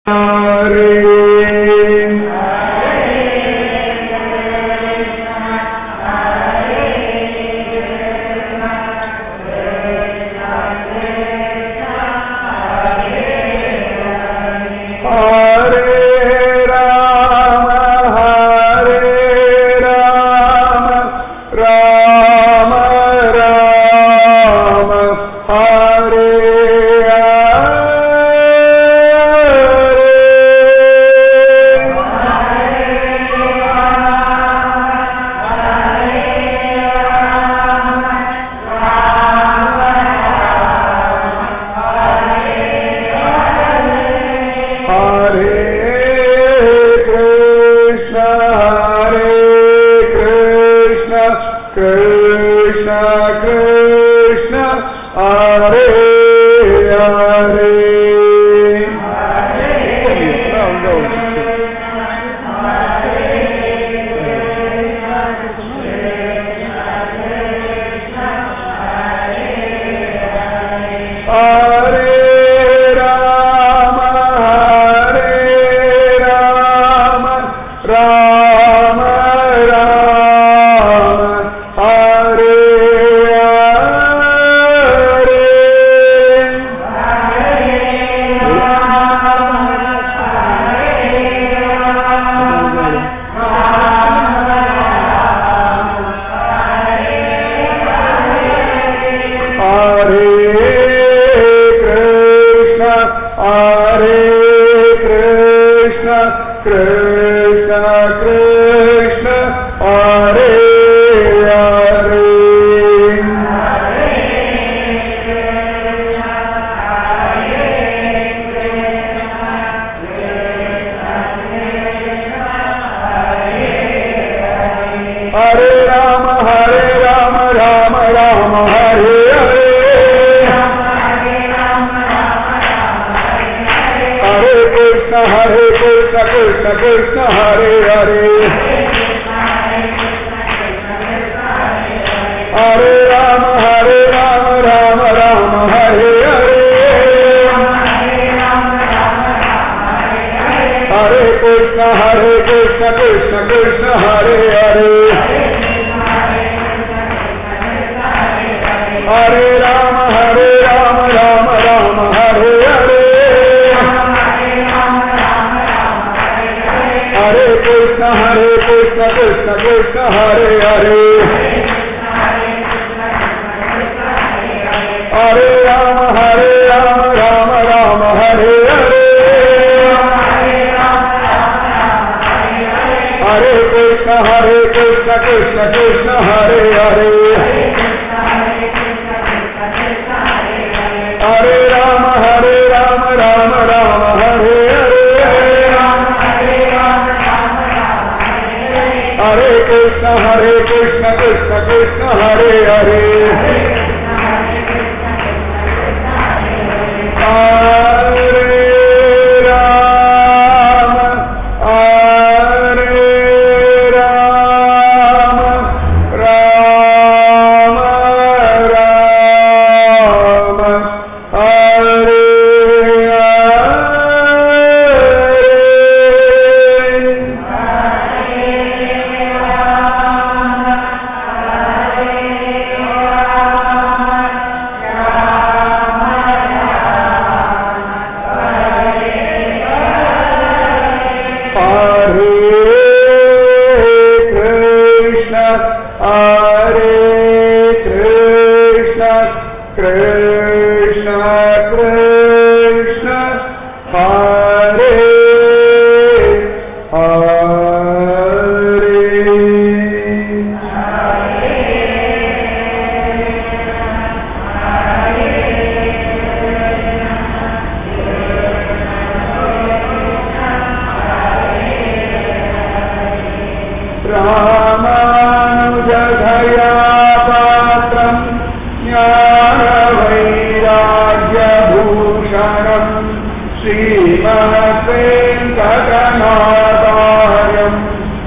श्रीमद्वेङ्कटनादायम्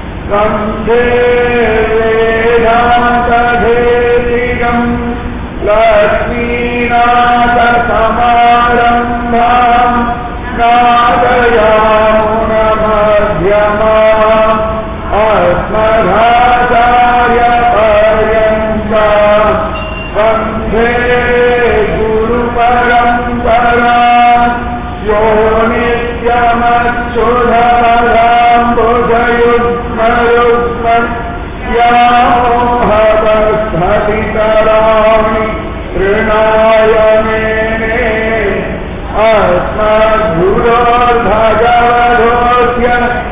वन्दे वेदान्तधेतिकम् लक्ष्मीनाथसमारम्भाम् नादया नित्यमच्युधमलाम्बुजयुग्मयुग्मम् यामोहवस्फटितराणि तृणाय मेने अस्मद्गुरोर्भगवधोऽस्य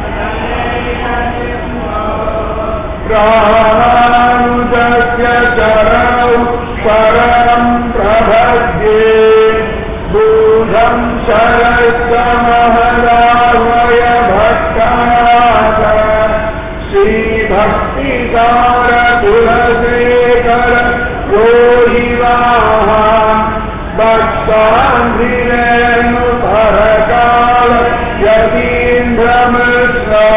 रामानुजस्य चरणौ शरणं प्रभद्ये दूढं शरस्य महदावय भक्तनाथ श्रीभक्तिसार कुलशेखर योगिवाः भक्तान्धिरेणु परकाल यतीन्द्रमिश्रा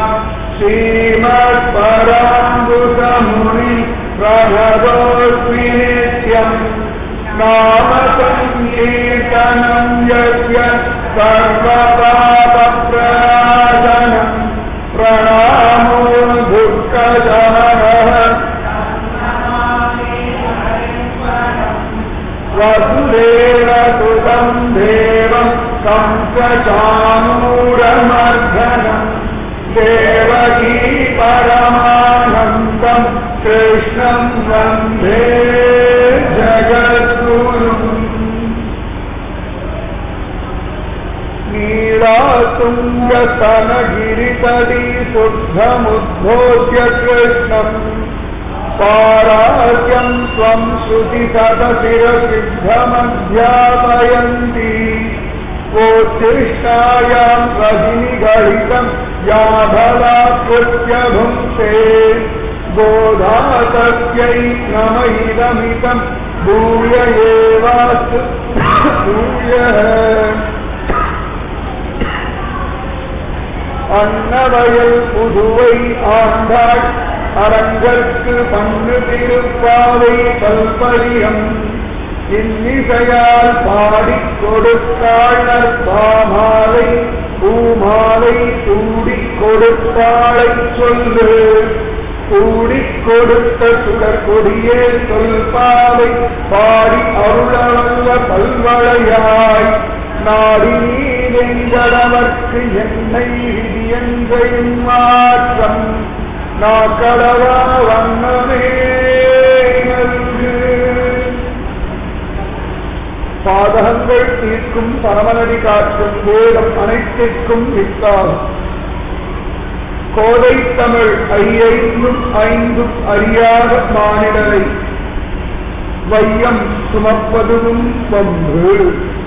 श्रीमत्पराम्बुसमुनि प्रणतोऽस्मि नित्यम् नाम सङ्कीर्तनं यस्य सर्वपापप्रणाशनम् प्रणामो दुःखशमनः वसुदेव सुतं देवं कंसचाणूरमर्दनम् देवकी परमानन्दं कृष्णं वन्दे जगद्गुरुम् नीलातुङ्गस्तनगिरितटी शुद्धमुद्भोज्य कृष्णम् पारार्यं त्वं श्रुतिशतशिरसिद्धमध्यापयन्ति वोच्छिष्टायां रहिनिगलितं या बलाकृत्य भुङ्क्ते बोधातस्यै नमैदमितं भूय एवास्तु भूयः அன்னவயல் புதுவை ஆண்டாள் அரங்கற்கு பண்ணு திருப்பாவை கல்பரியம் இன்னிசையால் பாடிக் கொடுத்தாள் பாமாலை பூமாலை சூடிக் கொடுத்தாளை சொல்லு கூடிக் கொடுத்த சுடர் கொடியே சொல்பாவை பாடி அருளவல்ல பல்வளையாய் நாடி நீரெங்கடவர்க்கு என்னை விதியங்கையும் மாற்றம் நாக்கடவா வண்ணமே நல்கு பாதகங்கள் தீர்க்கும் பரமநடி காற்றும் வேதம் அனைத்திற்கும் வித்தாகும் கோதை தமிழ் ஐயைந்தும் ஐந்தும் அறியாத மானிடரை வையம் சுமப்பதுவும் ஒன்று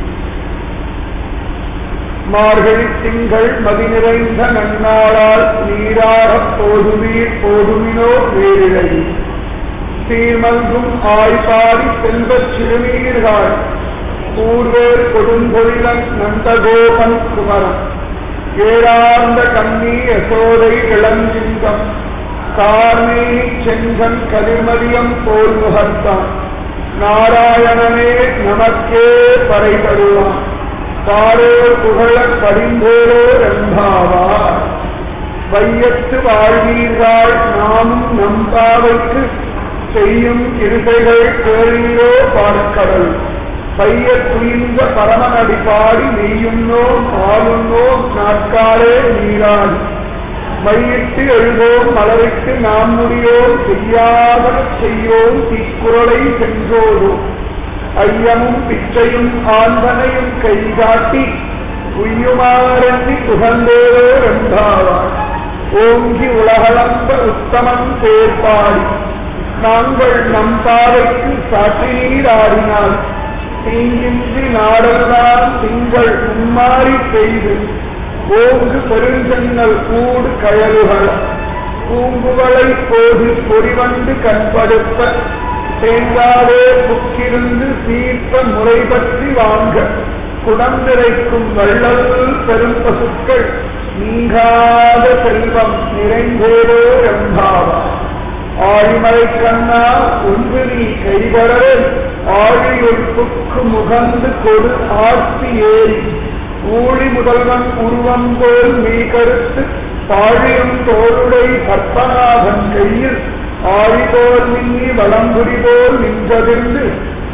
மார்கழி திங்கள் மதி நிறைந்த நன்னாளால் நீராடப் போதுவீர் போதுமினோ வேறிலை சீர்மல்கும் ஆய்பாடி செல்வச் சிறுநீர்கள் கூர்வேர் கொடுங்கொழிலன் நந்தகோபன் குமரன் ஏறார்ந்த கண்ணி யசோதை இளஞ்சிங்கம் கார்மேனி செங்கன் கதிர்மதியம் போல் முகத்தான் நாராயணனே நமக்கே பறை தருவான் பாரோர் புகழக் படிந்தோரோ ரம்பாவார் வையத்து வாழ்வீர்கள் நாமும் நம்பாவைக்கு செய்யும் இருசைகள் கேளீரோ பார்க்கடல் பைய துயின்ற பரமனடி பாடி நெய்யுண்ணோ பாலுண்ணோ நாட்காலே நீரான் மையிட்டு எழுதோம் மலரிட்டு நாம் முடியோம் செய்யாத செய்யோம் தீக்குறளை சென்றோதும் ஐயமும் பிச்சையும் ஆந்தனையும் கைகாட்டி உய்யுமாறி புகழ்ந்தேரோ ரெண்டாவார் ஓங்கி உலகளந்த உத்தமன் சேர்ப்பாடி நாங்கள் நம் பாவைக்கு சாற்றி நீராடினால் தீங்கின்றி நாடெல்லாம் திங்கள் உம்மாறி பெய்து ஓங்கு பெருஞ்சென்னல் கூடு கயலுகள் பூங்குவளை போது பொறிவண்டு கண்படுத்த தேங்காவே புக்கிருந்து தீர்த்த முறை பற்றி வாங்க குடந்திரைக்கும் வள்ளல் பெரும் பசுக்கள் நீங்காத செல்வம் நிறைந்தேரோ ரம்பாவா ஆழிமலை கண்ணா ஒன்று நீ கைவரவே ஆழியுள் புக்கு முகந்து கொடு ஆர்த்தி ஏறி ஊழி முதல்வன் உருவம் போல் மீ கருத்து பாழியும் தோளுடை பற்பநாதன் கையில் ஆழிபோல் மின்னி வளம்புரி போல் நின்றதிர்ந்து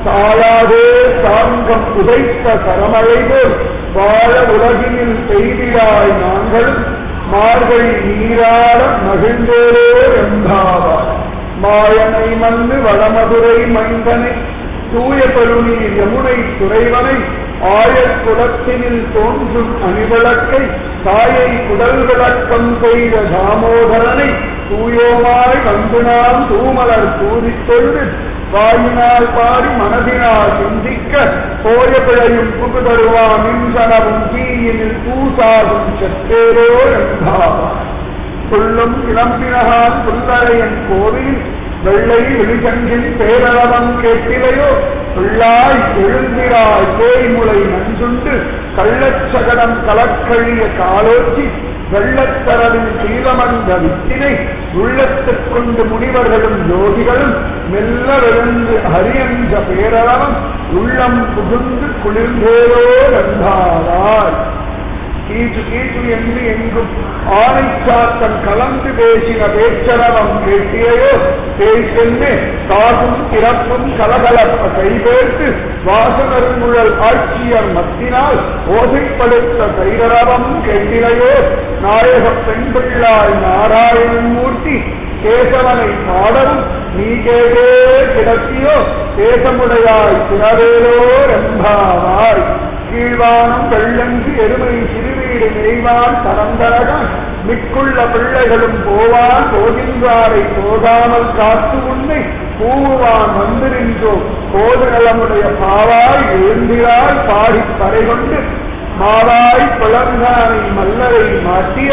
தாளாதே சாங்கம் உதைத்த சரமழைபோல் வாழ உலகினில் செய்தியாய் நாங்களும் மார்கழி நீராட மகிழ்ந்தோரோ என்பாவார் மாயனை மந்து வடமதுரை மைந்தனை தூய பெருநீர் யமுனை துறைவனை ஆயக்குடத்தினில் தோன்றும் அணிவிளக்கை தாயை குடல் விளக்கம் செய்த தாமோதரனை தூயோமாய் வந்து நாம் தூமலர் தூதித்தொழுது வாயினால் பாடி மனதினால் சிந்திக்க போய பிழையும் புகு தருவான் மின்சனவும் தீயினில் பூசாகும் செத்தேரோ என்பாவார் சொல்லும் கிளம்பினகான் புல்லரையன் கோவில் வெள்ளை விழிசங்கின் பேரளவம் கேட்டிலையோ பிள்ளாய் எழுந்திராய் தேய்முலை நஞ்சுண்டு கள்ளச்சகடம் கலக்கழிய காலோச்சி வெள்ளத்தரவின் சீலமந்த வித்தினை உள்ளத்துக் கொண்டு முனிவர்களும் யோகிகளும் மெல்ல விழுந்து ஹரியன்ற பேரளவம் உள்ளம் புகுந்து குளிர்ந்தேரோ வந்தாராய் கீச்சு கீச்சு என்று எங்கும் ஆணைச்சாத்தன் கலந்து பேசின பேச்சரவம் கேட்டியோ பேசென்று காசும் பிறப்பும் கலகலப்ப கைபேர்த்து வாசனருங்குழல் ஆட்சியர் மத்தினால் ஓசைப்படுத்த கைரவம் கேட்டிலையோ நாயக பெண் பிள்ளாய் நாராயணன் மூர்த்தி கேசவனை பாடவும் நீ கேடே கிடத்தியோ தேசமுடையாய் திறவேலோ ரெம்பாவாய் கீழ்வானம் வெள்ளங்கு எருமை சிறுவீடு நெய்வான் பரந்தரகன் மிக்குள்ள பிள்ளைகளும் போவான் போகின்றாரை போகாமல் காத்து உன்னை பூவான் வந்து நின்றோம் போது நலமுடைய பாவாய் எழுந்திராய் பாடிப் பறை கொண்டு மாவாய் பிளந்தானை மல்லரை மாட்டிய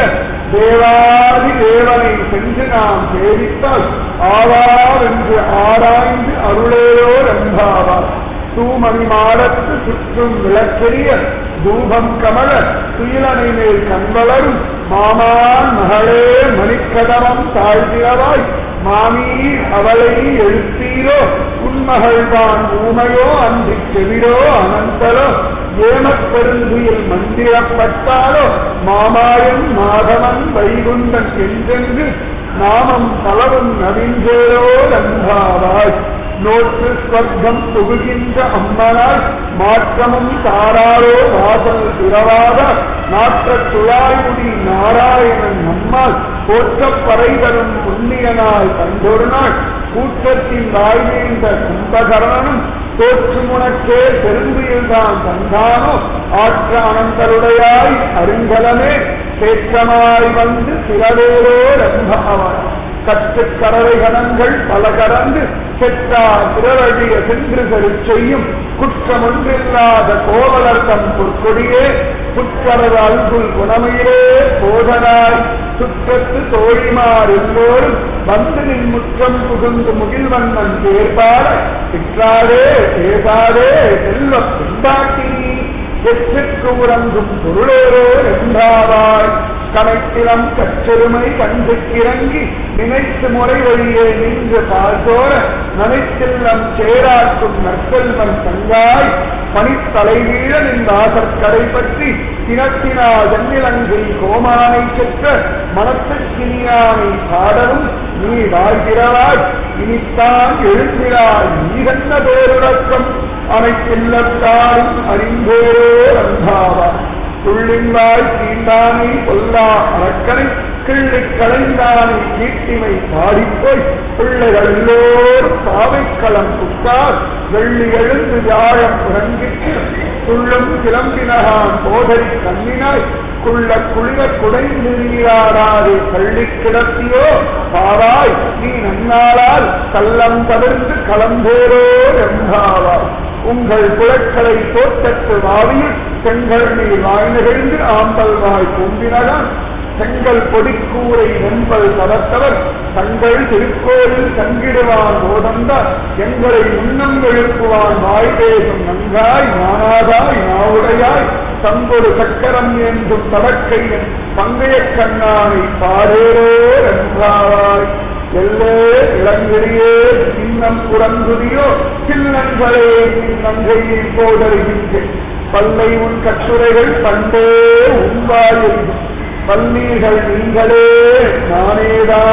தேவாதி தேவனை சென்று நாம் சேவித்தால் ஆவாவென்று ஆராய்ந்து அருளேயோ ரம்பாவார் தூமணி மாடத்து சுற்றும் விளக்கெரிய தூபம் கமல துயிலனை மேல் கண்வளரும் மாமான் மகளே மணிக்கதவம் தாழ்கிறவாய் மாமீர் அவளை எழுத்தீரோ உன்மகள்வான் ஊமையோ அன்றி செவிரோ அனந்தலோ ஏமப் பெருந்துயில் மந்திரப்பட்டாலோ மாமாயன் மாதவன் வைகுண்டன் என்றென்று நாமம் பலவும் நவிஞ்சேரோ நன்றாவாய் நோற்று ஸ்வர்க்கம் புகுகின்ற அம்மனாய் மாற்றமும் தாராரோ வாசல் துறவாத நாற்ற துழாய்முடி நாராயணன் நம்மால் போற்றப் பறை தரும் புண்ணியனாய் கண்டொரு நாள் கூட்டத்தின் வாய்நீண்ட கும்பகரணனும் தோற்று முனக்கே பெருந்துயில்தான் தந்தானோ ஆற்ற அனந்தருடையாய் அருங்கலமே சேற்றமாய் வந்து சிறவேரோ ரம்பவாய் கற்று கரவை கணங்கள் பல கறந்து செற்றா பிறவழிய சென்று செரு செய்யும் குற்றம் ஒன்றில்லாத கோவலர்த்தம் பொற்கொடியே புற்றரது அல்குல் குணமையிலே போதனாய் சுற்றத்து தோழிமார் எல்லோரும் வந்து நின் முற்றம் புகுந்து முகில்வண்ணன் பேர்பாட சிற்றாதே பேசாதே செல்வ பின்பாட்டி எச்சிற்கு உறங்கும் பொருளேரோ என்றாவாய் கமைத்திலம் கற்றெருமை கண்டு கிறங்கி நினைத்து முறை வழியே நின்று பார்தோர நனைத்தில்லம் சேராக்கும் நற்செல்வன் தங்காய் பனித்தலைவீழ நின்ற ஆசற்கரை பற்றி தினத்தினா ஜன்னிலங்கை கோமானை செற்ற மனத்துக்கினியானை பாடவும் நீ வாழ்கிறவாய் இனித்தான் எழுந்திராய் நீதன்ன பேருறக்கம் அனைத்தில்லத்தாரும் அறிந்தோரோ அன்பாவார் துள்ளின்வாய் தீண்டானை பொல்லா அரக்கனை கிள்ளிக் களைந்தானை கீர்த்திமை பாடிப்போய் பிள்ளைகள் எல்லோரும் சாவைக்களம் புத்தார் வெள்ளி எழுந்து வியாழம் உறங்கிட்டு துள்ளும் கிளம்பினகான் போதரி கண்ணினாய் குள்ள குளிர குடைந்து நீராடாதே பள்ளி கிடத்தியோ பாராய் நீ நன்னாளால் கள்ளம் தவிர்த்து கலந்தேரோ என்றாவாய் உங்கள் குளக்களை தோட்டத்து வாவியில் செங்கல் நீர் வாய் நிகழ்ந்து ஆம்பல் வாய் கும்பினதான் செங்கல் பொடிக்கூரை வெம்பல் தவத்தவர் தங்கள் திருக்கோயில் தங்கிடுவான் போதந்த எங்களை முன்னம் எழுப்புவான் வாய் பேசும் நன்காய் நானாதாய் நாவுடையாய் தங்கொரு சக்கரம் என்றும் தடக்கையின் பங்கைய கண்ணானை பாடேரோ என்றாவாய் எல்லே இளங்கிரியே இன்னம் புறங்குதியோ சின்னங்களே நங்கையை போதருகின்றேன் பல்லை உன் கட்டுரைகள் பண்டே உன்வாயில் பல்லீர்கள் நீங்களே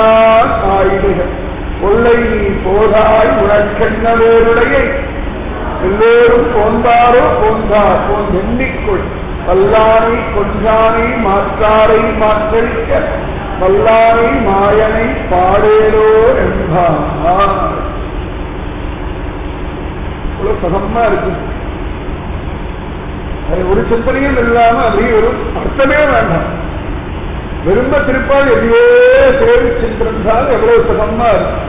நானேதான் ஆயிடுகள் கொள்ளை நீ போதாய் உனக்கென்ன வேறுடைய எல்லோரும் போந்தாரோ போந்தார் போன் எண்ணிக்கொள் வல்லானை கொஞ்சானை மாற்றாரை மாற்றழிக்க வல்லானை மாயனை பாடேரோ என்பார் இவ்வளவு சுகமா இருக்கு அது ஒரு சிந்தனையும் இல்லாம அப்படியே ஒரு அர்த்தமே வேண்டாம் விரும்ப திருப்பால் எதையோ சேவை சென்றிருந்தால் எவ்வளவு சுகமா இருக்கும்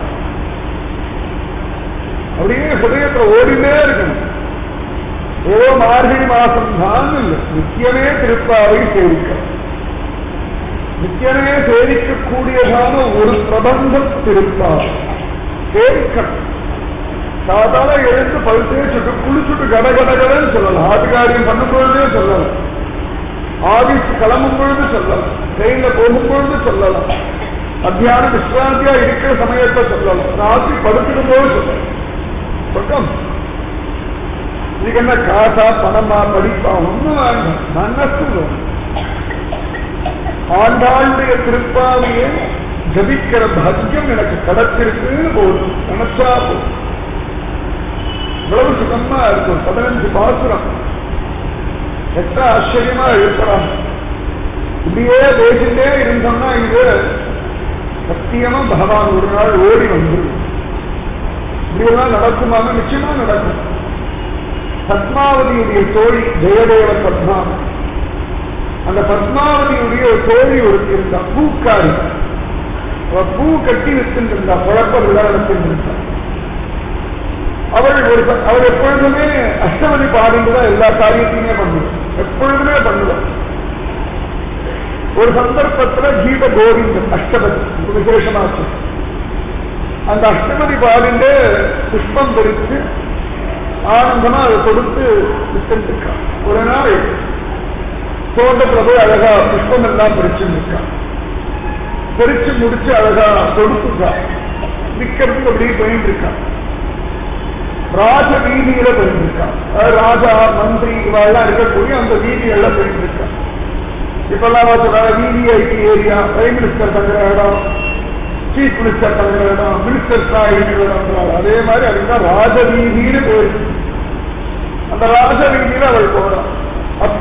அப்படியே ஹிருதயத்துல ஓடினே இருக்கணும் ஏதோ மார்கழி மாசம் தான் இல்லை நித்தியமே திருப்பாவை சேவிக்க நித்தியமே சேவிக்கக்கூடியதான ஒரு பிரபந்தம் திருப்பாவை சேவிக்கணும் சாதாரண எழுந்து பல் தேய்ச்சிட்டு குளிச்சுட்டு கட கட கடன்னு சொல்லலாம் ஆட்டுக்காரியம் பண்ணும் பொழுதே சொல்லலாம் ஆபீஸ் கிளம்பும் பொழுது சொல்லலாம் ட்ரெயின்ல போகும் பொழுது சொல்லலாம் மத்தியானம் விஸ்ராந்தியா இருக்கிற சமயத்தை சொல்லலாம் ராத்திரி படுத்துடும் போது சொல்லலாம் பக்கம் இதுக்கு என்ன காசா பணமா படிப்பா ஒண்ணும் வேண்டாம் மனசு வேணும். ஆண்டாளுடைய திருப்பாவையை ஜபிக்கிற பாக்கியம் எனக்கு கிடைச்சிருக்குன்னு போதும் நினைச்சா போதும் இவ்வளவு சுகமா இருக்கும் பதினஞ்சு பாசுரம் எത്ര ஆச்சரியமா இருக்கிறான் இப்படியே பேசிட்டே இருந்தோம்னா இது சத்தியமா பகவான் ஒரு நாள் ஓடி வந்து இப்படியெல்லாம் நடக்குமாக நிச்சயமா நடக்கும் பத்மாவதியுடைய தோழி ஜெயதேவ பத்மாவதி அந்த பத்மாவதியுடைய ஒரு தோழி ஒரு இருந்தா பூக்காரி அவ பூ கட்டி வித்துட்டு இருந்தா குழப்ப விளையாடத்தில் இருந்தா அவள் ஒரு அவள் எப்பொழுதுமே அஷ்டமதி பாடிந்துதான் எல்லா காரியத்தையுமே பண்ணுவாள் எப்பொழுதுமே பண்ணுவாள் ஒரு சந்தர்ப்பத்துல கீத கோவிந்தன் அஷ்டபதி இது விசேஷமாச்சு அந்த அஷ்டமதி பாடிண்டு புஷ்பம் பறித்து ஆனந்தமா அதை கொடுத்து வித்துருக்கான் ஒரு நாள் தோட்டத்துல போய் அழகா புஷ்பம் எல்லாம் பறிச்சுருக்கான் பறிச்சு முடிச்சு அழகா கொடுத்துட்டான் விற்கிறதுக்கு அப்படியே போயிட்டு இருக்கான் ராஜ வீதியில போயிட்டு இருக்கான் அதாவது ராஜா மந்திரி இவெல்லாம் இருக்கக்கூடிய அந்த வீதிகள்ல போயிட்டு இருக்கான் இப்பெல்லாம் சொல்றாங்க விவிஐபி ஏரியா பிரைம் மினிஸ்டர் தங்குற இடம் சீஃப் மினிஸ்டர் தங்குற இடம் மினிஸ்டர் இருக்கிற இடம் அதே மாதிரி அதுதான் ராஜ வீதின்னு பேரு அந்த ராஜ வீதியில அவள் போறான் அப்ப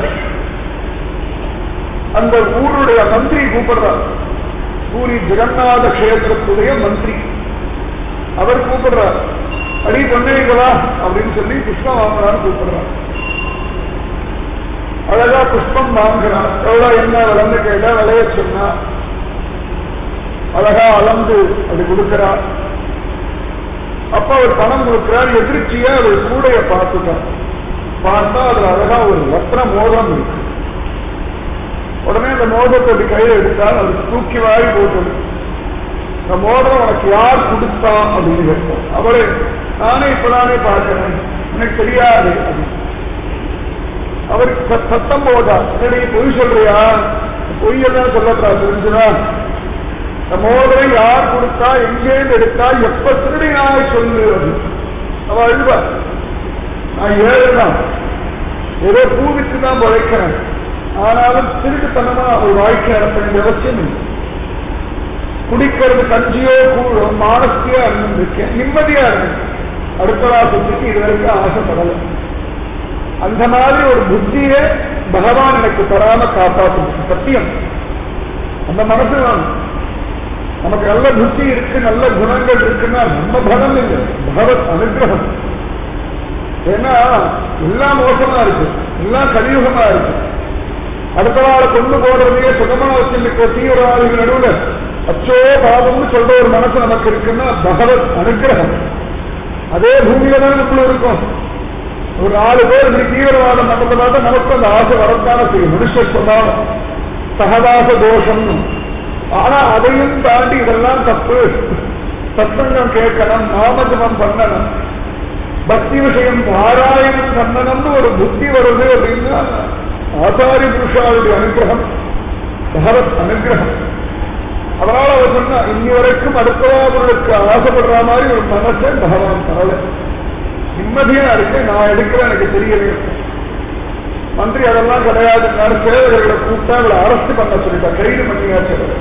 அந்த ஊருடைய மந்திரி கூப்பிடுறார் பூரி ஜெகநாத கஷேத்திரத்துடைய மந்திரி அவர் கூப்பிடுறார் அடி பொன்னேங்களா அப்படின்னு சொல்லி புஷ்பம் வாங்குறான்னு கூப்பிடுறார் அழகா புஷ்பம் வாங்குறான் எவ்வளவு என்ன விளந்து கேட்டா விளைய சொன்னா அழகா அளந்து அது கொடுக்கிறார் அப்ப அவர் பணம் கொடுக்கிறார் எதிர்ச்சியா அவர் கூடைய பார்த்துட்டார் பார்த்தா அதுல அழகா ஒரு ரத்ன மோதம் இருக்கு உடனே அந்த மோதத்தை அப்படி கையில எடுத்தால் அது தூக்கி வாரி போட்டது இந்த மோதிரம் உனக்கு யார் கொடுத்தா அப்படின்னு கேட்டார் அவரு நானே இப்பதானே பார்க்கிறேன் எனக்கு தெரியாது அப்படின்னு அவருக்கு ச- சத்தம் போதா என்னடி பொய் சொல்றியா பொய்யெல்லாம் சொல்லப்படா தெரிஞ்சுதா இந்த மோதிரம் யார் கொடுத்தா எங்கேருந்து எடுத்தா எப்ப திருடினாய் சொல்லு அது அவ அழுவா நான் ஏழுதான் ஏதோ பூவிட்டு தான் உழைக்கிறேன் ஆனாலும் திருட்டுத்தனமா அவள் வாழ்க்கை நடத்த வேண்டிய அவசியம் இல்லை குடிக்கிறது கஞ்சியோ கூழோ மானஸ்தியா இருந்திருக்கேன் நிம்மதியா இருந்தேன் அடுத்த வாசத்துக்கு இது வரைக்கும் ஆசைப்படலை அந்த மாதிரி ஒரு புத்தியை பகவான் எனக்கு தராம காப்பாற்று சத்தியம் அந்த மனசு தான் நமக்கு நல்ல புத்தி இருக்கு நல்ல குணங்கள் இருக்குன்னா நம்ம பலம் இல்லை பகவத் அனுகிரகம் ஏன்னா எல்லாம் மோசமா இருக்கு எல்லாம் கலியுகமா இருக்கு அடுத்த வார கொண்டு போறதையே சுகமா வச்சிருக்க தீவிரவாதிகள் நடுவில் அச்சோ பாவம்னு சொல்ற ஒரு மனசு நமக்கு இருக்குன்னா பகவத் அனுகிரகம் அதே பூமியில தான் நம்மளும் இருக்கும் ஒரு நாலு பேர் இப்படி தீவிரவாதம் நடந்த பார்த்தா நமக்கு அந்த ஆசை வரத்தான செய்யும் மனுஷ சொன்னாலும் சகதாச தோஷம் ஆனா அதையும் தாண்டி இதெல்லாம் தப்பு சத்தங்கம் கேட்கணும் நாமஜபம் பண்ணணும் பக்தி விஷயம் பாராயணம் பண்ணணும்னு ஒரு புத்தி வருது அப்படின்னா ஆச்சாரிய புருஷாவுடைய அனுகிரகம் பகவத் அனுகிரகம் அதனால அவர் சொன்னா இன்னி வரைக்கும் அடுத்தவாதர்களுக்கு ஆசைப்படுற மாதிரி ஒரு மனசை பகவான் தரல நிம்மதியா இருக்கு நான் எடுக்கிறேன் எனக்கு தெரியல மந்திரி அதெல்லாம் கிடையாது நான் சேவகர்களை கூப்பிட்டா அவளை அரசு பண்ண சொல்லிட்டா கைது பண்ணியாச்சு அவரை.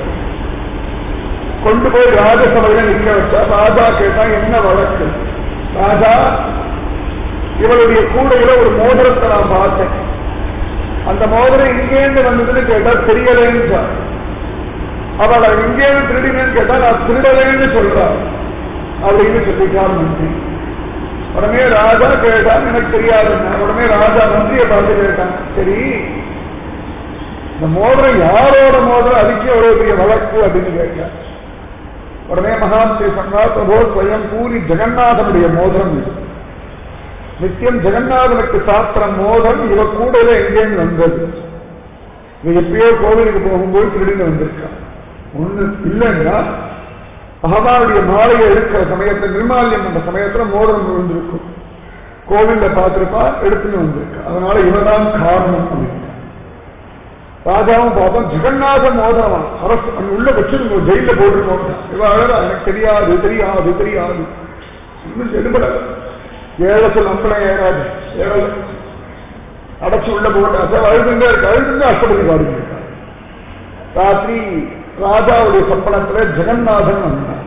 கொண்டு போய் ராஜசபையில நிக்க வச்சா ராஜா கேட்டா என்ன வழக்கு ராஜா இவளுடைய கூடையில ஒரு மோதிரத்தை நான் பார்த்தேன் அந்த மோதிரம் இங்கேருந்து வந்ததுன்னு கேட்டா தெரியலேன்னு சொல் அவளை இங்கேருந்து திருடினேன்னு கேட்டா நான் திருடலேன்னு சொல்றான் அப்படின்னு சொல்லிட்டான் மந்திரி உடனே ராஜா கேட்டான் எனக்கு தெரியாது உடனே ராஜா மந்திரியை பார்த்து கேட்டான் சரி இந்த மோதிரம் யாரோட மோதிரம் அதுக்கே ஒரு பெரிய வழக்கு அப்படின்னு கேட்டான் உடனே மகாந்திரி சொன்னா பிரபோ ஸ்வயம் பூரி ஜெகநாதனுடைய மோதிரம் இது நித்தியம் ஜெகநாதனுக்கு சாஸ்திர மோதம் இவ கூடையில எங்கேன்னு வந்தது இவ எப்பயோ கோவிலுக்கு போகும்போது திருடின்னு வந்திருக்கான் ஒண்ணு இல்லைன்னா பகவானுடைய மாலையை இருக்கிற சமயத்துல நிர்மால்யம் என்ற சமயத்துல மோதிரம் விழுந்திருக்கும் கோவில்ல பார்த்திருப்பா எடுத்துன்னு வந்திருக்கா அதனால இவதான் காரணம் அப்படின்னு ராஜாவும் பார்த்தோம் ஜெகநாத மோதிரமா அரசு அங்க உள்ள வச்சு ஜெயில போட்டுருக்கோம் இவ அழகா எனக்கு தெரியாது தெரியாது தெரியாது இன்னும் எடுபடல ஏழை சொல் அம்பளம் ஏறாது ஏழை அடைச்சு உள்ள போட்டு அழுதுங்க இருக்கு அழுதுங்க அஷ்டபதி பாடுங்க ராத்திரி ராஜாவுடைய சப்பனத்துல ஜெகநாதன் வந்தான்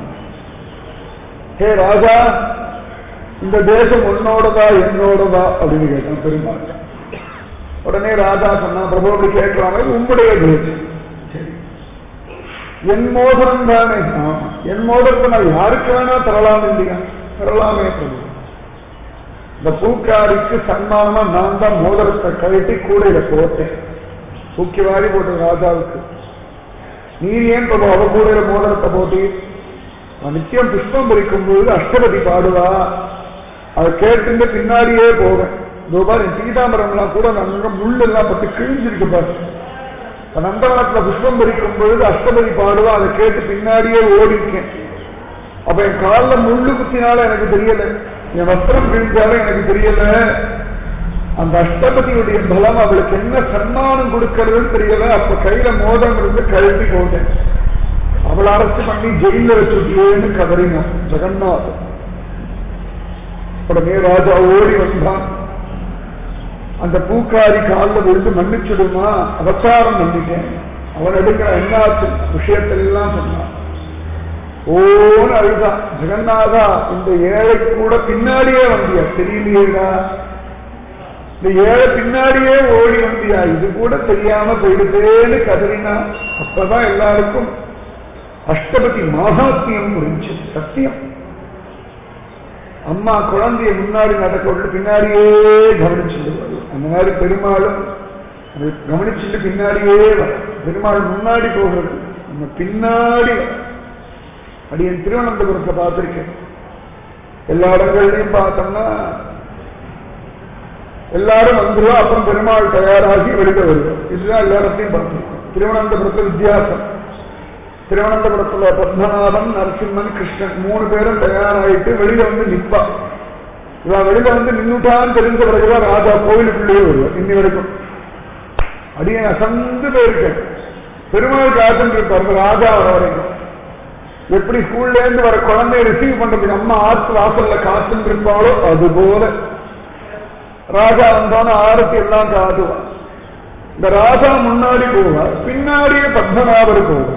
ஹே ராஜா இந்த தேசம் உன்னோடதா என்னோடதா அப்படின்னு கேட்டான் பெருமாள் உடனே ராஜா சொன்னா பிரபு அப்படி கேட்கலாமே உங்களுடைய தேசம் சரி என் மோதிரம் தானே ஆமா. என் மோதிரத்தை நான் யாருக்கு வேணா தரலாம் இல்லையா தரலாமே பிரபு இந்த பூக்காரிக்கு சன்மானமா நான் தான் மோதிரத்தை கழட்டி கூடையில போட்டேன் தூக்கி வாரி போட்டேன் ராஜாவுக்கு நீர் ஏன் பிரபு அவ கூடையில மோதிரத்தை போட்டு அவன் நித்தியம் புஷ்பம் பறிக்கும் பொழுது அஷ்டபதி பாடுவா அதை கேட்டுங்க பின்னாடியே போவேன் இதோ பாரு என் சீதாமரம்லாம் கூட அங்க முள்ளு எல்லாம் பட்டு கிழிஞ்சிருக்கு பாரு இப்ப நந்தவனத்துல புஷ்பம் பறிக்கும் பொழுது அஷ்டபதி பாடுவா அதை கேட்டு பின்னாடியே ஓடிக்கேன் அப்ப என் காலில் முள்ளு குத்தினால எனக்கு தெரியல என் வஸ்திரம் கிழிஞ்சாலும் எனக்கு தெரியல அந்த அஷ்டபதியுடைய பலம் அவளுக்கு என்ன சன்மானம் கொடுக்கறதுன்னு தெரியல அப்ப கையில மோதம் இருந்து கழுவி போட்டேன் அவளை அரசு பண்ணி ஜெயில வச்சுட்டியேன்னு கதறினான் ஜெகநாதன் உடனே ராஜா ஓடி வந்தான் அந்த பூக்காரி காலில் விழுந்து மன்னிச்சுடுமா அவசாரம் பண்ணிட்டேன் அவன் எடுக்கிற என்னாச்சு விஷயத்தெல்லாம் சொன்னான் ஓன்னு அழுதான் ஜெகநாதா இந்த ஏழை கூட பின்னாடியே வந்தியா தெரியலையேடா இந்த ஏழை பின்னாடியே ஓடி வந்தியா இது கூட தெரியாம போயிடுதேன்னு கதறினா அப்பதான் எல்லாருக்கும் அஷ்டபதி மகாத்மியம் புரிஞ்சு சத்தியம் அம்மா குழந்தைய முன்னாடி நடக்க விட்டு பின்னாடியே கவனிச்சுட்டு வரும் அந்த மாதிரி பெருமாளும் அதை கவனிச்சுட்டு பின்னாடியே வரும் பெருமாள் முன்னாடி போகிறது நம்ம பின்னாடி வரும். அடி என் திருவனந்தபுரத்தை பார்த்திருக்கேன் எல்லா இடங்கள்லையும் பார்த்தோம்னா எல்லாரும் வந்துருவா அப்புறம் பெருமாள் தயாராகி வெளியே வருவோம் இதுதான் எல்லா இடத்தையும் பார்த்திருக்கோம் திருவனந்தபுரத்துல வித்தியாசம் திருவனந்தபுரத்துல பத்மநாபன் நரசிம்மன் கிருஷ்ணன் மூணு பேரும் தயாராயிட்டு வெளியில வந்து நிப்பா இவன் வெளியில வந்து நின்னுட்டான்னு தெரிஞ்ச பிறகுதான் ராஜா கோவிலுக்குள்ளேயே வருவார் இன்னி வரைக்கும் அடியே அசந்து போயிருக்கேன் பெருமாள் காத்துட்டு இருப்பார் ராஜா வர வரைக்கும் எப்படி ஸ்கூல்ல இருந்து வர குழந்தைய ரிசீவ் பண்றதுக்கு அம்மா ஆத்து வாசல்ல காத்துட்டு இருப்பாளோ அது போல ராஜா வந்தோன்னு ஆரத்தி எல்லாம் காட்டுவான் இந்த ராஜா முன்னாடி போவார் பின்னாடியே பத்மநாபர் போவார்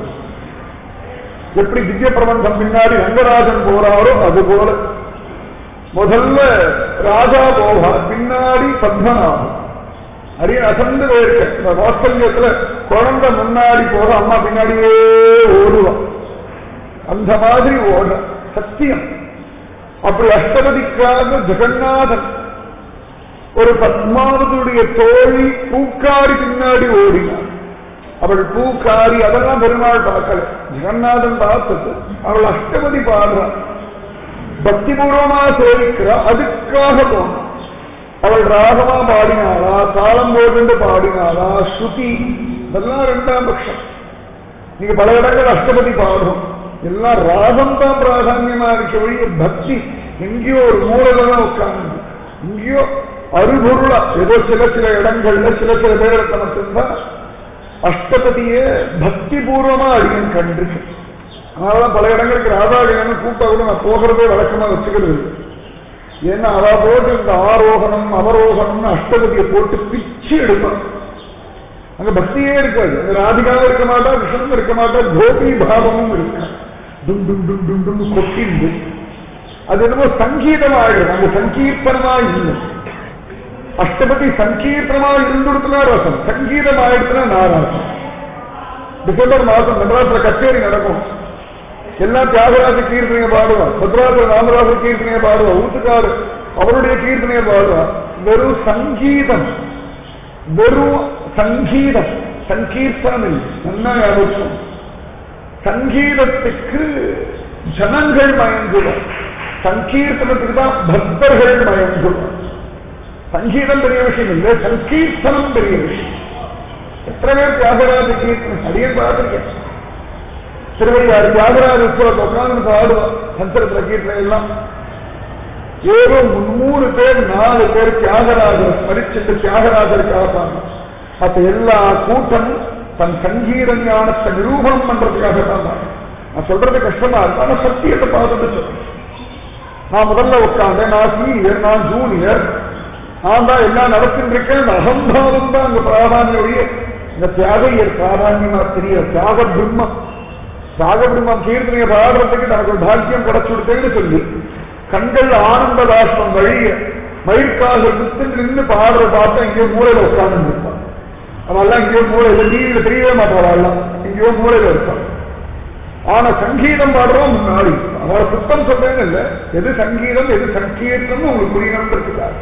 எப்படி திவ்ய பிரபந்தம் பின்னாடி ரங்கராஜன் போறாரோ அது போல முதல்ல ராஜா போவார் பின்னாடி பத்மநாபன் அரிய அசந்து போயிருக்க இந்த வாத்சல்யத்துல குழந்தை முன்னாடி போக அம்மா பின்னாடியே ஓடுவான் அந்த மாதிரி ஓட சத்தியம் அப்படி அஷ்டபதிக்காக ஜெகநாதன் ஒரு பத்மாவதுடைய தோழி பூக்காரி பின்னாடி ஓடினார் அவள் பூக்காரி அதெல்லாம் பெருமாள் பார்க்கல ஜெகநாதன் பார்த்தது அவள் அஷ்டபதி பாடுறாள் பக்தி பூர்வமா சேவிக்கிறா அதுக்காக போனான் அவள் ராகமா பாடினாளா தாளம் போட்டு பாடினாளா ஸ்ருதி இதெல்லாம் ரெண்டாம் பட்சம் நீங்க பல இடங்கள் அஷ்டபதி பாடுறோம் எல்லாம் ராகம் தான் பிராதான்யமா இருக்க வழிய பக்தி எங்கேயோ ஒரு மூலையில தான் உட்கார்ந்து எங்கேயோ அருபொருளா ஏதோ சில சில இடங்கள்ல சில சில பேரிடத்தை மட்டும்தான் அஷ்டபதியே பக்தி பூர்வமா அடியன் கண்டிருக்கு அதனாலதான் பல இடங்களுக்கு ராதாகிரகன் கூட்டா கூட நான் போகிறதே வழக்கமா வச்சுக்கிறது இல்லை. ஏன்னா அவ போட்டு இந்த ஆரோகணம் அவரோகணம்னு அஷ்டபதியை போட்டு பிச்சு எடுப்பான் அங்க பக்தியே இருக்காது அங்க ராதிகாவும் இருக்க மாட்டா கிருஷ்ணனும் இருக்க மாட்டா கோபி பாவமும் இருக்கா டும் டும் டும் டும் டும் கொட்டிண்டு அது என்னமோ சங்கீதம் ஆயிடும் அங்க சங்கீர்த்தனமா இல்லை அஷ்டபதி சங்கீர்த்தமா இருந்துடுத்துனா ரசம் சங்கீதம் ஆயிடுச்சுன்னா நாராசம் டிசம்பர் மாசம் மெட்ராஸ்ல கச்சேரி நடக்கும் எல்லாம் தியாகராஜ கீர்த்தனையை பாடுவான் பத்ராஜ ராமராஜ கீர்த்தனையை பாடுவான் ஊத்துக்காடு அவருடைய கீர்த்தனையை பாடுவான் வெறும் சங்கீதம் வெறும் சங்கீதம் சங்கீர்த்தனம் இல்லை நல்லா ஞாபகம் சங்கீதத்துக்கு ஜனங்கள் மயங்குவார் சங்கீர்த்தனத்துக்கு தான் பக்தர்கள் மயங்குவார் சங்கீதம் பெரிய விஷயம் இல்லை சங்கீர்த்தனம் பெரிய விஷயம் எத்தனை பேர் தியாகராஜ கீர்த்தனம் அடியன் பார்த்திருக்கேன் திருவையாறு தியாகராஜ உற்சவத்தை உட்கார்ந்து பாடுவார் சந்திரத்துல கீர்த்தனை எல்லாம் ஏதோ முன்னூறு பேர் நாலு பேர் தியாகராஜர் ஸ்மரிச்சுட்டு தியாகராஜருக்காக பாருங்க அப்ப எல்லா கூட்டமும் தன் சங்கீத ஞானத்தை நிரூபணம் பண்றதுக்காக தான் பாருங்க. நான் சொல்றது கஷ்டமா இருக்கு ஆனா சத்தியத்தை பார்த்துட்டு சொல்றேன் நான் முதல்ல உட்காந்தேன் நான் சீனியர் நான் ஜூனியர் நான் தான் எல்லாம் நடத்திருக்கேன் அகம்பாவம் தான் அங்க பிராதானியோடைய இந்த தியாகையர் பிராதானியமா தெரிய தியாக பிரம்மம் தியாக பிரம்மம் கீர்த்தனையை பாடுறதுக்கு எனக்கு ஒரு பாக்கியம் கிடைச்சுடுத்தேன்னு சொல்லி கண்கள் ஆனந்த தாசனம் வழிய மயிர்காக வித்து நின்று பாடுற பார்த்தா எங்கேயோ மூலையில உட்கார்ந்து இருப்பான் அவெல்லாம் எங்கேயோ மூலையில டிவியில தெரியவே மாட்டாள் எங்கேயோ மூலையில இருப்பான் ஆனா சங்கீதம் பாடுறோம் முன்னாடி அவளை சுத்தம் சொல்றேன்னு இல்ல எது சங்கீதம் எது சங்கீர்த்தம் உங்களுக்கு புரியணும்ன்றதுக்காக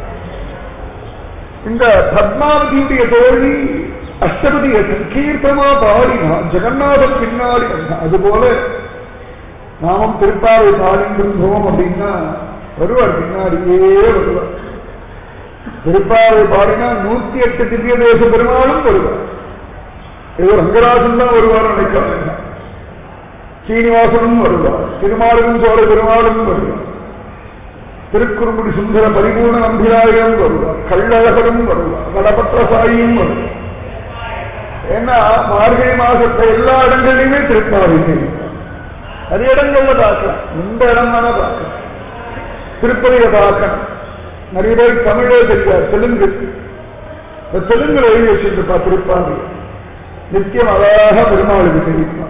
இந்த பத்மாவதியுடைய தோழி அஷ்டபதிய சங்கீர்த்தமா பாடினா ஜெகநாதன் பின்னாடி வந்தான் அதுபோல நாமும் திருப்பாவை பாடிந்திருந்தோம் அப்படின்னா வருவார் பின்னாடியே வருவார் திருப்பாவை பாடினா நூத்தி எட்டு திவ்ய தேச பெருமாளும் வருவார் ஏதோ ரங்கராஜன் தான் வருவார் நினைக்க வேண்டாம் சீனிவாசனும் வருவார் திருமாலும் சோழ பெருமாளும் வருவார் திருக்குறுங்குடி சுந்தர பரிபூர்ண நம்பிராயம் வருவார் கள்ளழகரும் வருவார் வடபத்திரசாயியும் வருவார் ஏன்னா மார்கழி மாசத்தை எல்லா இடங்களிலுமே திருப்பாவை தெரியும் நிறைய இடங்கள்ல பார்க்கலாம் இந்த இடம் தானே பார்க்கலாம் திருப்பதியை பார்க்கணும் நிறைய பேர் தமிழே தெரியாது தெலுங்கு இந்த தெலுங்குல எழுதி வச்சிருப்பா திருப்பாதி நித்தியம் அழகாக பெருமாளுக்கு தெரியுமா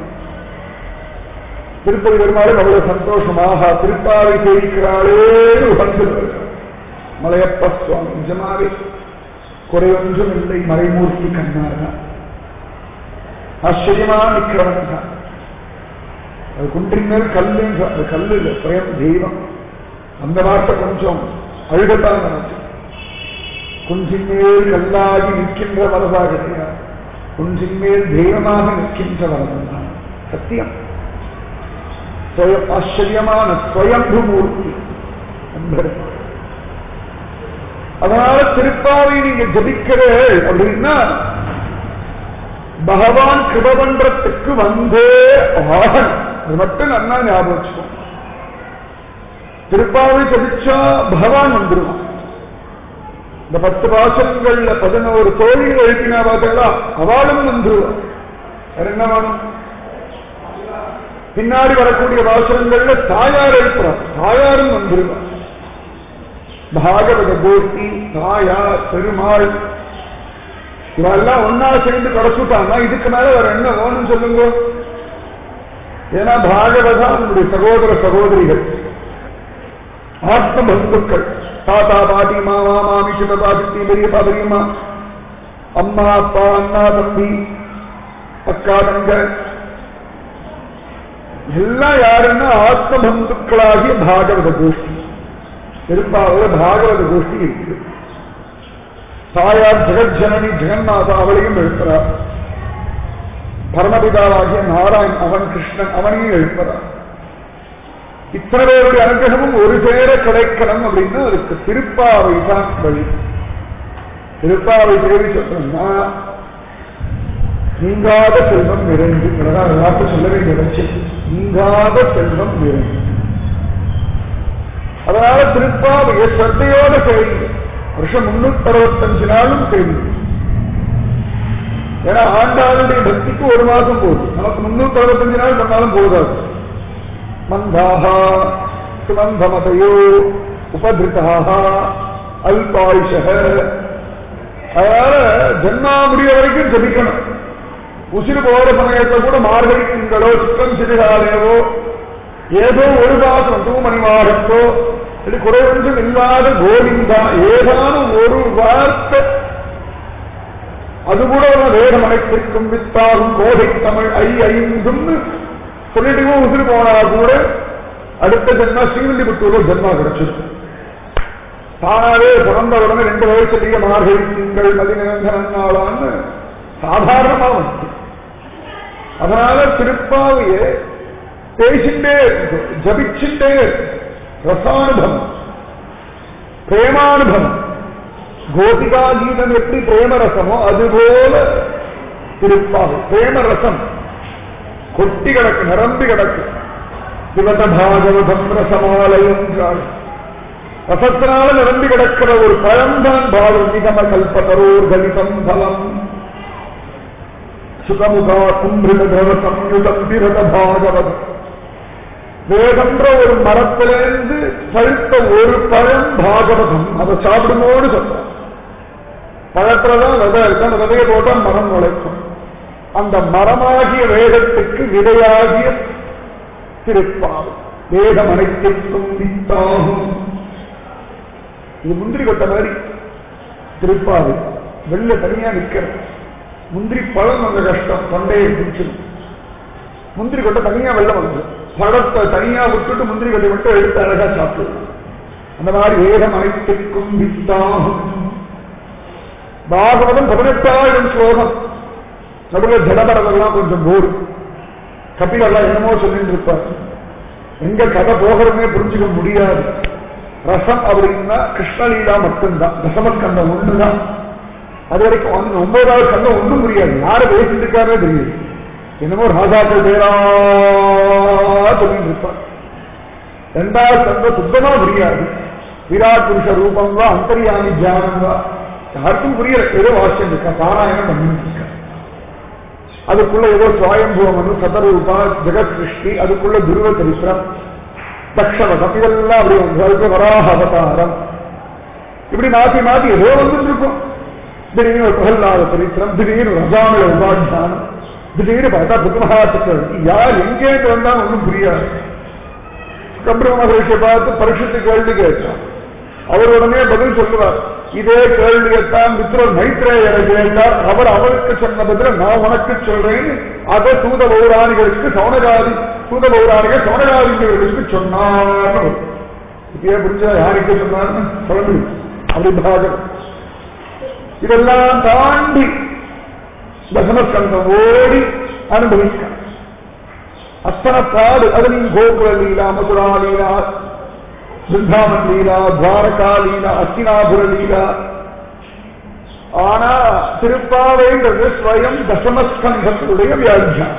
திருப்பதி பெருமாளும் அவ்வளவு சந்தோஷமாக திருப்பாவை தெரிவிக்கிறாளே உகந்து மலையப்ப சுவாமி நிஜமாவே குறையொன்றும் இல்லை மறைமூர்த்தி கண்ணாதான் ஆச்சரியமா நிக்கிறவன் தான் அது குன்றின் மேல் கல்லுன்னு அது கல்லு இல்லை சுயம் தெய்வம் அந்த வார்த்தை கொஞ்சம் அழுகத்தான் நினைச்சு குன்றின் மேல் கல்லாகி நிற்கின்ற வரதாக கிடையாது குன்றின் மேல் தெய்வமாக நிற்கின்ற வரதம் தான் சத்தியம் ஸ்வயம் ஆச்சரியமான ஸ்வயம்பு மூர்த்தி என்பது. அதனால திருப்பாவை நீங்க ஜபிக்கிறீர்கள் அப்படின்னா பகவான் கிருப பண்றதுக்கு வந்தே ஆகணும் அது மட்டும் நல்லா ஞாபகம் வச்சுக்கோ திருப்பாவை ஜபிச்சா பகவான் வந்துருவான் இந்த பத்து பாசங்கள்ல பதினோரு தோழிகள் எழுப்பினா பார்த்தா அவளும் வந்துருவான் வேற என்ன வேணும் பின்னாடி வரக்கூடிய வாசகங்கள்ல தாயார் எழுப்புறான் தாயாரும் வந்துருவான் பாகவத கோஷ்டி தாயார் பெருமாள் இவெல்லாம் ஒன்னா சேர்ந்து கிடைச்சுட்டாங்க இதுக்கு மேல வேற என்ன வேணும்னு சொல்லுங்க ஏன்னா பாகவதா நம்முடைய சகோதர சகோதரிகள் ஆத்ம பந்துக்கள் தாத்தா பாட்டி மாமா மாமி சித்தப்பா சித்தி பெரியப்பா பெரியம்மா அம்மா அப்பா அண்ணா தம்பி அக்கா தங்க எல்லாம் யாருன்னா ஆத்ம பந்துக்களாகிய பாகவத கோஷ்டி திருப்பாவில பாகவத கோஷ்டி இருக்கு தாயார் ஜெகஜனனி ஜெகநாதா அவளையும் எழுப்புறார் பரமபிதாவாகிய நாராயண் அவன் கிருஷ்ணன் அவனையும் எழுப்புறார் இத்தனை பேருடைய அனுகிரகமும் ஒரு சேர கிடைக்கணும் அப்படின்னா அதுக்கு திருப்பாவை தான் வழி திருப்பாவை தேவி சொல்றோம்னா நீங்காத செல்வம் நிறைந்து அழகான வார்த்தை சொல்ல வேண்டிய வச்சு நீங்காத செல்வம் நிறைந்து அதனால திருப்பாவையை சத்தையோட செய்யுங்க வருஷம் முன்னூத்தி அறுபத்தஞ்சு நாளும் செய்யுங்க ஏன்னா ஆண்டாளுடைய பக்திக்கு ஒரு மாசம் போகுது நமக்கு முன்னூத்தி அறுபத்தஞ்சு நாள் பண்ணாலும் போதாது மந்தாக சுமந்தமதையோ உபதிருத்தாக அல்பாயுஷக அதனால ஜென்மா முடிய வரைக்கும் ஜபிக்கணும் உசிறு போற சமயத்தை கூட மார்கழி திங்களோ சித்தம் சிறுகாலையவோ ஏதோ ஒரு மாசம் தூமணி மாதத்தோ இது குறைவொன்றும் இல்லாத கோவிந்தா ஏதானும் ஒரு வார்த்தை அது கூட ஒரு வேதம் அனைத்திற்கும் வித்தாகும் கோதை தமிழ் ஐ ஐந்தும் சொல்லிட்டு உசுறு போனா கூட அடுத்த ஜென்மா ஸ்ரீவில்லிபுத்தூர்ல ஜென்மா கிடைச்சிருக்கும் தானாவே பிறந்த உடனே ரெண்டு வயசுலயே மார்கழி திங்கள் பதினாலான்னு சாதாரணமா வந்து அதனால திருப்பாவைய பேசிட்டே இருக்கு, ஜபிச்சுட்டே இருக்கு. ரசானுபவம் பிரேமானுபவம் கோபிகா கீதம் எப்படி பிரேமரசமோ அதுபோல திருப்பாவை பிரேமரசம் கொட்டி கிடக்கு நிரம்பி கிடக்கு சிவத பாகவதம் ரசமாலயம் ரசத்தினால நிரம்பி கிடக்கிற ஒரு பழம்தான் பாவம் நிகம கல்பதரோர் கலிதம் பலம் சுகமுகா கும்பிருத திரவ சம்யுதம் விரத பாகவதம் வேதன்ற ஒரு மரத்திலிருந்து பழுத்த ஒரு பழம் பாகவதம் அதை சாப்பிடுமோடு சொல்றான் பழத்துலதான் விதை இருக்கு அந்த விதையை போட்டா மரம் முளைக்கும் அந்த மரமாகிய வேதத்துக்கு விதையாகிய திருப்பாவை வேதம் அனைத்திற்கும் வித்தாகும் இது முந்திரி கொட்ட மாதிரி திருப்பாவை வெளில தனியா நிக்கிறது முந்திரி பழம் அந்த கஷ்டம் தொண்டையை பிடிச்சிடும் முந்திரி கொட்டை தனியா வெள்ளம் வந்து பழத்தை தனியா விட்டுட்டு முந்திரி கொட்டை மட்டும் எடுத்து அழகா சாப்பிடுது அந்த மாதிரி வேதம் அனைத்திற்கும் வித்தாகும் பாகவதம் பதினெட்டாயிரம் ஸ்லோகம் நடுவில் ஜடபரதெல்லாம் கொஞ்சம் போர் கபிலெல்லாம் என்னமோ சொல்லிட்டு இருப்பார் எங்க கதை போகிறதுமே புரிஞ்சுக்க முடியாது ரசம் அப்படின்னா கிருஷ்ணலீலா மட்டும்தான் ரசமஸ்கந்தம் ஒண்ணுதான் அது வரைக்கும் ஒண்ணு- ஒன்பதாவது கந்தம் ஒண்ணும் புரியாது யாரை பேசிட்டு இருக்காருன்னே தெரியாது என்னமோ ராஜாக்கள் பேரா சொல்லிட்டு இருப்பார் ரெண்டாவது கந்தம் சுத்தமா புரியாது விராட் புருஷ ரூபம் தான் அந்தரியாமி தியானம் தான் யாருக்கும் புரியல ஏதோ வாசியம் இருக்கா பாராயணம் பண்ணிட்டு இருக்கா அதுக்குள்ள ஏதோ சுவாயம்பூவம் சதரூபா ஜெகத் சிருஷ்டி அதுக்குள்ள துருவ சரித்திரம் தக்ஷவதம் இதெல்லாம் அப்படி வந்து அதுக்கு வராக அவதாரம் இப்படி மாத்தி மாத்தி ஏதோ வந்துட்டு இருக்கும் திடீர்னு ஒரு பிரகல்லாத சரித்திரம் திடீர்னு ரஜாமில உபாத்தியானம் திடீர்னு பார்த்தா புத்தமகா சக்கரவர்த்தி யார் எங்கேருந்து வந்தா ஒன்றும் புரியாது கபிர மகரிஷியை பார்த்து பரிசுத்து கேள்வி கேட்டான் அவர் உடனே பதில் சொல்லுவார் இதே கேள்வியைத்தான் மித்ரர் மைத்ரேயரை கேட்டார் அவர் அவருக்கு சொன்ன பதில் நான் உனக்கு சொல்றேன் அதை சூத பௌராணிகளுக்கு சௌனகாதி சூத பௌராணிகள் சௌனகாதிகளுக்கு சொன்னார் இப்பயே புரிஞ்சா யாருக்கு சொன்னார்னு சொல்ல முடியும் அப்படி பாகம் இதெல்லாம் தாண்டி தசமஸ்கந்தம் ஓடி அனுபவிக்கலாம் அத்தனை பாடு அது நீ கோகுல லீலா மதுரா லீலா பிருந்தாவன் லீலா துவாரகா லீலா அத்தினாபுர லீலா ஆனா திருப்பாவைன்றது ஸ்வயம் தசமஸ்கந்தத்துடைய வியாக்கியானம்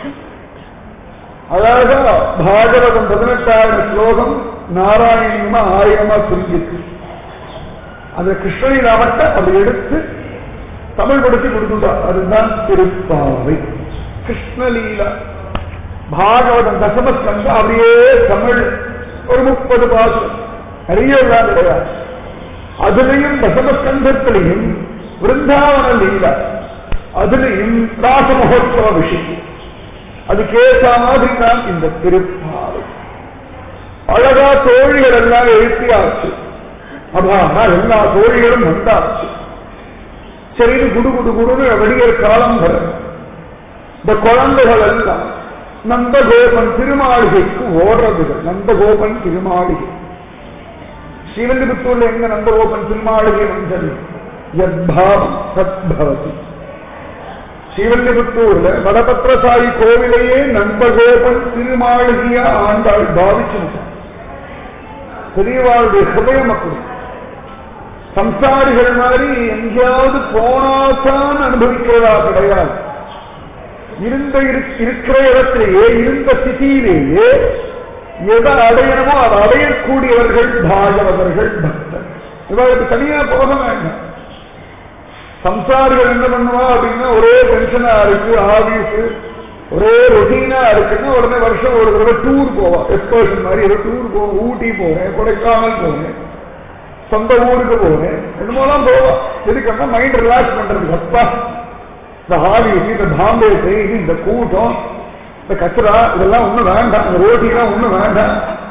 அதாவது பாகவதம் பதினெட்டாயிரம் ஸ்லோகம் நாராயணியமா ஆயிரமா புரிஞ்சிருக்கு அந்த கிருஷ்ணலீலா மட்டும் அதை எடுத்து தமிழ் படுத்தி கொடுத்துட்டா அதுதான் திருப்பாவை கிருஷ்ணலீலா பாகவதம் தசமஸ்கந்த அப்படியே தமிழ் ஒரு முப்பது பாசம் நிறைய எல்லாம் கிடையாது அதுலயும் தசமஸ்கந்தத்திலையும் விருந்தாவன லீலா அதுலயும் ராச மகோத்சவ விஷயம் அதுக்கேற்ற மாதிரி தான் இந்த திருப்பாவை அழகா தோழிகள் எல்லாம் எழுப்பியாச்சு அபானா எல்லா தோழிகளும் வந்தாச்சு சரி குடு குடு குடுன்னு வெடியர் காலம் வரும் இந்த குழந்தைகள் எல்லாம் நந்தகோபன் திருமாளிகைக்கு ஓடுறதுகள் நந்தகோபன் திருமாளிகை ஸ்ரீவல்லிபுத்தூர்ல எங்க நந்தகோபன் திருமாளிகை வந்தது யத்பாவம் சத்பவதி ஸ்ரீவல்லிபுத்தூர்ல வடபத்திரசாயி கோவிலையே நந்தகோபன் திருமாளிகையா ஆண்டாள் பாவிச்சு பெரியவாளுடைய ஹிருதயம் அப்படி சம்சாரிகள் மாதிரி எங்கேயாவது போனாதான் அனுபவிக்கிறதா கிடையாது இருந்த இரு- இருக்கிற இடத்திலேயே இருந்த ஸ்திதியிலேயே எதை அடையணுமோ அதை அடையக்கூடியவர்கள் பாகவதர்கள் பக்தர் இவர்களுக்கு தனியா போக வேண்டாம் சம்சாரிகள் என்ன பண்ணுவா அப்படின்னா ஒரே டென்ஷனா இருக்கு ஆபீஸ் ஒரே ரொட்டீனா இருக்குன்னா உடனே வருஷம் ஒரு தடவை டூர் போவா எக்ஸ்கர்ஷன் மாதிரி ஏதோ டூர் போவோம் ஊட்டி போறேன் கொடைக்கானல் போறேன் சொந்த ஊருக்கு போறேன் என்னமோலாம் போவா எதுக்குன்னா மைண்ட் ரிலாக்ஸ் பண்றதுக்கு அப்பா இந்த ஆபீஸ் இந்த பாம்பே ட்ரெயின் இந்த கூட்டம் இந்த கச்சரா இதெல்லாம் ஒண்ணும் வேண்டாம் இந்த ரோட்டிலாம் ஒண்ணும் வேண்டாம்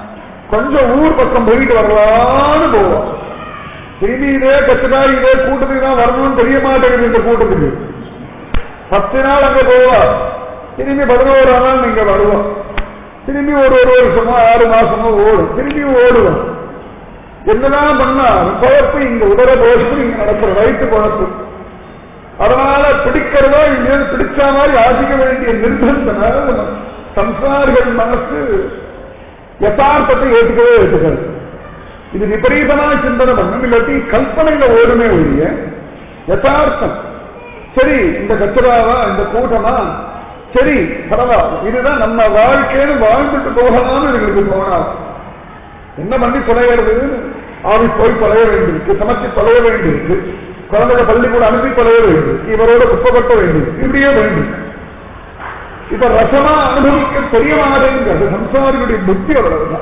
கொஞ்சம் ஊர் பக்கம் போயிட்டு வரலான்னு போவோம் திரும்பி இதே கத்துக்கா இதே கூட்டத்துக்கு தான் வரணும்னு தெரிய மாட்டேங்குது இந்த கூட்டத்துக்கு பத்து நாள் அங்க போவா திரும்பி பதினோரு நாள் நீங்க வருவோம் திரும்பி ஒரு ஒரு வருஷமோ ஆறு மாசமோ ஓடும் திரும்பி ஓடுவோம் என்னதான் பண்ணா குழப்பு இங்க உதர தோஷம் இங்க நடக்கிற வயிற்று குழப்பு அதனால பிடிக்கிறதோ இங்க பிடிச்ச மாதிரி ஆசிக்க வேண்டிய நிர்பந்தனால நம்ம சம்சாரிகள் மனசு யதார்த்தத்தை ஏற்றுக்கவே ஏற்றுக்கிறது இது விபரீதமா சிந்தனை பண்ணும் இல்லாட்டி கல்பனையில ஓடுமே ஒழிய யதார்த்தம் சரி இந்த கச்சராவா இந்த கூட்டமா சரி பரவாயில்ல இதுதான் நம்ம வாழ்க்கைன்னு வாழ்ந்துட்டு போகலாம்னு எங்களுக்கு தோணாது என்ன பண்ணி தொலைகிறது ஆஃபீஸ் போய் தொலைய வேண்டியிருக்கு சமைச்சு தொலைய வேண்டியிருக்கு குழந்தைய பள்ளிக்கூட அனுப்பி தொலைய வேண்டியிருக்கு இவரோட குப்பப்பட்ட வேண்டியிருக்கு இப்படியே வேண்டியிருக்கு இப்ப ரசமா அனுபவிக்க தெரிய மாட்டேங்கிறது சம்சாரிகளுடைய புத்தி அவ்வளவுதான்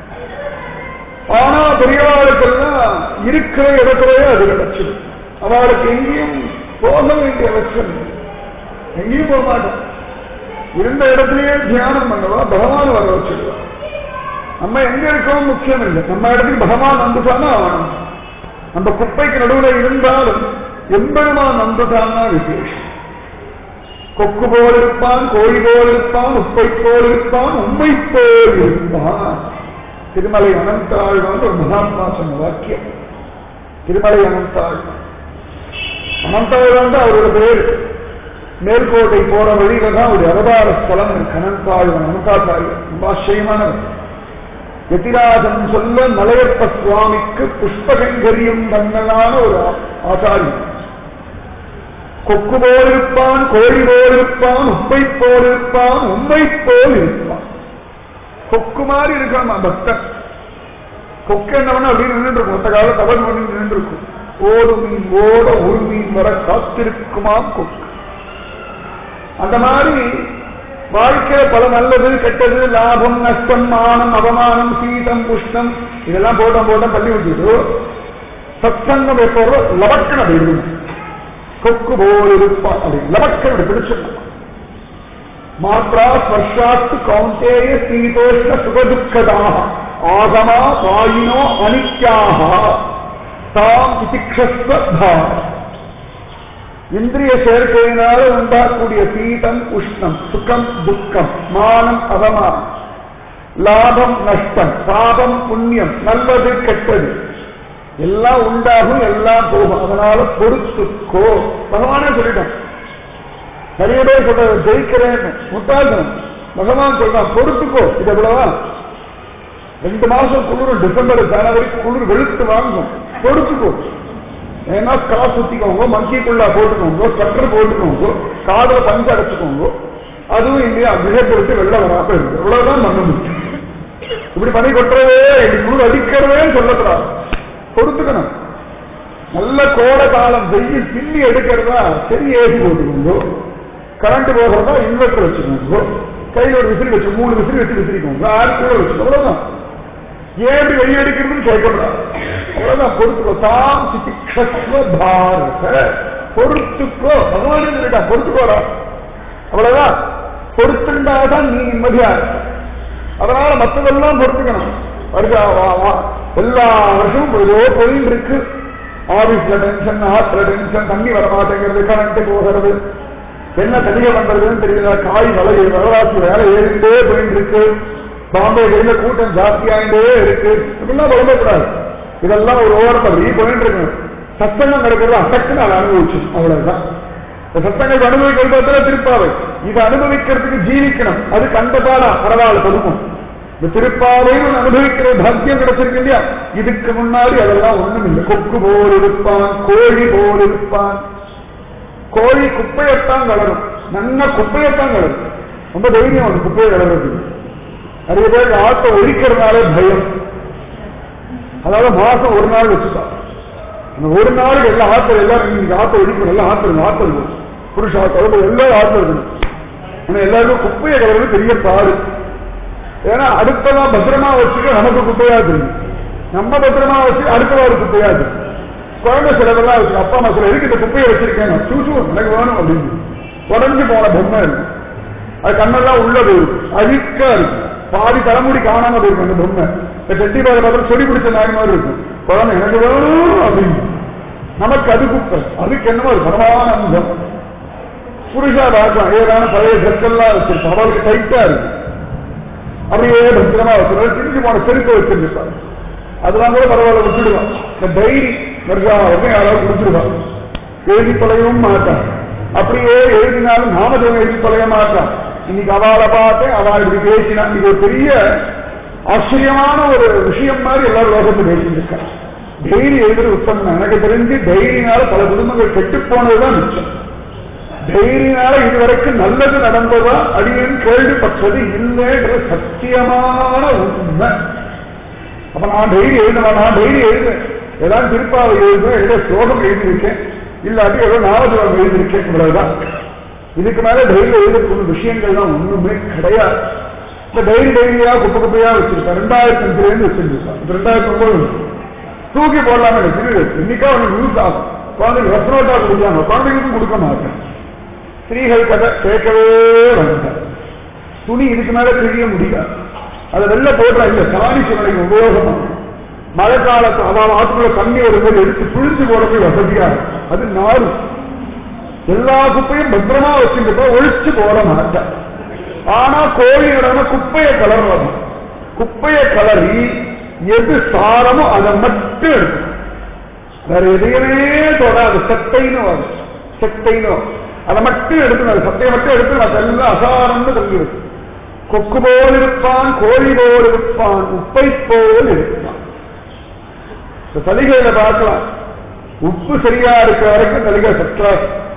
ஆனா பெரியவாளுக்கெல்லாம் இருக்கிற இடத்துலயே அது கிடைச்சது அவளுக்கு எங்கேயும் போக வேண்டிய அவசியம் இல்லை. எங்கேயும் போக மாட்டான் இருந்த இடத்துலயே தியானம் பண்ணவா பகவான் வர வச்சிருவா நம்ம எங்க இருக்கோம் முக்கியம் இல்லை நம்ம இடத்துக்கு பகவான் வந்துட்டானா அவனும் நம்ம குப்பைக்கு நடுவுல இருந்தாலும் எம்பெருமான் வந்துட்டான்னா விசேஷம் கொக்கு போல் இருப்பான் கோழி போல் இருப்பான் உப்பை போல் இருப்பான் உண்மை போல் இருப்பான் திருமலை அனந்தாழ்வான் ஒரு மகாத்மா சொன்ன வாக்கியம் திருமலை அனந்தாழ்வான் அனந்தாழ்வான் தான் அவரோட பேர் மேல்கோட்டை போற வழியில தான் ஒரு அவதார ஸ்தலம் இருக்கு அனந்தாழ்வன் அனந்தாச்சாரியன் ரொம்ப ஆச்சரியமானவர் எதிராஜன் சொல்ல மலையப்ப சுவாமிக்கு புஷ்பகங்கரியம் தன்னலான ஒரு ஆ- ஆச்சாரியன் கொக்கு போல் இருப்பான் கோழி போல் இருப்பான் உப்பை போல் இருப்பான் உண்மை போல் இருப்பான் கொக்கு மாதிரி இருக்கான் பக்தன் கொக்கு என்னவன அப்படின்னு நின்று இருக்கும் மொத்த கால தவறு பண்ணி நின்று இருக்கும் ஓடு மீன் ஓட ஒரு மீன் வர காத்திருக்குமாம் கொக்கு அந்த மாதிரி வாழ்க்கையில பல நல்லது கெட்டது லாபம் நஷ்டம் மானம் அவமானம் சீதம் புஷ்டம் இதெல்லாம் போட்டோம் போட்டோம் தள்ளி விட்டுட்டு சத்சங்கம் எப்போ லவக்கண வேண்டும் கொக்கு போல் இருப்பான் அப்படி லவக்கண பிடிச்சிருக்கும் மாத்ரா ஸ்பர்ஷாத்து கௌந்தேய சீதோஷ்ண சுகதுக்கதாக ஆகமா வாயினோ அனித்யாக தாம் இதிக்ஷஸ்வ இந்திரிய சேர்க்கையினால உண்டாக்கூடிய சீதம் உஷ்ணம் சுகம் துக்கம் மானம் அவமானம் லாபம் நஷ்டம் பாபம் புண்ணியம் நல்லது கெட்டது எல்லாம் உண்டாகும் எல்லாம் போகும் அதனால பொறுத்துக்கோ பகவானே சொல்லிட்டான் நிறைய பேர் சொல்ற ஜெயிக்கிறேன்னு முட்டாள்தனம் பகவான் சொல்றான் பொறுத்துக்கோ இது எவ்வளவா ரெண்டு மாசம் குளிர் டிசம்பர் ஜனவரி குளிர் வெளுத்து வாங்கும் பொறுத்துக்கோ ஏன்னா காசு சுத்திக்கோங்க மங்கிக்குள்ளா போட்டுக்கோங்க ஸ்வெட்டர் போட்டுக்கோங்க காதல பஞ்சு அடைச்சுக்கோங்க அதுவும் இல்லையா விழப்படுத்தி வெள்ள வராம இருக்கு இவ்வளவுதான் பண்ண முடியும் இப்படி பண்ணி கொட்டுறதே இப்படி குளிர் அடிக்கிறதே சொல்லக்கூடாது பொறுத்துக்கணும் நல்ல கோடை காலம் வெயில் பின்னி எடுக்கிறதா சரி ஏசி போட்டுக்கோங்க கரண்ட் போகிறதா இன்வெர்டர் வச்சுக்கோங்க கையில ஒரு விசிறி வச்சு மூணு விசிறி வச்சு விசிறிக்கோங்க ஆறு கூட வச்சு அவ்வளவுதான் ஏன் இப்படி வெளியே அடிக்கிறதுன்னு கேட்கக்கூடாது அவ்வளவுதான் பொறுத்துக்கோ தாம் சிதிக்ஷஸ்வ பாரத பொறுத்துக்கோ பகவானே சொல்லிட்டா பொறுத்துக்கோடா அவ்வளவுதான் பொறுத்துண்டாதான் நீ நிம்மதியா இருக்க. அதனால மற்றதெல்லாம் பொறுத்துக்கணும் வருஷா வா வா எல்லா வருஷமும் ஏதோ போயிட்டு இருக்கு ஆபீஸ்ல டென்ஷன் ஹார்ட்ல டென்ஷன் தண்ணி வர மாட்டேங்கிறது கரண்ட் போகிறது என்ன தெளிய பண்றதுன்னு தெரியல காய் விலை விலைவாசி வேலை ஏறிட்டே போயிட்டு இருக்கு பாம்பே கையில கூட்டம் ஜாஸ்தியாயிட்டே இருக்கு இப்படிலாம் புலம்பக்கூடாது இதெல்லாம் ஒரு ஓரத்தை அப்படியே போயிட்டு இருக்கு சத்தங்கம் நடக்கிறது அசக்கு நான் அனுபவிச்சு அவ்வளவுதான் இந்த சத்தங்கள் அனுபவிக்கிறது திருப்பாவை இதை அனுபவிக்கிறதுக்கு ஜீவிக்கணும் அது கண்டதானா பரவாயில்ல கொடுக்கும் இந்த திருப்பாவையும் அனுபவிக்கிற பாக்கியம் கிடைச்சிருக்கு இல்லையா இதுக்கு முன்னாடி அதெல்லாம் ஒண்ணும் இல்லை கொக்கு போல் இருப்பான் கோழி போல் இருப்பான் கோழி குப்பையத்தான் கலரும் நல்ல குப்பையத்தான் கலரும் ரொம்ப தைரியம் அது குப்பையை கலர்றது நிறைய பேருக்கு ஆட்டை ஒழிக்கிறதுனாலே பயம் அதாவது மாசம் ஒரு நாள் வச்சுட்டான் அந்த ஒரு நாளுக்கு எல்லா ஆத்தர் எல்லாரும் இன்னைக்கு ஆத்த ஒழிக்கணும் எல்லாம் ஆத்தர் ஆத்தர் புருஷா குழந்தை எல்லாம் ஆத்தர் இருக்கணும் ஆனா எல்லாருக்கும் குப்பையை கலர்றது பெரிய பாடு ஏன்னா அடுத்ததான் பத்திரமா வச்சுக்க நமக்கு குப்பையா தெரியும் நம்ம பத்திரமா வச்சு அடுத்தவாறு குப்பையா தெரியும் குழந்தை சிலதெல்லாம் இருக்கு அப்பா அம்மா சொல்ல எதுக்கு இந்த குப்பையை வச்சிருக்கேன் சூசு எனக்கு வேணும் அப்படின்னு உடஞ்சு போன பொம்மை இருக்கு அது கண்ணெல்லாம் உள்ள போயிருக்கு அழுக்கா இருக்கு பாதி தலைமுடி காணாம போயிருக்கு அந்த பொம்மை இந்த கட்டி பாதை பார்த்தா சொடி பிடிச்ச நாய் மாதிரி இருக்கும் குழந்தை எனக்கு வேணும் அப்படின்னு நமக்கு அது குப்பை அதுக்கு என்னமோ ஒரு பரமானந்தம் புருஷா பார்க்கலாம் ஏதான பழைய ட்ரெஸ் எல்லாம் வச்சிருப்பான் அவளுக்கு டைட்டா இருக்கு அப்படியே பத்திரமா வச்சிருவாரு திரும்பி போன செருக்க வச்சிருப்பாரு அதெல்லாம் கூட பரவாயில்ல விட்டுடுவான் இந்த டைரி வருஷம் யாராவது கொடுத்துடுவான் எழுதி தொலைவும் மாட்டான் அப்படியே எழுதினாலும் நாமதம் எழுதி தொலைய மாட்டான் இன்னைக்கு அவளை பார்த்தேன் அவள் இப்படி பேசினா இது ஒரு பெரிய ஆச்சரியமான ஒரு விஷயம் மாதிரி எல்லாரும் லோகத்தில் பேசிட்டு இருக்காங்க டைரி எழுதுறது உத்தமம் எனக்கு தெரிஞ்சு டைரினால பல குடும்பங்கள் கெட்டு போனதுதான் மிச்சம் டைரினால இதுவரைக்கும் நல்லது நடந்ததா அடியேன் கேள்விப்பட்டது இல்லைன்ற சத்தியமான உண்மை அப்ப நான் டைரி எழுதுவேன் நான் டைரி எழுதுவேன் ஏதாவது திருப்பாவை எழுதுவேன் ஏதோ ஸ்லோகம் எழுதியிருக்கேன் இல்லாட்டி ஏதோ நாவஜலம் எழுதியிருக்கேன் இவ்வளவுதான் இதுக்கு மேல டைரி எழுதக்கூடிய விஷயங்கள்லாம் ஒண்ணுமே கிடையாது இந்த டைரி டைரியா குப்பை குப்பையா வச்சிருக்கேன் ரெண்டாயிரத்தி அஞ்சுல இருந்து வச்சிருந்துருக்கான் இந்த ரெண்டாயிரத்தி ஒன்பது தூக்கி போடலாமே வச்சிருக்கு இன்னைக்கா அவனுக்கு யூஸ் ஆகும் குழந்தைங்க ரெஸ்னோட்டா கொடுக்காம குழந்தைங்களுக்கும் கொடுக்க மாட்டேன் ஸ்திரீகள் கதை கேட்கவே வேண்டாம் துணி இதுக்கு மேல தெரிய முடியாது அதை வெளில போடுறா இல்ல சாணி சுவடைக்கு உபயோகமாகும் மழை காலத்து அவன் ஆற்றுக்குள்ள தண்ணி வரும்போது எடுத்து புழிஞ்சு போறது வசதியா இருக்கும். அது நாரும் எல்லா குப்பையும் பத்திரமா வச்சுட்டு ஒழிச்சு போட மாட்டேன் ஆனா கோழி நடன குப்பையை கலர்றது குப்பையை கலரி எது சாரமோ அதை மட்டும் எடுக்கும் வேற எதையுமே தொடாது செத்தைன்னு வரும் செத்தைன்னு வரும். அதை மட்டும் எடுக்கணும் அது சத்தையை மட்டும் எடுத்து அதெல்லாம் அசாரம்னு சொல்லி வச்சு கொக்கு போல் இருப்பான் கோழி போல் இருப்பான் உப்பை போல் இருப்பான் இந்த சலுகையில பார்க்கலாம் உப்பு சரியா இருக்கிற வரைக்கும் சலுகை சற்றா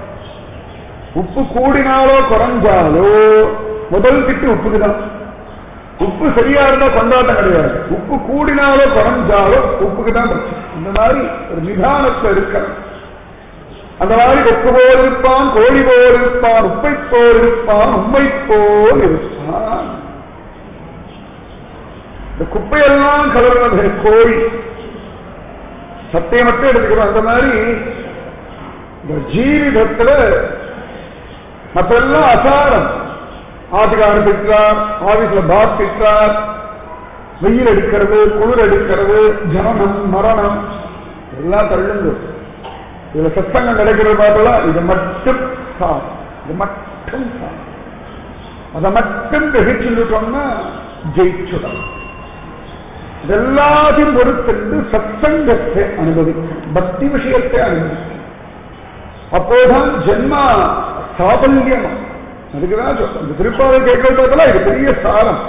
உப்பு கூடினாலோ குறைஞ்சாலோ முதல் திட்டு உப்புக்கு தான் உப்பு சரியா இருந்தா கொண்டாட்டம் கிடையாது உப்பு கூடினாலோ குறைஞ்சாலோ உப்புக்கு தான் பிரச்சனை இந்த மாதிரி ஒரு நிதானத்துல இருக்கணும் அந்த மாதிரி கொக்கு போல் இருப்பான் கோழி போல் இருப்பான் உப்பை போல் இருப்பான் உண்மை போல் இருப்பான் இந்த குப்பையெல்லாம் கலர்றது கோழி சத்தையை மட்டும் எடுத்துக்கிறோம் அந்த மாதிரி இந்த ஜீவிதத்துல மற்றெல்லாம் அசாரம் ஆட்டுக்காரன் திட்டார் ஆபீஸ்ல பாஸ் திட்டார் வெயில் எடுக்கிறது குளிர் எடுக்கிறது ஜனனம் மரணம் எல்லாம் தள்ளுங்க இதுல சத்தங்கம் கிடைக்கிறது பார்த்தலாம் இது மட்டும் சார் இது மட்டும் சார் அதை மட்டும் கிரகிச்சுட்டோம்னா ஜெயிச்சுடும் இதெல்லாத்தையும் பொறுத்திருந்து சத்சங்கத்தை அனுபவிக்கும் பக்தி விஷயத்தை அனுபவிக்கும் அப்போதான் ஜென்மா சாபல்யம் அதுக்குதான் சொல்றேன் இந்த திருப்பாவை கேட்கறதுல இது பெரிய சாரம்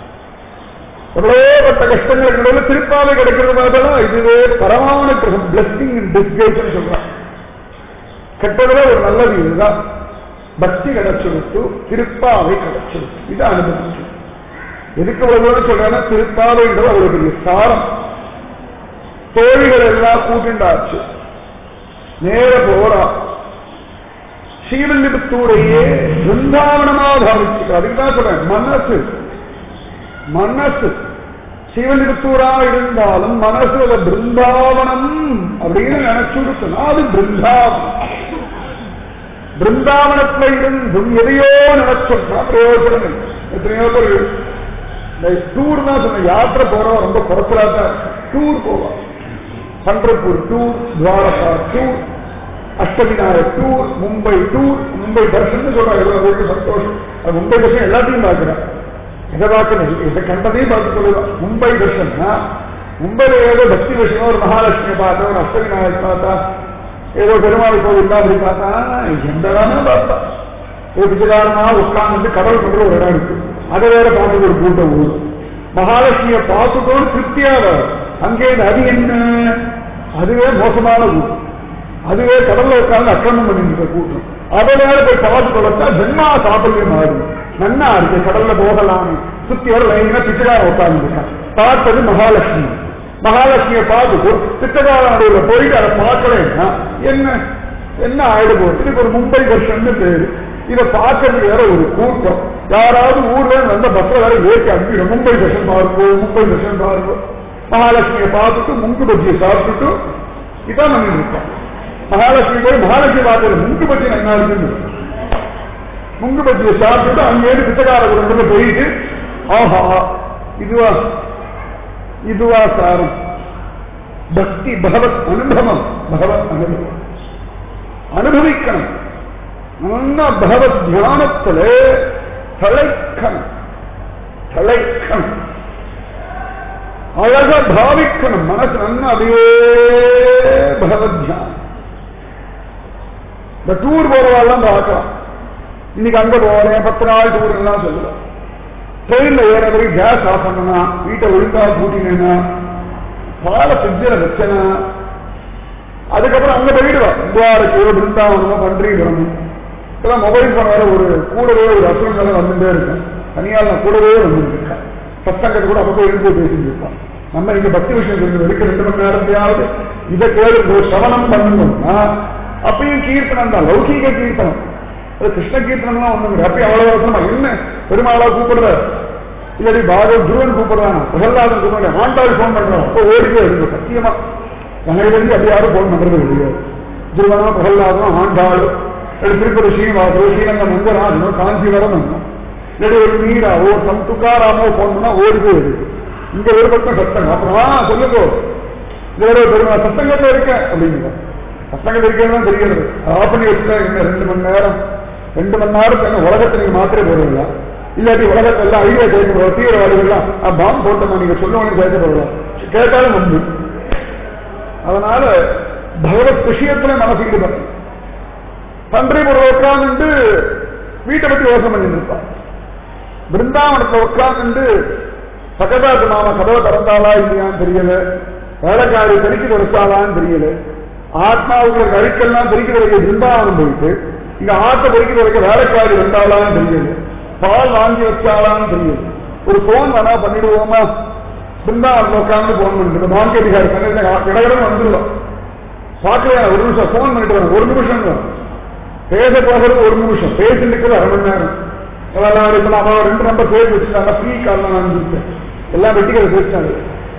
எவ்வளோப்பட்ட கஷ்டங்களுக்கு நடுவில் திருப்பாவை கிடைக்கிறது பார்த்தா இதுவே பரமான கிரகம் பிளஸ்டிங் இன் டிஸ்கேஷன் சொல்றான் கெட்டதுல ஒரு நல்லது இதுதான் பக்தி கிடைச்சிருத்து திருப்பாவை கிடைச்சிருத்து இது அனுபவிச்சு எதுக்கு அவ்வளவு தூரம் சொல்றேன்னா திருப்பாவைன்றது அவ்வளவு பெரிய சாரம் தோழிகள் எல்லாம் கூட்டிண்டாச்சு நேர போறா ஸ்ரீவில்லிபுத்தூரையே பிருந்தாவனமா பாவிச்சுக்க அதுக்கு தான் சொல்றேன் மனசு மனசு ஸ்ரீவில்லிபுத்தூரா இருந்தாலும் மனசு அதை பிருந்தாவனம் அப்படின்னு நினைச்சுடுச்சுனா அது பிருந்தாவனம் பிருந்தாவனத்துல இருந்தும் எதையோ நினைச்சோம்னா பிரயோஜனம் இல்லை. எத்தனையோ பேர் இந்த டூர் தான் சொன்ன யாத்திரை போறோம் ரொம்ப குறைச்சலா தான் டூர் போவோம் Pandharpur tour Dwarka tour Ashtavinayak tour Mumbai tour Mumbai Darshan சொல்றாங்க எவ்வளவு பேருக்கு சந்தோஷம் அது மும்பை தர்ஷன் எல்லாத்தையும் பார்க்கிறேன் எதை பார்க்கணும் இதை கண்டதையும் பார்த்து சொல்லுவான் மும்பை தர்ஷன்னா மும்பையில ஏதோ பக்தி விஷயம் ஒரு மகாலட்சுமி பார்த்தா ஒரு அஷ்டவிநாயக் பார்த்தா ஏதோ பெருமாள் கோவில் தான் அப்படி பார்த்தா எந்த வேணா பார்த்தா ஒரு பிச்சைக்காரனா உட்கார்ந்து கடல் பண்ற ஒரு இடம் இருக்கு அதை வேற பார்த்து ஒரு கூட்டம் ஊர் மகாலட்சுமியை பார்த்துட்டோடு திருப்தியா வரும் அங்கே இந்த அது என்ன அதுவே மோசமான ஊர் அதுவே கடல்ல உட்கார்ந்து அக்கிரமம் பண்ணிட்டு கூட்டம் அதை வேற போய் பார்த்து கொடுத்தா ஜென்மா சாப்பிடவே மாறும் நன்னா இருக்கு கடல்ல போகலாம் சுத்தி வர லைனா பிச்சைக்காரன் உட்கார்ந்து இருக்கான் பார்த்தது மகாலட்சுமி மகாலட்சுமியை பார்த்துட்டு பிச்சைக்கார நடுவுல போயிட்டு அதை பார்க்கலன்னா என்ன என்ன ஆயிடு போகுது இதுக்கு ஒரு மும்பை தர்ஷன் பேரு இதை பார்க்கறதுக்கு வேற ஒரு கூட்டம் யாராவது ஊர்ல இருந்து வந்த பஸ்ல வேற ஏற்றி அனுப்பிடும் மும்பை தர்ஷன் பாருங்கோ மும்பை தர்ஷன் பாருங்கோ மகாலட்சுமியை பார்த்துட்டு முங்கு பஜ்ஜியை சாப்பிட்டுட்டு இதான் பண்ணிட்டு இருக்கோம் மகாலட்சுமி போய் மகாலட்சுமி பார்க்கறது முங்கு பஜ்ஜி நல்லா இருக்குன்னு முங்கு பஜ்ஜியை சாப்பிட்டுட்டு அங்கேயிருந்து பிச்சைக்கார குடும்பத்துல போயிட்டு ஆஹா இதுவா இதுவா சாரம் பக்தி பகவத் அனுபவம் பகவத் அனுபவம் அனுபவிக்கணும் நல்லா பகவத் தியானத்துல தலைக்கணும் தலைக்கணும் அழக பாவிக்கணும் மனசு நல்லா அப்படியே பகவத் தியானம் இந்த டூர் போறவாள்லாம் பார்க்கலாம் இன்னைக்கு அங்க போறேன் பத்து நாள் டூர் எல்லாம் சொல்லுவேன் ட்ரெயின்ல ஏற வரைக்கும் கேஸ் ஆஃப் பண்ணனா வீட்டை ஒழுங்கா பூட்டினா பாலை ஃப்ரிட்ஜில் வச்சனா அதுக்கப்புறம் அங்க போயிடுவா துவாரக்கு பிருந்தாவனமோ பன்றிபுரம் இப்பெல்லாம் மொபைல் போன் வேற ஒரு கூடவே ஒரு அசுரங்கள் வந்துட்டே இருக்கும் தனியார் நான் கூடவே வந்துட்டு இருக்கேன் சத்தங்கத்தை கூட அப்பப்போ எழுந்து பேசிட்டு இருப்பான் நம்ம இங்க பக்தி விஷயம் தெரிஞ்சு வெடிக்க ரெண்டு மணி நேரத்தையாவது இதை கேளு சவனம் பண்ணணும்னா அப்பயும் கீர்த்தனம் தான் லௌகீக கீர்த்தனம் அது கிருஷ்ண கீர்த்தனம்லாம் ஒண்ணுங்க அப்பயும் அவ்வளவு அவசரமா என்ன பெருமாளா கூப்பிடுற இல்லாட்டி பாகவத் துருவன் கூப்பிடுறான் பிரகலாதன் கூப்பிடுறேன் ஆண்டாள் போன் பண்றான் அப்போ ஓடிக்கே இருக்கு சத்தியமா கங்கையிலிருந்து அப்படி யாரும் போன் பண்றது கிடையாது துருவனா பிரகலாதம் ஆண்டாள் இல்லாட்டி திருப்பதி ஸ்ரீனிவாசோ ஸ்ரீரங்கம் மங்கராஜனோ காஞ்சிவரம் இல்லாட்டி ஒரு மீராவோ சம் துக்காராமோ போன் பண்ணா ஓடி போய் இருக்கு இங்க ஒரு பக்கம் சத்தம் அப்புறம் ஆ, சொல்லுங்க இது ஒரு பெருமா சத்தங்கத்துல இருக்கேன் அப்படிங்கிற சத்தங்கள் இருக்கேன்னு தெரிகிறது ஆஃப் பண்ணி வச்சுட்டா இன்னும் ரெண்டு மணி நேரம் ரெண்டு மணி நேரத்துக்கு என்ன உலகத்தை நீங்க மாத்திரை போடுவீங்களா இல்லாட்டி உலகத்தை எல்லாம் ஐடியா கேட்க போறோம் தீவிரவாதிகள்லாம் பாம்பு போட்டோமா நீங்க சொல்லுவாங்க கேட்க போறோம் கேட்டாலும் வந்து அதனால பகவத் விஷயத்துல மனசு ஈடுபடும் பன்றிபுரம் உட்கார்ந்து வீட்டை பத்தி யோசனை பண்ணிட்டு இருப்பான் பிருந்தாவனத்துல உட்கார்ந்து பக்கத்தாத்து மாமா கதவை திறந்தாளா இல்லையான்னு தெரியல வேலைக்காரி தெறிக்க கொடுத்தாளான்னு தெரியல ஆத்மாவுக்குள்ள கழிக்கெல்லாம் தெறிக்க வரைக்க பிருந்தாவனம் போயிட்டு இங்க ஆத்த தெறிக்க வரைக்க வேலைக்காரி வந்தாளான்னு தெரியல பால் வாங்கி வச்சாளான்னு தெரியல ஒரு போன் வேணா பண்ணிடுவோமா பிருந்தாவனத்துல உட்கார்ந்து போன் பண்ணிட்டு பாங்கி அதிகாரி இடகிடம் வந்துருவோம் பார்க்கலையா ஒரு நிமிஷம் போன் பண்ணிட்டு வரேன் ஒரு நிமிஷம் தான் பேச போகிறது ஒரு நிமிஷம் பேசி நிற்கிறது அரை மணி நேரம் எல்லாம் இப்ப நான் அவன் ரெண்டு நம்பர் பேர் வச்சுட்டாங்க ஃப்ரீ கால் நான் அனுப்பிச்சேன் எல்லாம் வெட்டிக்கிற பேசிட்டாங்க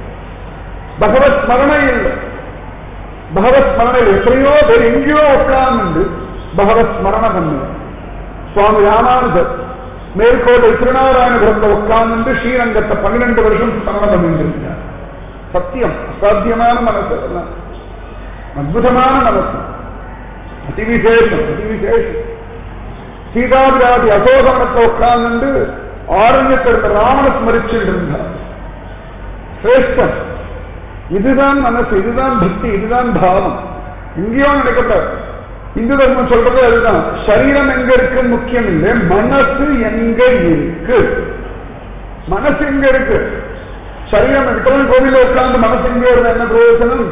பகவத் ஸ்மரணை இல்லை பகவத் ஸ்மரணை இல்லை. எத்தனையோ பேர் எங்கேயோ உட்கார்ந்து பகவத் ஸ்மரண பண்ணு சுவாமி ராமானுஜர் மேற்கோட்டை திருநாராயணபுரத்தை உட்கார்ந்து ஸ்ரீரங்கத்தை பன்னிரண்டு வருஷம் ஸ்மரணம் பண்ணிட்டு இருந்தார் சத்தியம் அசாத்தியமான மனசு அதெல்லாம் அற்புதமான மனசு அதி விசேஷம் அதி விசேஷம் சீதாபிராதி அசோகவனத்தை உட்கார்ந்து ஆரண்யத்தில் இருந்த ராமனை ஸ்மரிச்சுட்டு இருந்தார் சிரேஷ்டம் இதுதான் மனசு இதுதான் பக்தி இதுதான் பாவம் எங்கேயோ நடக்கக்கூடாது இந்து தர்மம் சொல்றது அதுதான் சரீரம் எங்க இருக்கு முக்கியம் இல்லை மனசு எங்க இருக்கு மனசு எங்க இருக்கு சரீரம் இப்பதான் கோவில உட்கார்ந்து மனசு எங்க இருந்தா என்ன பிரயோஜனம்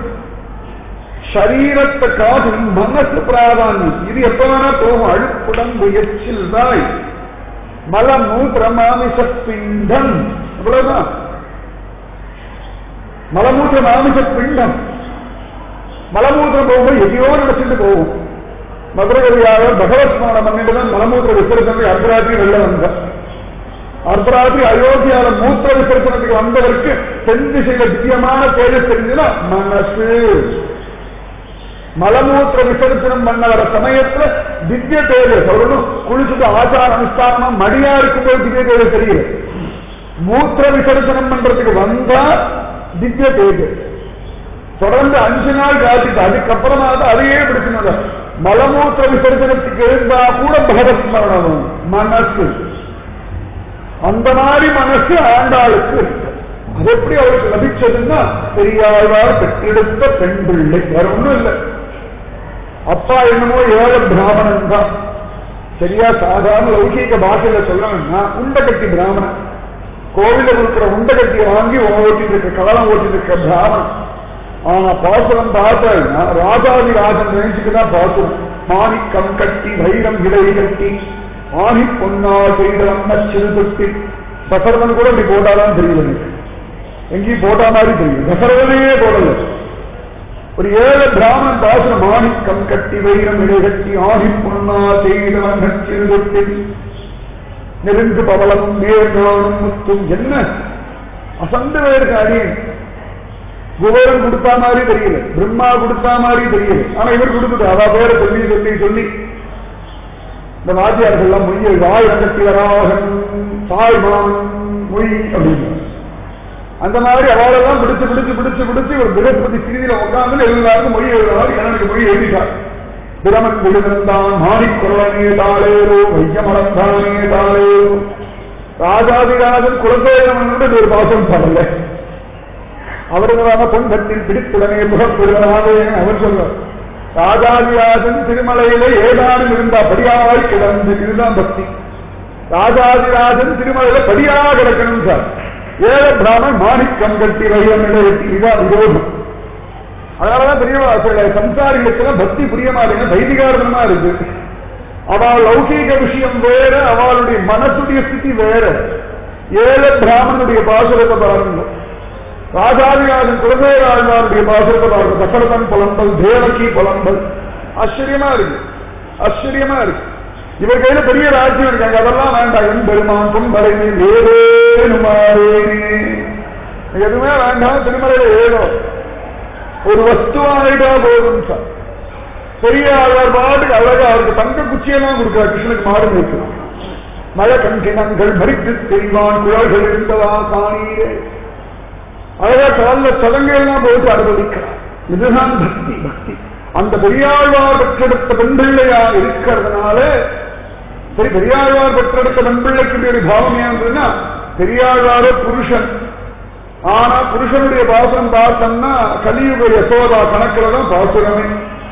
சரீரத்தை காதும் மனசு பிராதானியம் இது எப்ப வேணா போகும் அழுப்புடன் முயற்சில் தாய் மலம் மூத்திர மாமிச பிண்டம் அவ்வளவுதான் மலமூத்திர மாமிச பிண்டம் மலமூத்திரம் போகும்போது எதையோ நினைச்சிட்டு போகும் மதுரகவியாக பகவத் ஸ்மரணம் பண்ணிட்டு தான் மலமூத்திர விசர்ஜனை அர்த்தராத்திரி வெளில வந்தார் அர்த்தராத்திரி அயோத்தியால மூத்திர விசர்ஜனத்துக்கு வந்தவருக்கு தென் திசையில திவ்யமான தேஜஸ் தெரிஞ்சுன்னா மனசு மலமூத்திர விசர்ஜனம் பண்ண வர சமயத்துல திவ்ய தேஜஸ் அவரும் குளிச்சுட்டு ஆச்சார அனுஷ்டானமா மடியா இருக்கும்போது திவ்ய தேஜஸ் தெரியல மூத்திர விசர்ஜனம் பண்றதுக்கு வந்தா திவ்ய தேஜஸ் தொடர்ந்து அஞ்சு நாள் காத்துட்டு அதுக்கப்புறமா தான் அதையே பிடிச்சினது மலமூத்திர விசர்ஜனத்துக்கு இருந்தா கூட பகவத் ஸ்மரணம் மனசு அந்த மாதிரி மனசு ஆண்டாளுக்கு இருக்கு. அது எப்படி அவருக்கு லபிச்சதுன்னா பெரியாழ்வார் பெற்றெடுத்த பெண் பிள்ளை வேற ஒண்ணும் இல்லை அப்பா என்னமோ ஏழை பிராமணன் தான் சரியா சாதாரண லௌகீக பாஷையில சொல்லணும்னா உண்டகட்டி பிராமணன் கோவில இருக்கிற உண்டகட்டியை வாங்கி ஓட்டிட்டு இருக்க கவலம் ஓட்டிட்டு இருக்க பிராமணன் ஆனா பாசுரம் பார்த்தா ராஜாதி ராஜன் ரேஞ்சுக்கு தான் பாசுரம் மாணிக்கம் கட்டி வைரம் இலை கட்டி ஆணி பொன்னா செய்தவன் சிறு தொட்டி தசரவன் கூட இப்படி போட்டாதான் தெரியல எனக்கு எங்கேயும் போட்டா மாதிரி தெரியும் தசரவனையே போடல ஒரு ஏழு பிராமணன் பாசுரம் மாணிக்கம் கட்டி வைரம் இலை கட்டி ஆணி பொன்னா செய்தவன் சிறு தொட்டி நெருங்கு பவளமும் நேர்நானும் முத்தும் என்ன அசந்து வேறு அடியேன் குபேரன் கொடுத்தா மாதிரி தெரியல பிரம்மா கொடுத்தா மாதிரி தெரியல ஆனா இவர் கொடுத்துட்டு அவ பேரை சொல்லி சொல்லி சொல்லி இந்த வாத்தியார்கள் எல்லாம் மொழியை வாய் அகத்தியராகன் தாய்மான் மொழி அப்படின்னு அந்த மாதிரி அவளெல்லாம் பிடிச்சு பிடிச்சு பிடிச்சு பிடிச்சு ஒரு பிரகஸ்பதி சிறிதியில உட்கார்ந்து எல்லாருக்கும் மொழி எழுதினார் எனக்கு மொழி எழுதிட்டார் பிரமன் விழுந்தான் மாணிக்குரலனே தாளேரோ வையமளந்தானே தாளேரோ ராஜாதிராஜன் குலசேகரன் ஒரு பாசம் பாடல அவர்களான பொன்பத்தில் பிடித்துடனே புகப்படுவதாக அவர் சொல்றார் ராஜாதிராஜன் திருமலையிலே ஏதானும் இருந்தா படியாய் கிடந்து இதுதான் பக்தி ராஜாதிராஜன் திருமலையில படியா கிடக்கணும் சார் ஏழ பிராமன் மாணிக்கம் கட்டி வையம் வெட்டி இதான் விரோதம் அதனாலதான் தெரியவா சில சம்சாரிகளுக்கெல்லாம் பக்தி புரிய மாட்டேங்க வைதிகாரணமா இருக்கு அவள் லௌகீக விஷயம் வேற அவளுடைய மனசுடைய ஸ்திதி வேற ஏழை பிராமணனுடைய பாசுரத்தை பாருங்க ராஜாதிராஜன் குலதேராஜாருடைய பாசுரத்தை பாருங்க தசரதன் புலம்பல் தேவகி புலம்பல் ஆச்சரியமா இருக்கு ஆச்சரியமா இருக்கு இவர் கையில பெரிய ராஜ்யம் இருக்காங்க அதெல்லாம் வேண்டாம் என் பெருமான் பொன்படைமை ஏதேனுமாறே எதுவுமே வேண்டாம் திருமலையில ஏதோ ஒரு வஸ்துவாயிட்டா போதும் சார் பெரிய ஆழ்வார் பாட்டுக்கு அழகா அவருக்கு தங்க குச்சியெல்லாம் கொடுக்கிறார் கிருஷ்ணனுக்கு மாடு வைக்கலாம் மழை கண்கிணங்கள் மறித்து தெரிவான் குழல்கள் இருந்ததா காணீரே அழகா காலில் சதங்கையெல்லாம் போட்டு அனுபவிக்கிறார் இதுதான் பக்தி பக்தி அந்த பெரியாழ்வார் பெற்றெடுத்த பெண்பிள்ளையா இருக்கிறதுனால சரி பெரியாழ்வார் பெற்றெடுத்த பெண்பிள்ளைக்கு ஒரு பாவம் ஏன்னா பெரியாழ்வாரே புருஷன் ஆனா புருஷனுடைய பாசனம் பார்த்தோம்னா கலியுக யசோதா கணக்கில் தான் பாசுரமே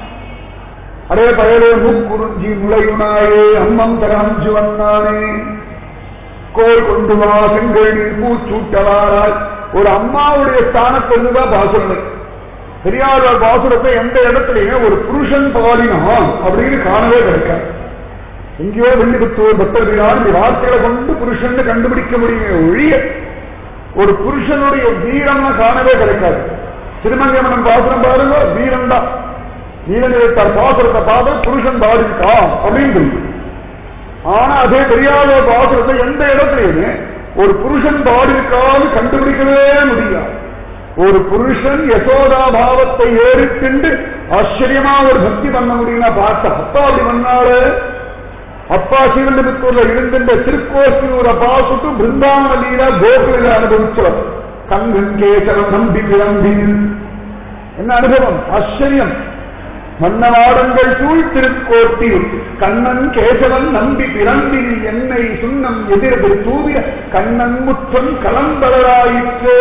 அடே பயலே மூக்குறிஞ்சி முளையுனாயே அம்மம் தர அஞ்சு வந்தானே கோல் கொண்டு வா செங்கல் நீர் பூச்சூட்டவாராய் ஒரு அம்மாவுடைய ஸ்தானத்திலிருந்துதான் பாசுரமே பெரியாழ்வார் பாசுரத்தை எந்த இடத்துலயும் ஒரு புருஷன் பாலினான் அப்படின்னு காணவே கிடைக்காது எங்கேயோ வெள்ளிபுத்தூர் பக்தர்களால் இந்த வார்த்தைகளை கொண்டு புருஷன் கண்டுபிடிக்க முடியுமே ஒழிய ஒரு புருஷனுடைய வீரம்னா காணவே கிடைக்காது திருமங்கமனன் பாசுரம் பாருங்க வீரம் தான் நீலநிலைத்தார் பாசுரத்தை பார்த்து புருஷன் பாடிருக்கான் அப்படின்னு சொல்லி ஆனா அதே தெரியாத பாசுரத்தை எந்த இடத்துலயுமே ஒரு புருஷன் பாடிருக்கான்னு கண்டுபிடிக்கவே முடியாது ஒரு புருஷன் யசோதா பாவத்தை ஏறிக்கொண்டு ஆச்சரியமா ஒரு பக்தி பண்ண முடியும்னா பார்த்த அப்பா அப்படி பண்ணாரு அப்பா ஸ்ரீவல்லிபுத்தூர்ல இருந்திருந்த திருக்கோசியூரை பார்த்துட்டு பிருந்தாவன லீலா கோகுல அனுபவிச்சவர் கங்கன் கேசவன் நம்பி விளம்பி என்ன அனுபவம் ஆச்சரியம் மன்னவாடங்கள் சூழ் திருக்கோட்டி கண்ணன் கேசவன் நம்பி பிறந்தி என்னை சுண்ணம் எதிர்வு தூவிய கண்ணன் முற்றம் கலம்பலராயிற்றே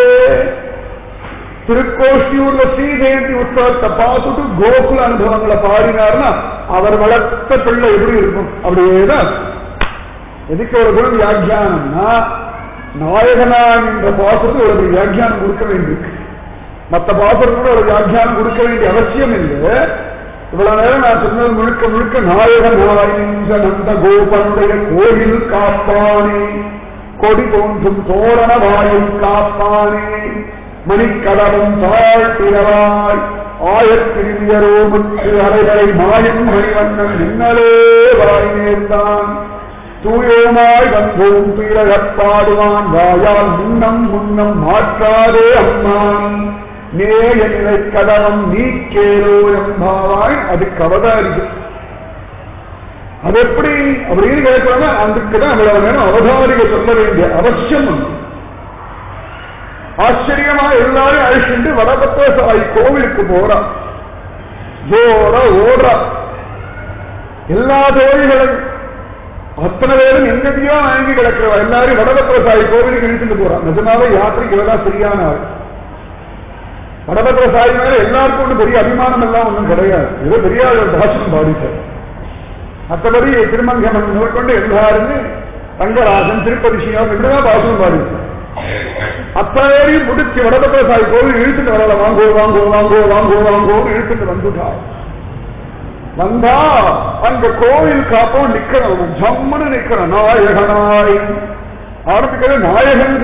திருக்கோஷ்டியூர்ல ஸ்ரீஜெயந்தி உற்சவத்தை பார்த்துட்டு கோகுல அனுபவங்களை பாடினார்னா அவர் வளர்த்த பிள்ளை எப்படி இருக்கும் அப்படியேதான் எதுக்கு ஒரு குணம் வியாக்கியானம்னா நாயகனான் என்ற பாசத்துக்கு ஒரு வியாக்கியானம் கொடுக்க வேண்டியிருக்கு மற்ற பாசத்துக்கு ஒரு வியாக்கியானம் கொடுக்க வேண்டிய அவசியம் இல்லை இவ்வளவு நேரம் நான் சொன்னது முழுக்க முழுக்க நாயகன் நின்ற நந்த கோபனுடைய கோயில் காப்பானே கொடி தோன்றும் தோரண வாயில் காப்பானே மணிக்கடவும் தாழ்த்திரவாய் ஆயத்திரியரோ முற்று அறைகளை மாயும் மணிவண்ணன் நின்னலே வாய் நேர்ந்தான் தூயோமாய் வந்தோம் பீரகப் பாடுவான் வாயால் முன்னம் முன்னம் மாற்றாதே அம்மான் நேய நிலை கடவம் நீ கேளோ எம்பாவாய் அதுக்கு அவதாரிகள் அது எப்படி அப்படின்னு கேட்கிறாங்க அதுக்குதான் அவ்வளவு நேரம் அவதாரிக சொல்ல வேண்டிய அவசியம் உண்டு ஆச்சரியமா எல்லாரும் அழிச்சுட்டு வடபத்த சாய் கோவிலுக்கு போறான் ஜோரா ஓடுறா எல்லா தோழிகளும் அத்தனை பேரும் எங்கேயோ வாங்கி கிடக்கிறவா எல்லாரும் வடபத்திர சாய் கோவிலுக்கு இழுத்துட்டு போறான் நிஜமாவே யாத்திரைக்கு இவதான் சரியான ஆள் வடபத்திர சாய் மேல எல்லாருக்கும் ஒன்றும் பெரிய அபிமானம் எல்லாம் ஒன்றும் கிடையாது ஏதோ பெரிய ஆள் பாஷம் பாடிச்சார் மற்றபடி திருமங்கமன் முதற்கொண்டு எல்லாருமே ரங்கராஜன் திருப்பதி ஸ்ரீனிவாசன் இப்படிதான் பாஷம் பாடிச்சார் அத்தனையும் முடிச்சு வடபத்திர சாய் கோவில் இழுத்துட்டு வரல வாங்கோ வாங்கோ வாங்கோ வாங்கோ வாங்கோ இழுத்துட்டு வந்துட்டா வந்தா அந்த கோவில் காப்போம் நிக்கிறவன் ஜம்முன்னு நிக்கிறான் நாயகனாய் ஆரம்பிக்கிற நாயகன்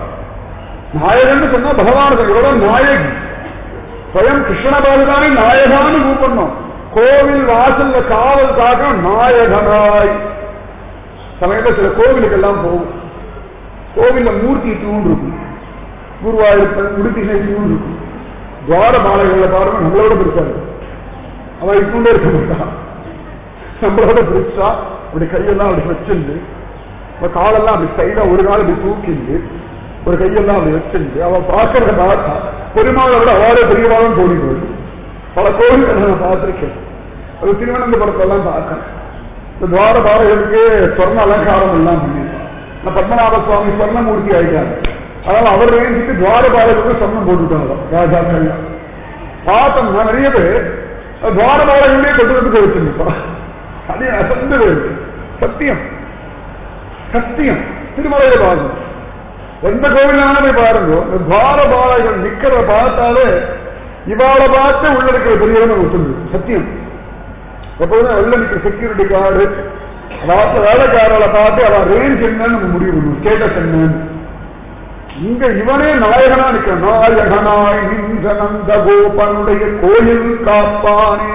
நாயகன் சொன்னா பகவான் இவரோட நாயகி ஸ்வயம் கிருஷ்ணபாதுதானே நாயகான்னு கூப்பிடணும் கோவில் வாசல்ல காவல் காக்க நாயகனாய் சமயத்துல சில கோவிலுக்கெல்லாம் போகும் கோவில்ல மூர்த்தி தூண் இருக்கும் குருவாயூர் முடித்திசை தூண் இருக்கும் துவார மாலைகளை பாருங்க நம்மளோட பெருசாரு அவன் இட்டுண்டே இருக்க மாட்டான் நம்மளோட பெருசா அப்படி கையெல்லாம் அப்படி வச்சிருந்து காலெல்லாம் அப்படி சைடா ஒரு கால் இப்படி தூக்கிண்டு ஒரு கையெல்லாம் அப்படி வச்சிருந்து அவ பார்க்கறத பார்த்தா பெருமாளை விட அவாரே பெரியவாளும் தோணி போயிடும் பல கோவில்களை நான் பார்த்திருக்கேன் அது திருவனந்தபுரத்தெல்லாம் பார்த்தேன் இந்த துவார பாரகளுக்கு சொர்ண அலங்காரம் எல்லாம் பண்ணி நான் பத்மநாப சுவாமி சொர்ணமூர்த்தி ஆயிட்டாங்க அதனால அவர் ரேஞ்சுக்கு துவார பாரகளுக்கு சொர்ணம் போட்டுட்டாங்க ராஜாக்கள் பார்த்தோம்னா நிறைய பேர் துவார பாரகளே கொண்டு வந்து வச்சிருப்பா அதே அசந்து போயிருக்கு சத்தியம் சத்தியம் திருமலையில பாருங்க எந்த கோவிலான போய் பாருங்க இந்த துவார பாலகர்கள் நிக்கிறத பார்த்தாலே இவாளை பார்த்து உள்ள இருக்கிற பெரியவன் ஒத்துந்து சத்தியம் எப்போதும் உள்ள நிற்கிற செக்யூரிட்டி கார்டு அதாவது வேலைக்காரர்களை பார்த்து அவன் ரேஞ்ச் என்னன்னு நம்ம முடிவு பண்ணுவோம் ஸ்டேட்டஸ் என்னன்னு இங்க இவனே நாயகனா நிற்க நாயகனாய் நின்ற நந்த கோபனுடைய கோயில் காப்பானே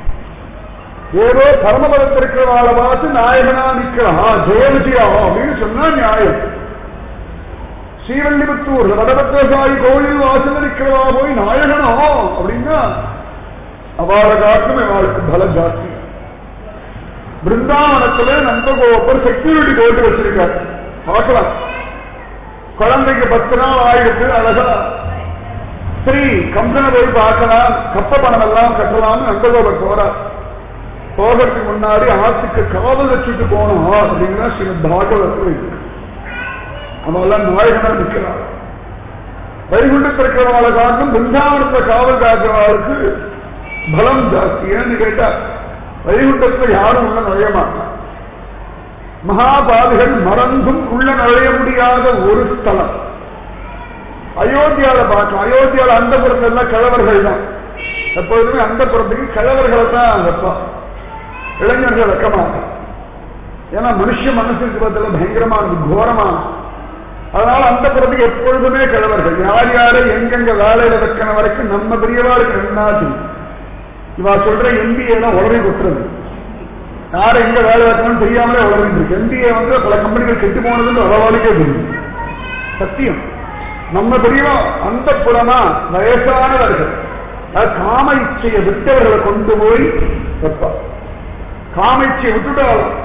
ஏதோ பரமபதத்தில் இருக்கிறவாளை பார்த்து நாயகனா நிற்கிறான் ஜெய விஜயா அப்படின்னு சொன்னா நியாயம் ஸ்ரீவல்லிபுத்தூர் வடபத்திரசாயி கோயில் வாசல் இருக்கிறவா போய் நாயகனோ அப்படின்னா அவார காட்டும் இவாளுக்கு பல ஜாஸ்தி பிருந்தாவனத்துல நந்தகோபர் செக்யூரிட்டி போட்டு வச்சிருக்காரு பார்க்கலாம் குழந்தைக்கு பத்து நாள் ஆயிடுச்சு அழகா சரி கம்பனை போய் பார்க்கலாம் கப்ப பணம் எல்லாம் கட்டலாம்னு நந்தகோபர் போறார் போகிறதுக்கு முன்னாடி ஆத்துக்கு காவல் வச்சுட்டு போனோம் அப்படின்னா ஸ்ரீமத் பாகவதத்தில் இருக்கு அவெல்லாம் நாயகனா நிற்கிறார் வைகுண்டத்தில் இருக்கிறவளை காட்டும் பிருந்தாவனத்துல காவல் காக்கிறவளுக்கு பலம் ஜாஸ்தி ஏன்னு கேட்டா வைகுண்டத்துல யாரும் உள்ள நுழைய மாட்டான் மகாபாதிகள் மறந்தும் உள்ள நுழைய முடியாத ஒரு ஸ்தலம் அயோத்தியால பார்க்கலாம் அயோத்தியால அந்த புறத்துல கிழவர்கள் தான் எப்பொழுதுமே அந்த புறத்துக்கு கிழவர்களை தான் வைப்பான் இளைஞர்கள் வைக்க மாட்டான் ஏன்னா மனுஷ மனசுக்கு பதில் பயங்கரமானது கோரமானது அதனால அந்த புறத்துக்கு எப்பொழுதுமே கிழவர்கள் யார் யாரை எங்கெங்க வேலையில வைக்கணும் வரைக்கும் நம்ம பெரியவாளுக்கு ரெண்டாச்சு இவா சொல்ற எம்பிஏ தான் உடனே கொட்டுறது யாரை எங்க வேலை வைக்கணும்னு தெரியாமலே உடனே இருக்கு எம்பிஏ வந்து பல கம்பெனிகள் கெட்டு போனதுன்னு அவளுக்கே தெரியும் சத்தியம் நம்ம பெரியவா அந்த புறமா வயசானவர்கள் காம இச்சையை விட்டவர்களை கொண்டு போய் வைப்பா காம இச்சையை விட்டுட்டாலும்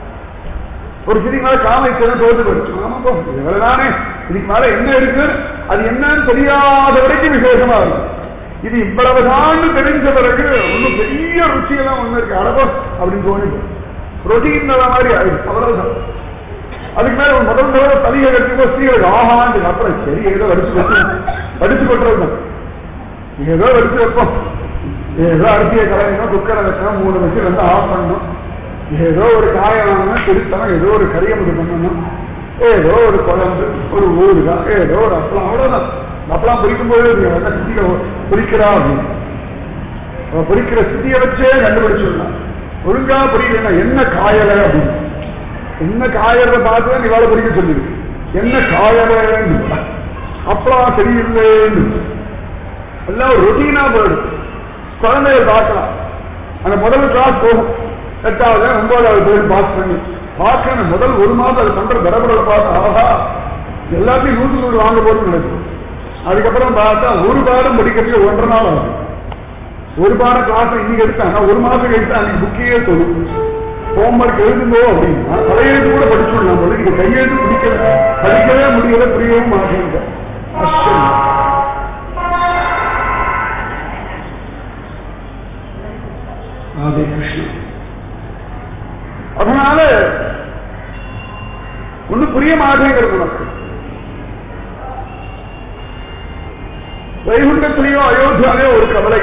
ஒரு சிறிய மேல காம இச்சை தோத்து போயிடுச்சு ஆமாப்பா இவ்வளவுதானே இதுக்கு மேல என்ன இருக்கு அது என்னன்னு தெரியாத வரைக்கும் விசேஷமா இருக்கும் இது இவ்வளவுதான் தெரிஞ்ச பிறகு ஒன்னும் பெரிய ருச்சியெல்லாம் ஒண்ணு இருக்கு அடப்போ அப்படின்னு தோணிது ரொட்டீன் மாதிரி ஆயிடுச்சு அவ்வளவுதான் அதுக்கு மேல ஒரு முதல் தடவை தலையை கட்டிப்போ ஸ்ரீகளுக்கு ஆஹான்னு அப்புறம் சரி ஏதோ வடிச்சு வடிச்சு கொட்டுறது ஏதோ வடிச்சு வைப்போம் ஏதோ அரிசியை கலையணும் குக்கரை வைக்கணும் மூணு வச்சு வந்து ஆஃப் பண்ணணும் ஏதோ ஒரு காயம் வாங்கணும் திருத்தணும் ஏதோ ஒரு கரியமுது பண்ணணும் ஏதோ ஒரு குழம்பு ஒரு ஊறுகாய் ஏதோ ஒரு அப்பளம் அவ்வளவுதான் அப்பளம் பொரிக்கும் போது சித்திய பொரிக்கிறா அப்படின்னு அவன் பொரிக்கிற சித்தியை வச்சே கண்டுபிடிச்சிடலாம் ஒழுங்கா பொரியலன்னா என்ன காயலை அப்படின்னு என்ன காயறத பார்த்து நீ வேலை பொறிக்க சொல்லிடு என்ன காயலைன்னு அப்பளம் சரியில்லைன்னு எல்லாம் ஒரு ரொட்டீனா போயிடும் குழந்தைகள் பார்க்கலாம் அந்த முதல் கிளாஸ் போகும் எட்டாவது ஒன்பதாவது பேர் பாஸ் பண்ணி பார்க்கணும் முதல் ஒரு மாதம் அது பண்ற கடப்படலை பார்த்து ஆஹா எல்லாத்தையும் நூற்று நூறு வாங்க போட்டு நடக்கும் அதுக்கப்புறம் பார்த்தா ஒரு பாடம் படிக்கிறதுக்கு ஒன்றரை நாள் ஆகும் ஒரு பாடம் கிளாஸ் இன்னைக்கு எடுத்தாங்க ஒரு மாசம் கழித்து அன்னைக்கு புக்கையே சொல்லும் ஹோம்ஒர்க் எழுதுங்கோ அப்படின்னா தலையெழுத்து கூட படிச்சுடலாம் போல நீங்க கையெழுத்து பிடிக்கல படிக்கவே முடியல புரியவும் மாட்டேங்க ஆச்சரியம் ராதே கிருஷ்ணா அதனால ஒண்ணு புரிய மாட்டேங்கிறது உனக்கு வைகுண்டத்திலேயோ அயோத்தியாலேயோ ஒரு கவலை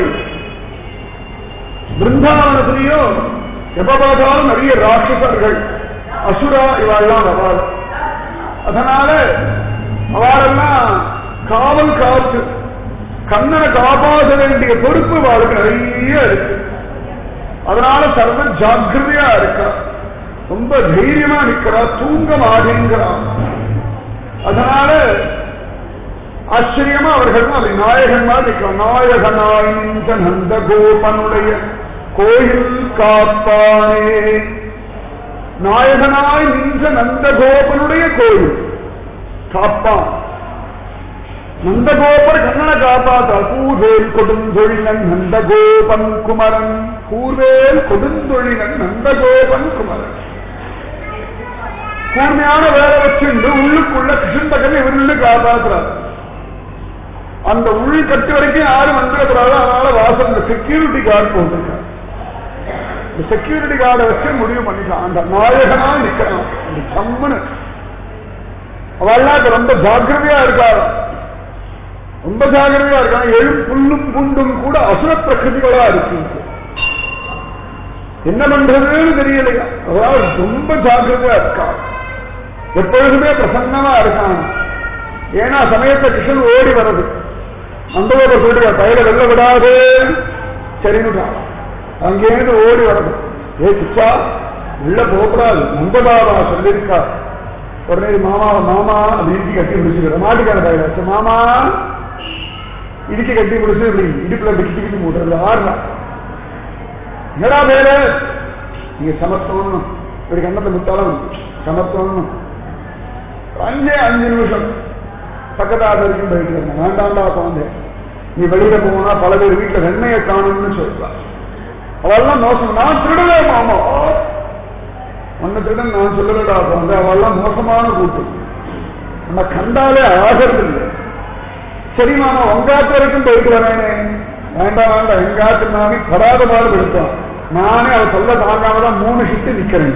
பிருந்தாவனத்திலேயோ எப்ப பார்த்தாலும் நிறைய ராட்சசர்கள் அசுரா இவாள்லாம் வராது அதனால அவரெல்லாம் காவல் காத்து கண்ணனை காப்பாற்ற வேண்டிய பொறுப்பு அவளுக்கு நிறைய இருக்கு அதனால சர்வ ஜாக்கிரதையா இருக்கா ரொம்ப தைரியமா நிக்கிறா தூங்க மாட்டேங்கிறா அதனால ஆச்சரியமா அவர்கள் அப்படி நாயகன்மார் நிற்கிறார் நாயகனாய் நின்ற நந்த கோபனுடைய கோயில் காப்பானே நாயகனாய் நின்ற நந்த கோபனுடைய கோயில் காப்பான் நந்தகோபர் கண்ணனை காப்பாத்தார் கூர்வேல் கொடுந்தொழிலன் நந்தகோபன் குமரன் கூர்வேல் கொடுந்தொழிலன் நந்தகோபன் குமரன் கூர்மையான வேலை வச்சுண்டு உள்ளுக்குள்ள கிருஷ்ணன் இவருள்ள காப்பாற்றுறாரு அந்த உள் கட்டு வரைக்கும் யாரும் வந்துடக்கூடாது அதனால வாசல் இந்த செக்யூரிட்டி கார்டு போட்டிருக்காரு இந்த செக்யூரிட்டி கார்டை வச்சு முடிவு பண்ணிக்கலாம் அந்த நாயகனா நிக்கிறான் அந்த சம்மனு அவள்லாம் ரொம்ப ஜாக்கிரதையா இருக்காரு ரொம்ப ஜாகிரதையா இருக்காங்க எழும் புல்லும் புண்டும் கூட அசுர பிரகிருதிகளா இருக்கு என்ன பண்றதுன்னு தெரியலையா அதாவது ரொம்ப ஜாகிரதையா இருக்கா எப்பொழுதுமே பிரசன்னமா இருக்கான் ஏன்னா சமயத்தை கிருஷ்ணன் ஓடி வர்றது அந்த ஒரு சொல்லிட்டு பயிர வெள்ள விடாது சரின்னு அங்கேருந்து ஓடி வர்றது ஏ கிச்சா உள்ள போகக்கூடாது நந்தபாபா சொல்லியிருக்கா உடனே மாமா மாமா அப்படின்னு கட்டி பிடிச்சிக்கிற மாட்டுக்கார பயிர மாமா இடுக்கி கட்டி பிடிச்சு இப்படி இடுப்புல இப்படி கிட்டி கிட்டி மூடுறது ஆடுறா என்னடா வேற நீங்க சமத்துவம் இப்படி கண்ணத்தை முத்தாலும் சமத்துவம் அஞ்சே அஞ்சு நிமிஷம் பக்கத்தாத வரைக்கும் போயிட்டு இருந்தேன் வேண்டாண்டா குழந்தை நீ வெளியில போனா பல பேர் வீட்டுல வெண்மையை காணும்னு சொல்றா அவெல்லாம் மோசம் நான் திருடவே மாமா ஒன்னு திருடன் நான் சொல்லலடா குழந்தை அவெல்லாம் மோசமான கூட்டு நம்ம கண்டாலே ஆகிறது இல்லை சரி மாமா உங்காத்து வரைக்கும் போயிட்டு வரேனே வேண்டாம் வேண்டாம் எங்காத்து மாமி படாத பாடு எடுத்தோம் நானே அவ சொல்ல தாங்காம தான் மூணு ஷிட்டு நிக்கிறேன்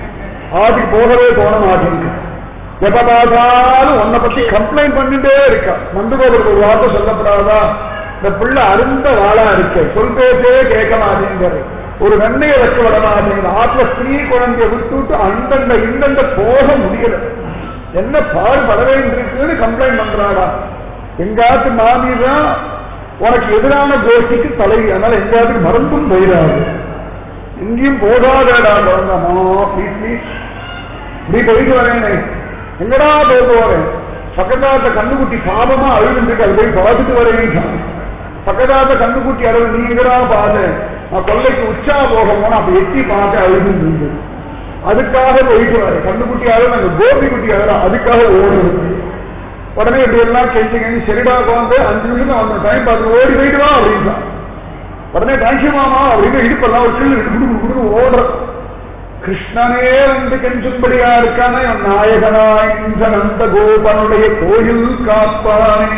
ஆதி போகவே தோண மாட்டேங்குது எப்ப பார்த்தாலும் உன்னை பத்தி கம்ப்ளைண்ட் பண்ணிட்டே இருக்கா நந்துகோபுரத்து ஒரு வார்த்தை சொல்லப்படாதா இந்த பிள்ளை அருந்த வாழா இருக்கு சொல் பேச்சே கேட்க மாட்டேங்கிறது ஒரு வெண்ணையை வைக்க விட மாட்டேங்குது ஆத்துல ஸ்திரீ குழந்தைய விட்டுட்டு அந்தந்த இந்தந்த போக முடியல என்ன பாடுபட வேண்டியிருக்குன்னு கம்ப்ளைண்ட் பண்றாடா எங்காத்து மாமி தான் உனக்கு எதிரான கோஷ்டிக்கு தலைவி அதனால எங்காத்துக்கு மறந்தும் போயிடாது எங்கேயும் போகாதடா மாமா ப்ளீஸ் ப்ளீஸ் இப்படி போயிட்டு வரேனே எங்கடா போக போறேன் பக்கத்தாத்த கண்ணுக்குட்டி பாவமா அழுதுட்டு அது போய் பார்த்துட்டு வரேன் பக்கத்தாத்த கண்ணுக்குட்டி அழுது நீ எங்கடா பாரு நான் கொள்ளைக்கு உச்சா போக போனா அப்ப எட்டி பார்த்து அழுது அதுக்காக போயிட்டு வரேன் கண்ணுக்குட்டி அழுது அந்த கோபி குட்டி அழுதா அதுக்காக ஓடுது உடனே இப்படி எல்லாம் கெஞ்சி கெஞ்சி சரிடா வந்து அஞ்சு நிமிஷம் அந்த டைம் பார்த்து ஓடி போயிட்டு வா அப்படின்னா உடனே தேங்க்யூ மாமா அப்படின்னு இடுப்பெல்லாம் ஒரு கிள்ளு குடு குடு ஓடுற கிருஷ்ணனே வந்து கெஞ்சும்படியா இருக்கானே நாயகனாய் இந்த நந்த கோபனுடைய கோயில் காப்பானே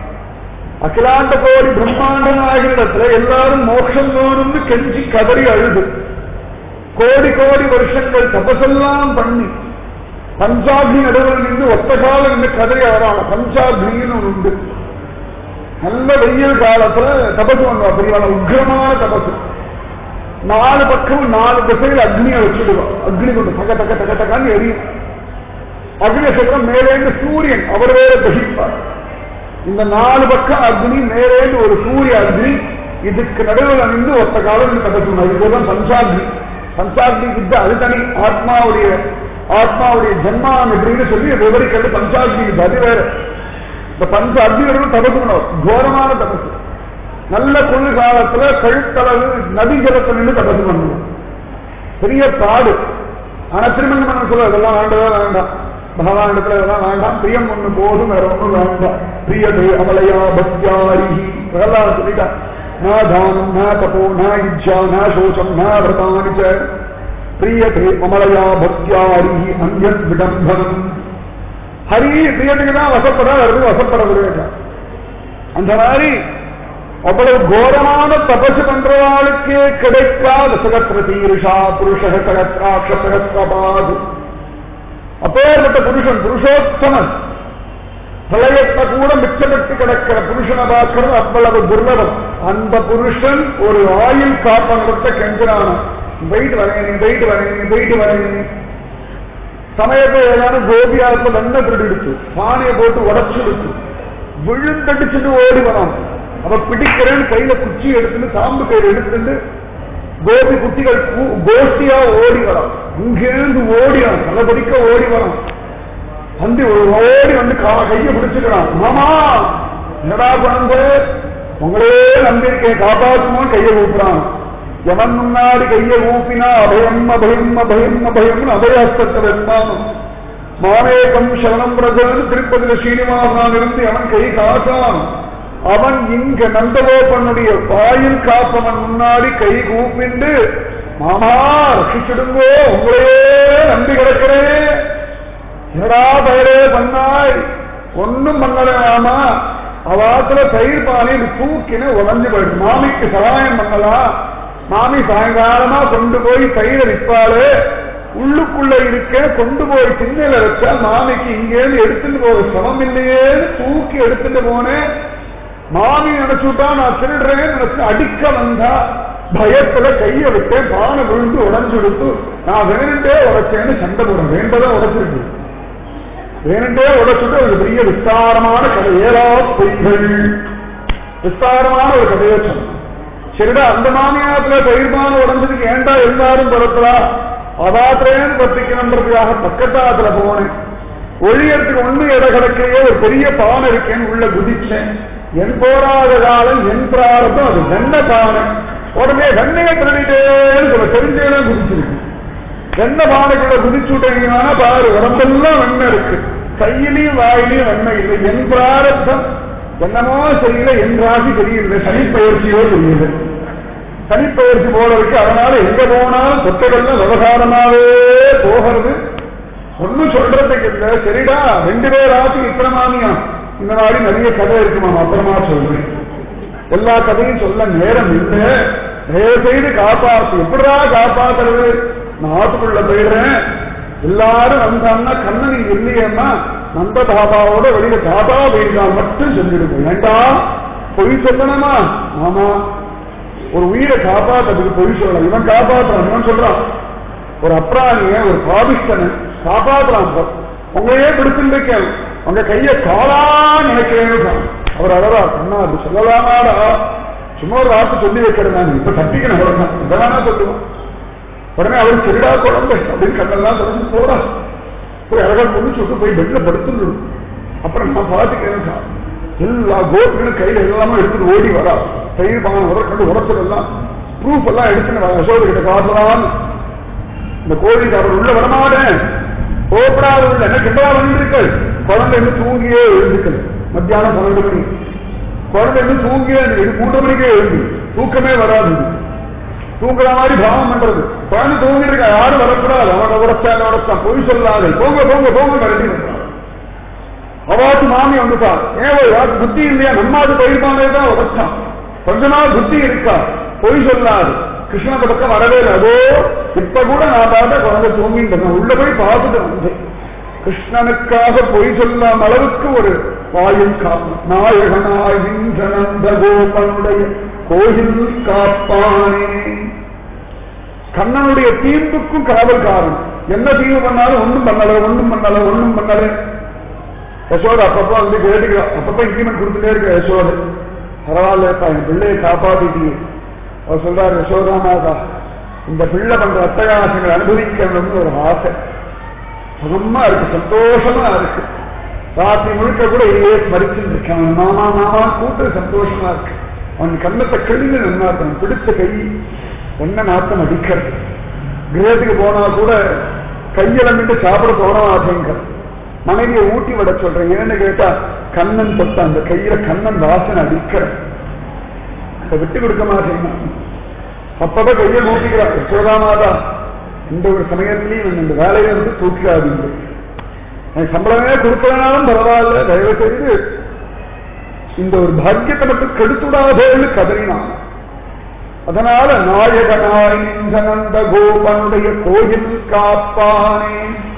அகிலாண்ட கோடி பிரம்மாண்ட நாயகனிடத்துல எல்லாரும் மோட்சம் வேணும்னு கெஞ்சி கதறி அழுது கோடி கோடி வருஷங்கள் தபசெல்லாம் பண்ணி பஞ்சாபி நடுவில் நின்று ஒத்த காலம் நின்று கதறி வரான பஞ்சாபின்னு ஒன்று உண்டு நல்ல வெயில் காலத்துல தபசு பண்ணுவா பெரியவாள உக்ரமான தபசு நாலு பக்கம் நாலு திசையில் அக்னியை வச்சுடுவோம் அக்னி கொண்டு தக்க தக்க தக்க தக்கான்னு எரியும் அக்னி சக்கரம் மேலேந்து சூரியன் அவர் வேற தகிப்பார் இந்த நாலு பக்கம் அக்னி மேலேந்து ஒரு சூரிய அக்னி இதுக்கு நடுவில் நின்று ஒத்த காலம் தபசு இதுதான் பஞ்சாக்னி பஞ்சாக்னி வித்த அது தனி ஆத்மாவுடைய ஆத்மாவுடைய ஜென்மான் எப்படின்னு சொல்லி விவரிக்கிறது பஞ்சாக்னி அது வேற இந்த பஞ்ச அக்னிகளும் தபசு பண்ணுவோம் கோரமான தபசு நல்ல குளிர் காலத்துல கழுத்தளவு நதி ஜலத்தில் நின்று தபசு பண்ணுவோம் பெரிய பாடு ஆனா திருமணம் பண்ண சொல்ல இதெல்லாம் வேண்டவே வேண்டாம் பகவான் இடத்துல இதெல்லாம் வேண்டாம் பிரியம் ஒண்ணு போதும் வேற ஒண்ணும் வேண்டாம் பிரியதே அமலையா பக்தியாரிஹி பிரகலாத சொல்லிட்டா ந தானம் ந தபோ ந இஜ்ஜா ந சோசம் ந விரதானி ச பிரியதே அமலையா பக்தியாரிஹி அந்யத் விடம்பனம் ஹரி பிரியத்துக்கு தான் வசப்பட வருது வசப்பட வருவேன் அந்த மாதிரி அவ்வளவு கோரமான தபசு பண்றவாளுக்கே கிடைக்காத சகத்திர தீருஷா புருஷ சகத்ராட்ச சகத்ரபாது அப்பேற்பட்ட புருஷன் புருஷோத்தமன் பிரளயத்தை கூட மிச்சமிட்டு கிடக்கிற புருஷனை பார்க்கறது அவ்வளவு துர்லபம் அந்த புருஷன் ஒரு ஆயுள் காப்பனத்தை கெஞ்சினான போயிட்டு வரேன் போயிட்டு வரேன் போயிட்டு வரேன் சமயத்தை ஏதாவது கோபியாருக்கு வெண்ண திருடிடுச்சு பானையை போட்டு உடச்சிடுச்சு விழுந்தடிச்சுட்டு ஓடி வரான் அவ பிடிக்கிறேன்னு கையில குச்சி எடுத்துட்டு சாம்பு கயிறு எடுத்துட்டு கோபி குட்டிகள் கோஷ்டியா ஓடி வரான் இங்கிருந்து ஓடியான் தலைபடிக்க ஓடி வரான் வந்து ஓடி வந்து கையை பிடிச்சுக்கிறான் மாமா என்னடா குழந்தை உங்களே நம்பியிருக்கேன் காப்பாற்றுமோ கையை ஊப்புறான் எவன் முன்னாடி கையை ஊப்பினா அபயம் அபயம் அபயம் அபயம்னு அபயஹஸ்தத்தை வெம்பானும் மாமேகம் சரணம் பிரஜன் திருப்பதில ஸ்ரீனிவாசனான் இருந்து அவன் கை காட்டான் அவன் இங்க நந்தகோபனுடைய வாயில் காப்பவன் முன்னாடி கை கூப்பிண்டு மாமா ரசிச்சிடுங்கோ உங்களையே நம்பி கிடக்கிறேன் என்னடா பயிரே பண்ணாய் ஒன்னும் பண்ணலாமா அவாத்துல தயிர் பானை தூக்கின உடஞ்சு போயிடும் மாமிக்கு சகாயம் பண்ணலாம் மாமி சாயங்காலமா கொண்டு போய் தயிரை விற்பாளு உள்ளுக்குள்ள இருக்க கொண்டு போய் சின்னல வச்சா மாமிக்கு இங்கேருந்து எடுத்துட்டு போக சிரமம் இல்லையேன்னு தூக்கி எடுத்துட்டு போனேன் மாமி நினைச்சுட்டா நான் திருடுறேன்னு நினைச்சு அடிக்க வந்தா பயத்துல கைய விட்டேன் பானை விழுந்து உடஞ்சு கொடுத்து நான் வேணுண்டே உடைச்சேன்னு சண்டை போட வேண்டதை உடைச்சிருக்கு வேணுண்டே உடைச்சுட்டு ஒரு பெரிய விஸ்தாரமான கதை ஏழா பொய்கள் விஸ்தாரமான ஒரு கதையை சொன்னேன் சரிடா அந்த மாமியாத்துல தயிர்பான உடஞ்சதுக்கு ஏண்டா எல்லாரும் பிறப்பா அதாத்திரேன்னு பத்திக்கணுன்றதுக்காக பக்கத்தாத்துல போனேன் ஒழியறதுக்கு ஒண்ணு இட கிடக்கையே ஒரு பெரிய பானை இருக்கேன்னு உள்ள குதிச்சேன் என் போராத காலம் என் பிராரத்தம் அது வெண்ணெய் பானை உடனே வெண்ணையை திருடிட்டேன்னு சொல்ல தெரிஞ்சேன்னு குதிச்சிருக்கு வெண்ணெய் பானைக்குள்ள குதிச்சு விட்டீங்கன்னா பாரு உடம்பெல்லாம் வெண்ணெய் இருக்கு கையிலையும் வாயிலையும் வெண்ணெய் இல்லை என் பிராரத்தம் என்னமோ தெரியல என் ராசி தெரியல சனிப்பயிற்சியோ தெரியல சனிப்பயிற்சி போல இருக்கு அதனால எங்க போனாலும் சொத்தைகள்லாம் விவகாரமாவே போகிறது ஒன்னும் சொல்றதுக்கு இல்ல சரிடா ரெண்டு பேர் ராசி இத்தனை மாமியா இந்த மாதிரி நிறைய கதை இருக்குமா அப்புறமா சொல்றேன் எல்லா கதையும் சொல்ல நேரம் இல்லை தயவு செய்து காப்பாத்து எப்படிடா காப்பாத்துறது நான் ஆத்துக்குள்ள போயிடுறேன் எல்லாரும் வந்தாங்கன்னா கண்ணன் இங்க இல்லையேம்மா நந்த தாபாவோட வெளியில தாபா போயிருக்கான் மட்டும் சொல்லிடுங்க வேண்டாம் பொய் சொல்லணுமா ஆமா ஒரு உயிரை காப்பாத்துறதுக்கு பொய் சொல்லலாம் இவன் காப்பாத்துறான் இவன் சொல்றான் ஒரு அப்ராணிய ஒரு பாபிஷ்டனை காப்பாத்துறான் இப்ப. உங்களையே பிடிச்சிருக்கேன் உங்க கைய காலா நினைக்கிறேன்னு அவர் அழறா அண்ணா அது சொல்லலாமாடா சும்மா ஒரு வார்த்தை சொல்லி வைக்கிறேன் நான் இப்ப தப்பிக்கணும் அவ்வளவுதான் இதெல்லாம் சொல்லுவோம் உடனே அவர் சரிடா குழந்தை அப்படின்னு கண்ணெல்லாம் தொடர்ந்து போறா போய் அழகா முடிச்சு விட்டு போய் பெட்ல படுத்துடும் அப்புறம் நான் பாத்துக்கிறேன் சார் எல்லா கோப்புகளும் கையில எல்லாமே எடுத்துட்டு ஓடி வரா தயிர் பானம் வர கண்டு உடச்சதெல்லாம் ப்ரூஃப் எல்லாம் எடுத்துன்னு வர அசோக கிட்ட காட்டலாம் இந்த கோழிக்காரர் உள்ள வரமாட்டேன் கோபடாத உள்ள என்ன கிட்டவா வந்துருக்கள் குழந்தை இன்னும் தூங்கியே எழுந்துக்கள் மத்தியானம் பன்னெண்டு மணி குழந்தை இன்னும் தூங்கியே இது மூன்று மணிக்கே எழுந்து தூக்கமே வராது தூங்குற மாதிரி பாவம் பண்றது குழந்தை தூங்கிட்டு இருக்கா யாரும் வரக்கூடாது அவனை உடச்சான் உடச்சான் பொய் சொல்லாது போங்க போங்க போங்க மிரட்டி வந்தான். அவாத்து மாமி வந்துட்டா ஏன் ஒரு வாக்கு புத்தி இல்லையா நம்மாது பயிர்பானே தான் உடச்சான் கொஞ்ச நாள் புத்தி இருக்கா பொய் சொல்லாது கிருஷ்ண பக்கம் வரவே இல்லை அதோ இப்ப கூட நான் பார்த்த குழந்தை தூங்கிட்டு இருக்கேன். உள்ள போய் பார்த்துட்டு வந்தேன் கிருஷ்ணனுக்காக பொய் சொல்லாம அளவுக்கு ஒரு வாயில் காப்பு நாயகனாய் நின்ற நந்த கோபனுடைய கோயில் காப்பானே கண்ணனுடைய தீர்ப்புக்கும் காவல்காரன் என்ன தீர்வு பண்ணாலும் ஒண்ணும் பண்ணல ஒண்ணும் பண்ணல ஒண்ணும் பண்ணல யசோத அப்பப்ப வந்து கேட்டுக்கிறா அப்பப்ப இன்கிரிமெண்ட் கொடுத்துட்டே இருக்க யசோத பரவாயில்லப்பா என் பிள்ளையை காப்பாத்திட்டீங்க அவர் சொல்றாரு யசோதா மாதா இந்த பிள்ளை பண்ற அட்டகாசங்களை அனுபவிக்கணும்னு ஒரு ஆசை சுகமா இருக்கு சந்தோஷமா இருக்கு ராத்திரி முழுக்க கூட இதையே ஸ்மரிச்சுட்டு இருக்கேன் அவன் மாமா மாமா கூட்டு சந்தோஷமா இருக்கு அவன் கண்ணத்தை கிழிஞ்சு நின்னா இருக்கான் பிடிச்ச கை என்ன நாத்தம் அடிக்கிறது கிரகத்துக்கு போனா கூட கையிலமிட்டு சாப்பிட போற மாட்டேங்க மனைவியை ஊட்டி விட சொல்றேன் ஏன்னு கேட்டா கண்ணன் தொட்ட அந்த கையில கண்ணன் வாசனை அடிக்கிற அதை விட்டு கொடுக்க மாட்டேங்க அப்பதான் கையை ஊட்டிக்கிறார் யசோதாமாதா இந்த ஒரு சமயத்திலையும் இந்த வேலையை வந்து தூக்காதீங்க எனக்கு சம்பளமே கொடுக்கலனாலும் பரவாயில்ல தயவு செய்து இந்த ஒரு பாக்கியத்தை மட்டும் கெடுத்துடாதேன்னு கதறினான் அதனால நாயகனாய் நின்ற நந்த கோபனுடைய கோயில் காப்பானே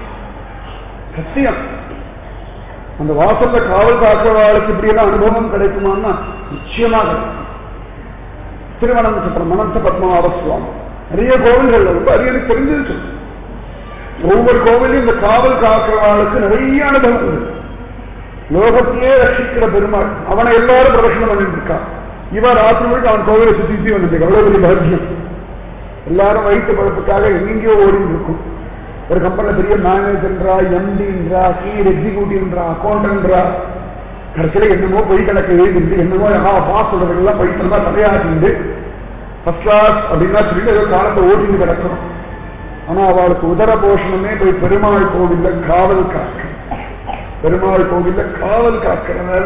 சத்தியம் அந்த வாசல்ல காவல் காக்கிறவாளுக்கு இப்படியெல்லாம் அனுபவம் கிடைக்குமான்னா நிச்சயமாக கிடைக்கும். திருவனந்தபுரம் மனச பத்மநாப சுவாமி நிறைய கோவில்கள் ரொம்ப அரியனுக்கு தெரிஞ்சிருச்சு ஒவ்வொரு கோவிலையும் இந்த காவல் காக்கிறவாளுக்கு நிறைய அனுபவங்கள் லோகத்தையே ரட்சிக்கிற பெருமாள் அவனை எல்லாரும் பிரதட்சணம் பண்ணிட்டு இருக்கான் இவன் ராத்திரி முழுக்க அவன் கோவிலை சுத்தி சுத்தி வந்துட்டு அவ்வளவு பெரிய பாக்கியம் எல்லாரும் வயிற்று பழப்புக்காக எங்கெங்கயோ ஓடிட்டு இருக்கும் ஒரு கம்பெனில பெரிய மேனேஜர்ன்றா எம்டின்றா சீர் எக்ஸிகூட்டிவ்ன்றா அக்கௌண்டன்ட்ரா கடைசியில என்னமோ பொய் கணக்கு எழுதிட்டு என்னமோ யாரா பாஸ் சொல்றதுக்கெல்லாம் போயிட்டு தான் தலையாட்டிண்டு ஃபர்ஸ்ட் கிளாஸ் அப்படின்னா சொல்லிட்டு ஏதோ காலத்தை ஓட்டிட்டு கிடக்கணும் ஆனா அவளுக்கு உதர போஷணமே போய் பெருமாள் கோவில்ல காவல் காக்க பெருமாள் கோவில்ல காவல் காக்கிறனால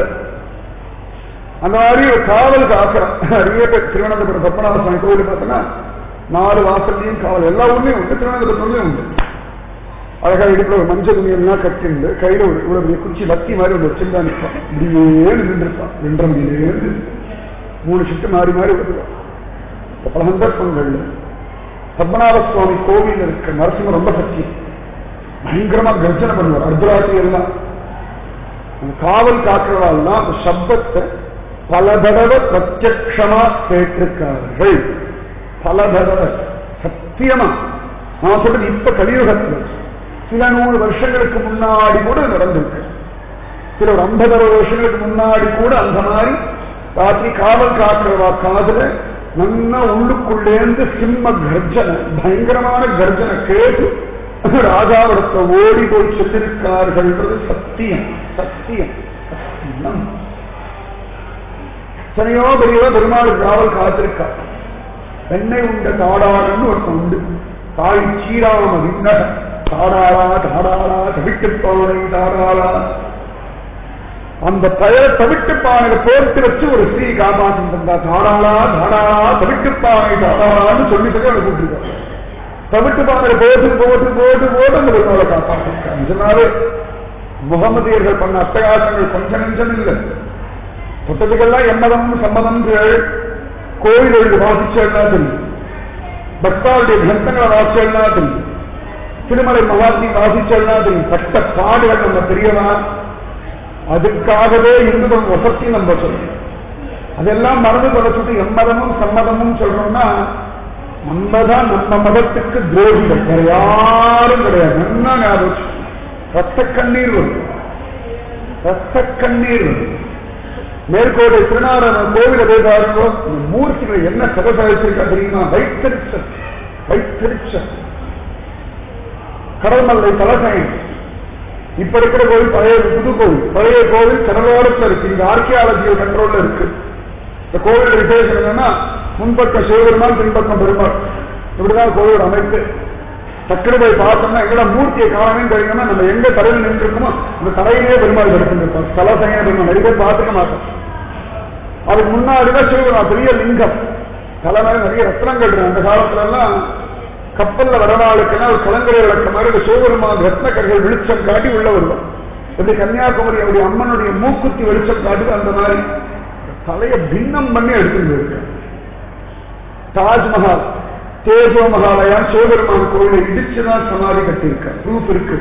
அந்த மாதிரி ஒரு காவல் காக்கிறோம் நிறைய பேர் திருவனந்தபுரம் பத்மநாப சுவாமி கோவில் பார்த்தோன்னா நாலு வாசல்லையும் காவல் எல்லா ஊர்லயும் உண்டு திருவனந்தபுரத்துலயும் உண்டு அழகா இடுப்புல ஒரு மஞ்சள் துணி எல்லாம் கட்டிண்டு கையில ஒரு இவ்வளவு பெரிய குச்சி வத்தி மாதிரி ஒன்று வச்சிருந்தா நிற்பான் இப்படியே நின்றுருப்பான் ரெண்டரை மணிலேருந்து மூணு ஷிஃப்ட் மாறி மாறி வருவான் இப்ப பல சந்தர்ப்பங்கள்ல பத்மநாப சுவாமி கோவில் இருக்க நரசிம்மர் ரொம்ப சக்தி பயங்கரமா கர்ஜனை பண்ணுவார் அர்த்தராத்திரி எல்லாம் அந்த காவல் காக்கிறவாள்லாம் அந்த சப்தத்தை பல தடவை பிரத்யக்ஷமா கேட்டிருக்கார்கள் பல தடவை சத்தியமா நான் சொல்றது இப்ப கலியுகத்தில் சில நூறு வருஷங்களுக்கு முன்னாடி கூட நடந்திருக்கு சில ஒரு ஐம்பது அறுபது வருஷங்களுக்கு முன்னாடி கூட அந்த மாதிரி ராத்திரி காவல் காக்கிறவா காதுல நல்லா உள்ளுக்குள்ளேந்து சிம்ம கர்ஜனை பயங்கரமான கர்ஜனை கேட்டு ராஜாவிடத்தை ஓடி போய் சொல்லியிருக்கார்கள்ன்றது சத்தியம் சத்தியம் சத்தியம் எத்தனையோ பெரியவா பெருமாள் காவல் காத்திருக்கா வெண்ணெய் உண்ட தாடாளன்னு ஒருத்தன் உண்டு தாய் சீராம விண்ணக தாடாளா தாடாளா தவிட்டு பானை தாடாளா அந்த பெயரை தவிட்டு பானை போர்த்து வச்சு ஒரு ஸ்ரீ காப்பாற்றி தந்தா தாடாளா தாடாளா தவிட்டு பானை தாடாளான்னு சொல்லி சொல்லி அவனை கூப்பிட்டுருக்காங்க தவிட்டு பானை போட்டு போட்டு போட்டு போட்டு அந்த பெருமாளை காப்பாற்றிருக்காங்க இதனால முகமதியர்கள் பண்ண அட்டகாசங்கள் கொஞ்சம் நெஞ்சம் இல்லை புத்தகங்கள்லாம் எம்மதம் சம்மதம் கோயில்கள் வாசிச்சா தெரியும் பக்தாவுடைய கிரந்தங்களை வாசிச்சா தெரியும் திருமலை மகாத்மி வாசிச்சா தெரியும் கட்ட பாடுகள் நம்ம தெரியவா அதுக்காகவே இந்து வசதி நம்ம சொல்லணும் அதெல்லாம் மறந்து தொலைச்சிட்டு எம்மதமும் சம்மதமும் சொல்றோம்னா நம்ம தான் நம்ம மதத்துக்கு துரோகிகள் வேற யாரும் கிடையாது நல்லா ஞாபகம் ரத்த கண்ணீர் வரும் ரத்த கண்ணீர் வரும் மேற்கோட்டை திருநாராயண கோவில போய் பாருங்க இந்த மூர்த்திகளை என்ன சகசாயிச்சிருக்கா தெரியுமா வைத்தறிச்சல் வைத்தறிச்சல் கடல்மல்லை தலசயம் இப்ப இருக்கிற கோவில் பழைய புது கோவில் பழைய கோவில் கடலோரத்துல இருக்கு இங்க ஆர்கியாலஜியல் கண்ட்ரோல்ல இருக்கு இந்த கோவில் விசேஷம் என்னன்னா முன்பக்கம் சிவபெருமான் பின்பக்கம் பெருமாள் இப்படிதான் கோவில் அமைப்பு டக்குனு போய் பார்த்தோம்னா எங்கட மூர்த்தியை காணவே தெரியும்னா நம்ம எங்க தலையில் நின்று இருக்கோமோ அந்த தலையிலேயே பெருமாள் எடுத்துருப்போம் தலசைய பெருமாள் நிறைய பேர் பார்த்துக்க மாட்டோம் அதுக்கு முன்னாடிதான் சிவபெருமாள் பெரிய லிங்கம் தலைமையில நிறைய ரத்னங்கள் இருக்கு அந்த காலத்துல எல்லாம் கப்பல்ல வரவாளுக்கெல்லாம் ஒரு கலங்கரை விளக்க மாதிரி ஒரு சிவபெருமான் ரத்னக்கர்கள் வெளிச்சம் காட்டி உள்ள வருவான் எப்படி கன்னியாகுமரி அவருடைய அம்மனுடைய மூக்குத்தி வெளிச்சம் காட்டுது அந்த மாதிரி தலைய பின்னம் பண்ணி எடுத்துட்டு இருக்கு தாஜ்மஹால் தேஜோ மகாலயம் சிவபெருமான் கோயிலை இடிச்சுதான் சமாதி கட்டியிருக்க ப்ரூஃப் இருக்கு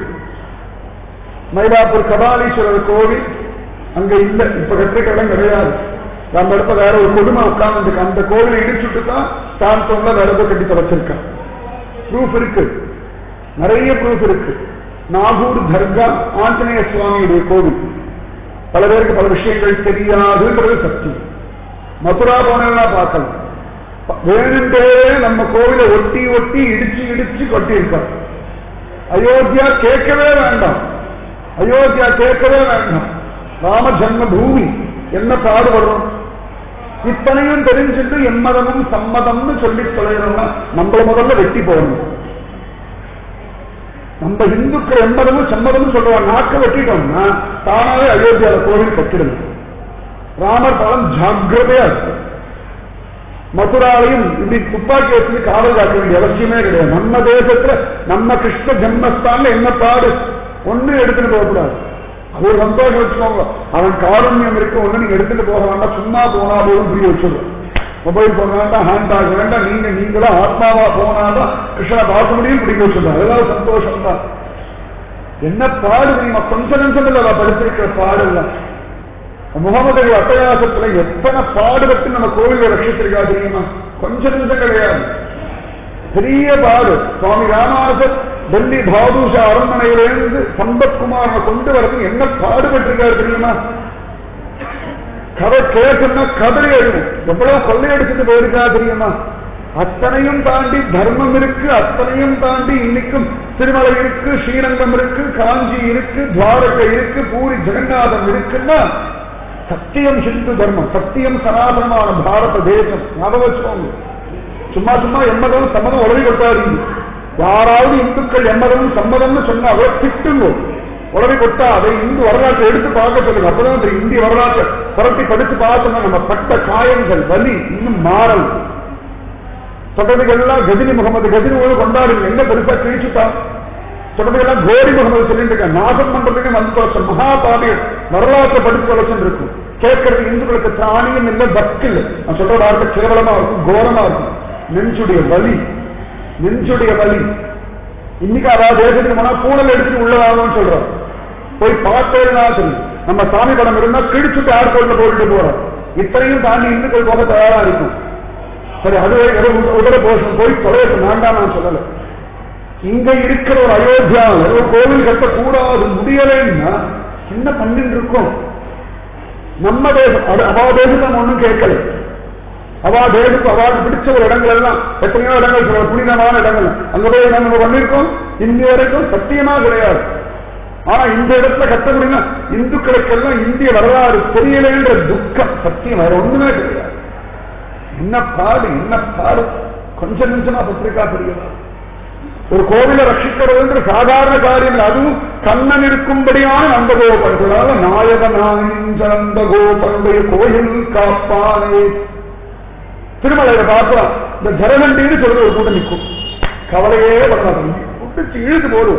மயிலாப்பூர் கபாலீஸ்வரர் கோவில் அங்க இல்ல இப்ப கட்டிருக்க இடம் கிடையாது நம்ம இடத்த வேற ஒரு கொடுமை உட்கார்ந்து அந்த கோவிலை இடிச்சுட்டு தான் தான் சொன்ன வேற ஏதோ கட்டி தொலைச்சிருக்கான் ப்ரூஃப் இருக்கு நிறைய ப்ரூஃப் இருக்கு நாகூர் தர்கா ஆஞ்சநேய சுவாமியுடைய கோவில் பல பேருக்கு பல விஷயங்கள் தெரியாதுன்றது சத்தியம் மதுரா போனா பார்க்கலாம் வேணுண்டே நம்ம கோவிலை ஒட்டி ஒட்டி இடிச்சு இடிச்சு கொட்டியிருக்கார் அயோத்தியா கேட்கவே வேண்டாம் அயோத்தியா கேட்கவே வேண்டாம் ராம ஜன்ம பூமி என்ன பாடுபடுறோம் இத்தனையும் தெரிஞ்சுட்டு எம்மதமும் சம்மதம்னு சொல்லி தொலைகிறோம்னா நம்மள முதல்ல வெட்டி போகணும் நம்ம இந்துக்கள் எம்மதமும் சம்மதமும் சொல்லுவாங்க நாக்க வெட்டிட்டோம்னா தானாவே அயோத்தியால கோவில் கட்டிடணும் ராமர் பலம் ஜாக்கிரதையா இருக்கு மதுராலையும் இப்படி துப்பாக்கி வச்சு காவல் காக்க வேண்டிய அவசியமே கிடையாது நம்ம தேசத்துல நம்ம கிருஷ்ண ஜென்மஸ்தான்ல என்ன பாடு ஒண்ணு எடுத்துட்டு போகக்கூடாது அது ஒரு சந்தோஷம் வச்சுக்கோங்க அவன் காருண்யம் இருக்கு ஒண்ணு நீங்க எடுத்துட்டு போக வேண்டாம் சும்மா போனா போதும் புரிய வச்சிருவோம் மொபைல் போக வேண்டாம் ஹேண்ட்பேக் வேண்டாம் நீங்க நீங்களா ஆத்மாவா போனாதான் கிருஷ்ணனை பார்க்க முடியும் பிடிக்க வச்சிருந்தோம் அதெல்லாம் சந்தோஷம் தான் என்ன பாடு தெரியுமா கொஞ்ச நிமிஷம் இல்ல படிச்சிருக்கிற பாடு இல்லை முகமது அட்டகாசத்துல எத்தனை பாடுபட்டு நம்ம கோவிலை ரட்சிச்சிருக்கா தெரியுமா கொஞ்ச நிமிஷம் கிடையாது பெரிய பாடு சுவாமி ராமானுஜர் டெல்லி பாதுஷா அரண்மனையிலிருந்து சம்பத்குமாரனை கொண்டு வரது என்ன பாடுபட்டிருக்காரு தெரியுமா கதை கேட்டுன்னா கதறி எழுதும் எவ்வளவு கொள்ளையடிச்சுட்டு போயிருக்கா தெரியுமா அத்தனையும் தாண்டி தர்மம் இருக்கு அத்தனையும் தாண்டி இன்னைக்கும் திருமலை இருக்கு ஸ்ரீரங்கம் இருக்கு காஞ்சி இருக்கு துவாரகை இருக்கு பூரி ஜெகநாதம் இருக்குன்னா சத்தியம் சிந்து தர்மம் சத்தியம் சனாதனமான பாரத தேசம் ஞாபகம் வச்சுக்கோங்க சும்மா சும்மா எம்மதம் சம்மதம் உதவி கொட்டாதீங்க யாராவது இந்துக்கள் எம்மதம் சம்மதம்னு சொன்னா அவரை திட்டுங்க உடனே கொட்டா அதை இந்து வரலாற்றை எடுத்து பார்க்க சொல்லுங்க அப்பதான் இந்த இந்திய வரலாற்றை புரட்டி படித்து பார்த்தோம்னா நம்ம பட்ட காயங்கள் வலி இன்னும் மாறல் சொல்றதுக்கு எல்லாம் கஜினி முகமது கஜினி கொண்டாடுங்க எங்க பெருசா கிழிச்சுட்டா சொன்னதுக்கெல்லாம் கோரி முகமது சொல்லிட்டு இருக்க நாசம் பண்றதுக்கு வந்து தொலைச்ச மகா பாவியல் வரலாற்றை படித்து தொலைச்சுன்னு இருக்கும் கேட்கறது இந்துக்களுக்கு திராணியம் இல்லை பக்தி இல்லை நான் சொல்ற வார்த்தை கேவலமா இருக்கும் கோரமா இருக்கும் நெஞ்சுடைய வலி நெஞ்சுடைய வலி இன்னைக்கு அதாவது தேசத்துக்கு போனா பூனல் எடுத்துட்டு உள்ளதாகணும்னு சொல்றோம் போய் பார்த்தேன்னா சரி நம்ம சாமி படம் இருந்தா கிழிச்சுட்டு ஏர்போர்ட்ல போட்டுட்டு போறோம் இத்தனையும் தாண்டி இந்துக்கள் போக தயாரா இருக்கும் சரி அதுவே ஏதோ உதர போஷம் போய் தொலைய வேண்டாம் நான் சொல்லல இங்க இருக்கிற ஒரு அயோத்தியாவில் ஒரு கோவில் கட்டக்கூடாது முடியலைன்னா என்ன பண்ணிட்டு இருக்கோம் நம்ம தேசம் அது அவா தேசம் நம்ம ஒன்றும் கேட்கல அவா தேசத்துக்கு அவாக்கு பிடிச்ச ஒரு இடங்கள் எல்லாம் எத்தனையோ இடங்கள் சொல்ல புனிதமான இடங்கள் அங்க போய் நம்ம பண்ணிருக்கோம் இன்னி வரைக்கும் சத்தியமா கிடையாது ஆனா இந்த இடத்துல கட்ட முடியும்னா இந்துக்களுக்கெல்லாம் இந்திய வரலாறு தெரியலேன்ற துக்கம் சத்தியம் வேற ஒண்ணுமே கிடையாது என்ன பாடு என்ன பாடு கொஞ்சம் நிமிஷமா பத்திரிக்கா தெரியலாம் ஒரு கோவிலை ரட்சிக்கிறதுன்ற சாதாரண காரியம் இல்லை. அதுவும் கண்ணன் இருக்கும்படியான நந்தகோபர்களால நாயகனாயின்ற நந்தகோபனுடைய கோயில் காப்பானே திருமலையில பார்க்கலாம் இந்த ஜரகண்டின்னு சொல்ற ஒரு கூட்டம் நிற்கும் கவலையே பண்ணாது புடிச்சு இழுத்து போடும்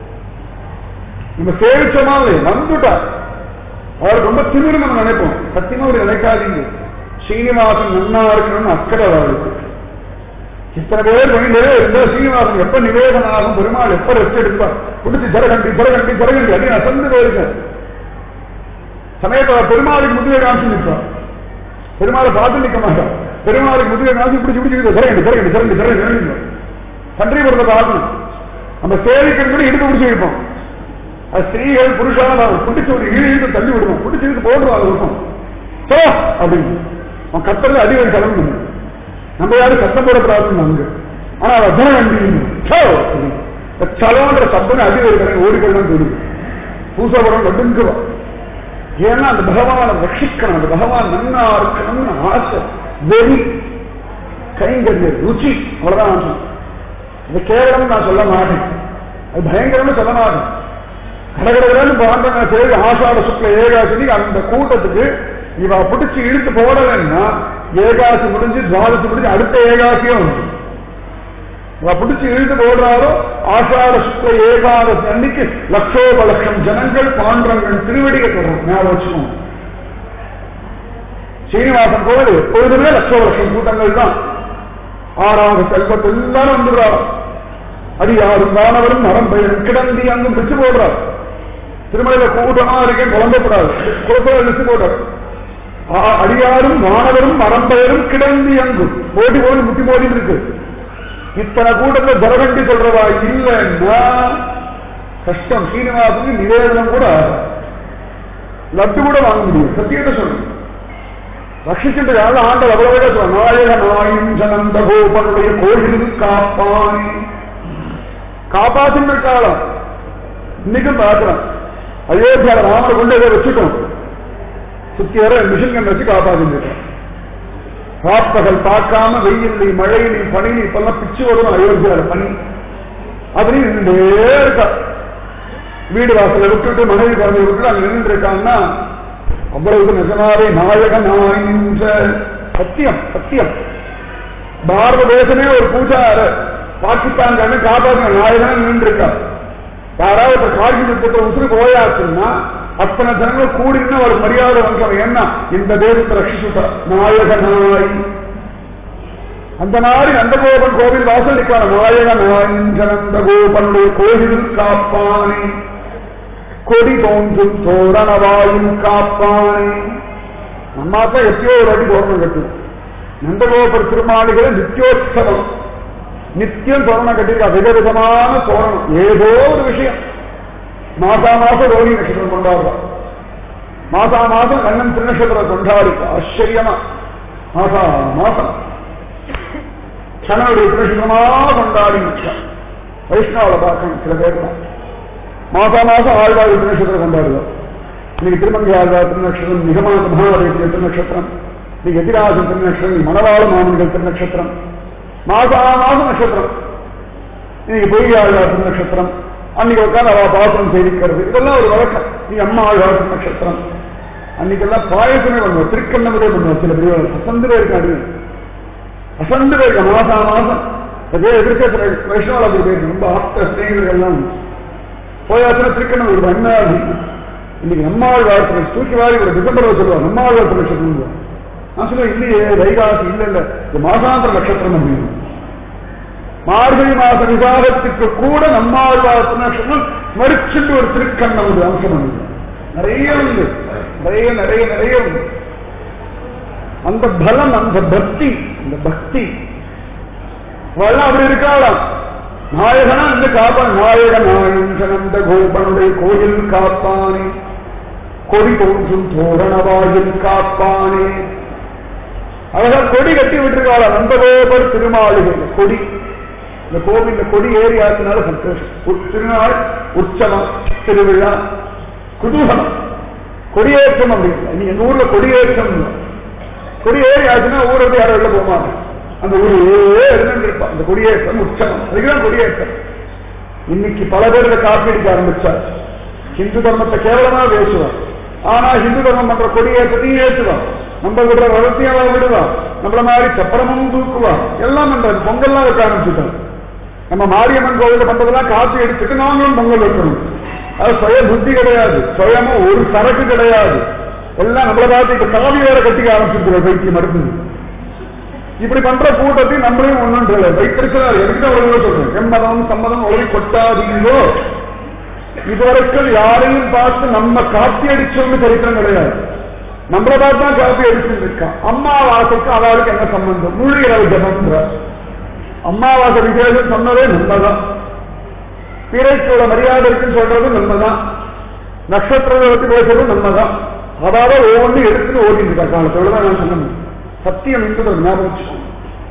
நம்ம சேவிச்சோமா இல்லையா வந்துட்டார் அவர் ரொம்ப திமிரு நம்ம நினைப்போம் சத்தியமா ஒரு நினைக்காதீங்க ஸ்ரீனிவாசன் நன்னா இருக்கணும்னு அக்கறை அவருக்கு இத்தனை பேர் பண்ணிட்டே இருந்தா சீனிவாசன் எப்ப நிவேதனம் ஆகும் பெருமாள் எப்ப ரெஸ்ட் எடுப்பார் பிடிச்சி ஜரகண்டி ஜரகண்டி ஜரகண்டி அப்படின்னு அசந்து போயிருக்கேன் சமயத்தில் பெருமாளுக்கு முதுகை காமிச்சு நிற்பார் பெருமாளை பார்த்து நிற்க மாட்டார் பெருமாளுக்கு முதுகை காமிச்சு பிடிச்சி பிடிச்சி ஜரகண்டி ஜரகண்டி ஜரகண்டி ஜரகண்டி ஜரகண்டி பன்றிபுரத்தை பார்க்கணும் நம்ம சேவிக்கிறது கூட இடுப்பு பிடிச்சி வைப்போம் அது ஸ்திரீகள் புருஷான பிடிச்சி ஒரு இழு இழுத்து தள்ளி விடுவோம் பிடிச்சி இழுத்து போடுவோம் அது இருக்கும் சோ அப்படின்னு அவன் கத்தல அடிவன் கிளம்பி நம்ம யாரும் சத்தம் போடக்கூடாதுன்னு அங்க ஆனா அவ ஜனகண்டி சலோன்ற சத்தம் அடி வருகிறேன் ஓடிக்கொள்ளும் தெரியும் பூசபுரம் நடுங்குவா ஏன்னா அந்த பகவானை ரட்சிக்கணும் அந்த பகவான் நன்னா இருக்கணும்னு ஆசை வெறி கைங்கரிய ருச்சி அவ்வளவுதான் நான் சொன்னேன் இது கேவலம் நான் சொல்ல மாட்டேன் அது பயங்கரம்னு சொல்ல மாட்டேன் கடகடகடன்னு பாண்டன செய்து ஆஷாட சுக்ல ஏகாசி அந்த கூட்டத்துக்கு இவ பிடிச்சு இழுத்து போடலைன்னா ஏகாசி முடிஞ்சு துவாதசி முடிஞ்சு அடுத்த ஏகாசியும் உண்டு இவ பிடிச்சு இழுத்து போடுறாரோ ஆஷாட சுக்ல ஏகாதசி அன்னைக்கு லட்சோப லட்சம் ஜனங்கள் பாண்டங்கள் திருவடிகள் தொடரும் ஞாபகம் வச்சுக்கோங்க சீனிவாசன் கோவில் எப்பொழுதுமே லட்சோ லட்சம் கூட்டங்கள் தான் ஆறாவது செல்வத்தை எல்லாரும் வந்துடுறாரு அடியாரும் வானவரும் மரம் பெயரும் கிடந்தி அங்கும் பிச்சு போடுறார் திருமலையில கூட்டமா இருக்கேன் குழம்பப்படாது குளத்துல பிச்சு போடுறார் ஆ- அடியாரும் வானவரும் மரம் பெயரும் கிடந்தி அங்கும் போட்டி போடி முட்டி மோதி இருக்கு இத்தனை கூட்டத்துல ஜரகண்டி சொல்றதா இல்லைன்னா கஷ்டம் சீனிவாசனுக்கு நிவேதனம் கூட ஆகாது. லட்டு கூட வாங்க முடியும் சத்தியத்தை சொல்லணும் ரட்சிக்கின்ற காலம் ஆண்டவர் அவ்வளவு சொல்ல நாயக நாயின் ஜனந்த கோபனுடைய கோயில் காப்பானே காப்பாத்தின்ற காலம் இன்னைக்கும் பார்க்கிறோம் அயோத்தியால ராமரை கொண்டு இதை வச்சுட்டோம் சுத்தி வர மிஷின் கன் வச்சு காப்பாத்திருக்கோம் ராப்பகல் பார்க்காம வெயில்லி மழையிலி பனிலி இப்பெல்லாம் பிச்சு வரும் அயோத்தியால பனி அதுலயும் நின்றுட்டே இருக்கா வீடு வாசலை விட்டுட்டு மனைவி குழந்தைய விட்டுட்டு அங்க நின்று இருக்காங்கன்னா அவ்வளவு நிஜமாவே நாயக நாயின்ற சத்தியம் சத்தியம் பாரத தேசமே ஒரு பூஜார பாகிஸ்தான் காப்பாற்ற நாயகன் நின்று இருக்கா யாராவது இப்ப காட்சி யுத்தத்தை உசுறு போயாச்சுன்னா அத்தனை ஜனங்கள் கூடினா ஒரு மரியாதை வந்துடும் ஏன்னா இந்த தேசத்தை ரட்சிச்சுட்டா நாயக நாய் அந்த நாடி நந்தகோபன் கோவில் வாசல் நிற்கிறார் நாயக நாயின்ற நந்தகோபனுடைய கோவில் காப்பானே கொடி தோன்றும் தோரணவாயும் காப்பானே நம்ம தான் எப்பயோ ஒரு அடி தோரணம் கட்டுவோம் நந்தகோபர் திருமாளிகளை நித்தியோத்சவம் நித்தியம் தோரணம் கட்டியிருக்கா விதவிதமான தோரணம் ஏதோ ஒரு விஷயம் மாசா மாசம் ரோஹி நட்சத்திரம் கொண்டாடுறோம் மாசா மாசம் கண்ணன் திருநட்சத்திரம் கொண்டாடிப்பா ஆச்சரியமா மாசா மாசம் கண்ணனுடைய திருநட்சத்திரமா கொண்டாடி வைஷ்ணவ பார்க்கணும் சில பேர்லாம் மாசா மாசம் ஆழ்வார் திருநட்சத்திரம் கொண்டாடுவோம் இன்னைக்கு திருமங்கை ஆழ்வார் திருநட்சத்திரம் நிகமான மகாதேசிய திருநட்சத்திரம் இன்னைக்கு எதிராசன் திருநட்சத்திரம் மணவாள மாமன்கள் திருநட்சத்திரம் மாசா மாசம் நட்சத்திரம் இன்னைக்கு பொய் ஆழ்வார் திருநட்சத்திரம் அன்னைக்கு உட்காந்து அவ பாசனம் செய்திக்கிறது இதெல்லாம் ஒரு வழக்கம் நீ அம்மா ஆழ்வார் திருநட்சத்திரம் அன்னைக்கெல்லாம் பாயசமே பண்ணுவோம் திருக்கண்ணமுதே பண்ணுவோம் சில பெரியவர்கள் அசந்து இருக்காது அசந்து இருக்க மாசா மாசம் அதே எதிர்க்க சில வைஷ்ணவ அப்படி போயிருக்கு ரொம்ப ஆப்த ஸ்நேகிதர்கள்லாம் போயாச்சுன்னா திருக்கண்ணம் ஒரு அண்ணாதி இன்னைக்கு நம்மாள் வாழ்க்கை தூக்கி வாரி ஒரு டிசம்பர்ல சொல்லுவாங்க நம்மாள் வாழ்க்கை நட்சத்திரம் நான் சொல்லுவேன் இல்லையே வைகாசி இல்ல இல்ல இது மாசாந்திர நட்சத்திரம் அப்படின்னு மார்கழி மாத விவாதத்துக்கு கூட நம்மாள் வாழ்க்கை நட்சத்திரம் மறுச்சுட்டு ஒரு திருக்கண்ணம் ஒரு அம்சம் உண்டு நிறைய உண்டு நிறைய நிறைய நிறைய உண்டு அந்த பலம் அந்த பக்தி அந்த பக்தி அவள் அப்படி இருக்காளாம் நாயகனா இந்த காப்பான் நாயக நாயகனந்த கோபனுடைய கோயில் காப்பானே கொடி தோன்றும் தோரண வாயில் காப்பானே அழகா கொடி கட்டி விட்டுருக்காளா நந்தகோபர் திருமாளிகை கொடி இந்த கோவில்ல கொடி ஏறி ஆத்தினால சந்தோஷம் ஒரு திருநாள் உற்சவம் திருவிழா குதூகலம் கொடியேற்றம் அப்படின்னு நீங்க எங்க ஊர்ல கொடியேற்றம் கொடி ஏறி ஆச்சுன்னா ஊரை விட்டு யாரும் வெளில போமாங்க அந்த ஊர் இருப்பா அந்த கொடியேற்றம் உற்சவம் அதுக்குதான் கொடியேற்றம் இன்னைக்கு பல பேர் இதை காப்பி அடிக்க ஆரம்பிச்சார் ஹிந்து தர்மத்தை கேவலமா பேசுவான் ஆனா ஹிந்து தர்மம் பண்ற கொடியேற்றத்தையும் ஏற்றுவான் நம்ம விடுற ரகத்தையும் அவன் விடுவான் நம்மள மாதிரி சப்பரமும் தூக்குவான் எல்லாம் பண்றாரு பொங்கல்லாம் வைக்க ஆரம்பிச்சுட்டான் நம்ம மாரியம்மன் கோவில பண்றதெல்லாம் காப்பி அடிச்சுட்டு நாங்களும் பொங்கல் வைக்கணும் அது சுய புத்தி கிடையாது சுயமா ஒரு சரக்கு கிடையாது எல்லாம் நம்மள பார்த்து இப்ப காவி வேற கட்டிக்க ஆரம்பிச்சிருக்கிறோம் பைத்தியம் மருந்து இப்படி பண்ற கூட்டத்தையும் நம்மளையும் ஒன்றும் இல்லை வைத்திருக்கிறார் எதுக்கு அவ்வளவு சொல்றேன் எம்மதம் சம்மதம் உலகி கொட்டாதீங்களோ இதுவரைக்கும் யாரையும் பார்த்து நம்ம காப்பி அடிச்சவங்க சரித்திரம் கிடையாது நம்மளை பார்த்து தான் காப்பி அடிச்சுட்டு இருக்கான் அம்மாவாசைக்கு அவளுக்கு என்ன சம்பந்தம் முழு இரவு ஜபம் அம்மாவாசை விசேஷம் சொன்னதே நம்மதான் பிறைக்கோட மரியாதை இருக்குன்னு சொல்றது நம்மதான் நட்சத்திரத்தை பத்தி பேசுறது நம்மதான் அதாவது ஒவ்வொன்றும் எடுத்துட்டு ஓடிட்டு இருக்கா காலத்தோட தான் நான் சொன்னேன் சத்தியம் என்பது ஒரு ஞாபகம் வச்சுக்கோங்க.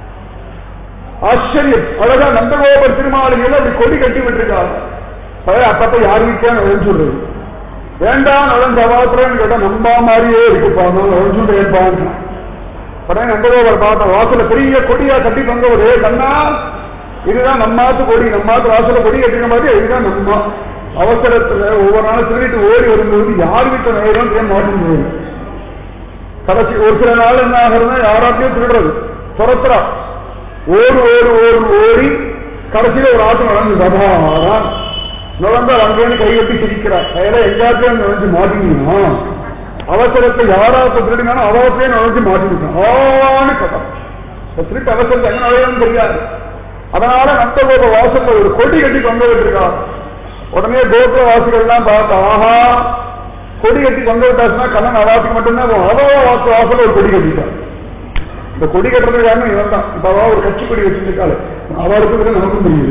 ஆச்சரியம் அழகா நந்தகோபர் திருமாளிகையில் அப்படி கொடி கட்டி விட்டுருக்காங்க பழைய அப்பப்ப யார் வீட்டான் நுழைஞ்சுடுறது வேண்டாம் நுழைஞ்ச அவாத்திரன்னு கேட்டா நம்பா மாதிரியே இருக்குப்பா நுழைஞ்சுட்டு ஏற்பான் உடனே நந்தகோபர் பார்த்த வாசல பெரிய கொடியா கட்டி தொங்குவது கண்ணா இதுதான் நம்மாத்து கொடி நம்மாத்து வாசல கொடி கட்டின மாதிரி இதுதான் நம்ம அவசரத்துல ஒவ்வொரு நாளும் திருடிட்டு ஓடி வரும்போது யார் வீட்டு நேரம் ஏன் மாட்டேங்குது கடைசி ஒரு சில நாள் என்ன ஆகுறதுன்னா யாராத்தையும் திருடுறது துரத்துறா ஓடு ஓடு ஓடு ஓடி கடைசியில ஒரு ஆட்டம் நடந்து சபாதான் நுழைந்து அங்கேருந்து கையெட்டி சிரிக்கிறார் கையில எங்காத்தையும் நுழைஞ்சு மாட்டிங்கன்னா அவசரத்தை யாராவது திருடினாலும் அவசரையும் நுழைஞ்சு மாட்டிருக்கான் ஆன்னு கதை இப்ப திருட்டு அவசரத்தை எங்க நுழையணும் தெரியாது அதனால நந்தகோப வாசல்ல ஒரு கொடி கட்டி தொங்க விட்டுருக்கான் உடனே கோபுர வாசிகள் எல்லாம் பார்த்தா ஆஹா கொடி கட்டி தொங்க விட்டாச்சுன்னா கண்ணன் அவாத்துக்கு மட்டும்தான் போகும் அவோ வாசல் வாசல் ஒரு கொடி கட்டிட்டான் இந்த கொடி கட்டுறது காரணம் இவன் தான் இப்ப அவ ஒரு கட்சி கொடி வச்சிருக்காள் அவருக்கு கூட நமக்கும் தெரியுது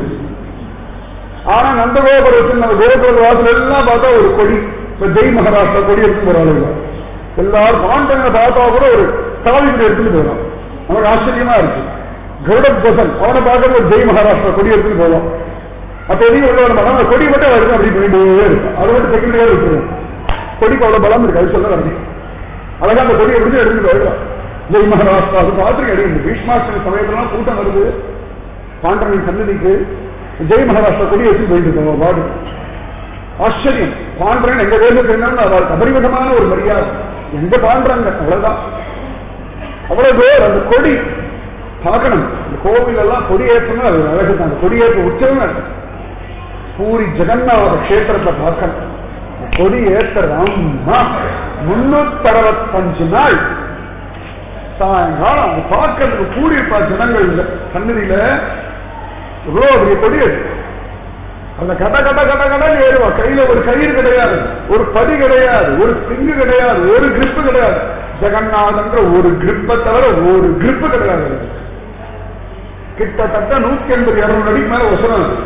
ஆனா நந்தகோபுரம் வச்சு நம்ம கோபுர வாசல் எல்லாம் பார்த்தா ஒரு கொடி இப்ப ஜெய் மகாராஷ்டிரா கொடி எடுத்து போற ஆளுங்க எல்லாரும் பாண்டவங்களை பார்த்தா கூட ஒரு சாவி கொடி எடுத்துட்டு போயிடும் நமக்கு ஆச்சரியமா இருக்கு கருடப் கோசன் அவனை பார்க்கறது ஒரு ஜெய் மகாராஷ்டிரா கொடி எடுத்துட்டு போவோம் அப்ப எதையும் உள்ள வர மாட்டான் கொடி மட்டும் வருது அப்படி போயிட்டே இருக்கும் அது மட்டும் செகண்டரியா விட்டுருவோம் கொடிக்கு அவ்வளவு பலம் இருக்கு அது சொல்ல வரேன் அழகா அந்த கொடியை எடுத்து எடுத்துட்டு போயிடலாம் ஜெய் மகாராஷ்டிரா அது பார்த்துருக்கு அடிக்கணும் பீஷ்மாஷ்டமி சமயத்துலாம் கூட்டம் வருது பாண்டவன் சன்னதிக்கு ஜெய் மகாராஷ்டிரா கொடி வச்சு போயிட்டு இருக்கோம் வார்டு ஆச்சரியம் பாண்டவன் எங்க தேசத்துல இருந்தாலும் அவருக்கு அபரிமிதமான ஒரு மரியாதை எங்க பாண்டறாங்க அவ்வளவுதான் அவ்வளவு பேர் அந்த கொடி பார்க்கணும் இந்த கோவில் எல்லாம் கொடியேற்றணும் அது அழகு தான் அந்த கொடியேற்ற உற்சவம் பூரி ஜெகநாத கஷேத்திரத்தை பார்க்கணும் இந்த கொடி ஏற்றுறதா முன்னூத்தி அறுபத்தஞ்சு நாள் சாயங்காலம் அது பார்க்கறதுக்கு கூடியிருப்பா ஜனங்கள் இந்த சன்னதியில இவ்வளோ பெரிய கொடி அது. அந்த கட கட கட கடன் ஏறுவா கையில ஒரு கயிறு கிடையாது ஒரு படி கிடையாது ஒரு சிங்கு கிடையாது ஒரு கிரிப்பு கிடையாது ஜெகநாதன்ற ஒரு கிரிப்பை தவிர ஒரு கிரிப்பு கிடையாது அதுக்கு. கிட்டத்தட்ட நூத்தி எண்பது இருநூறு அடிக்கு மேல வசனம் அது.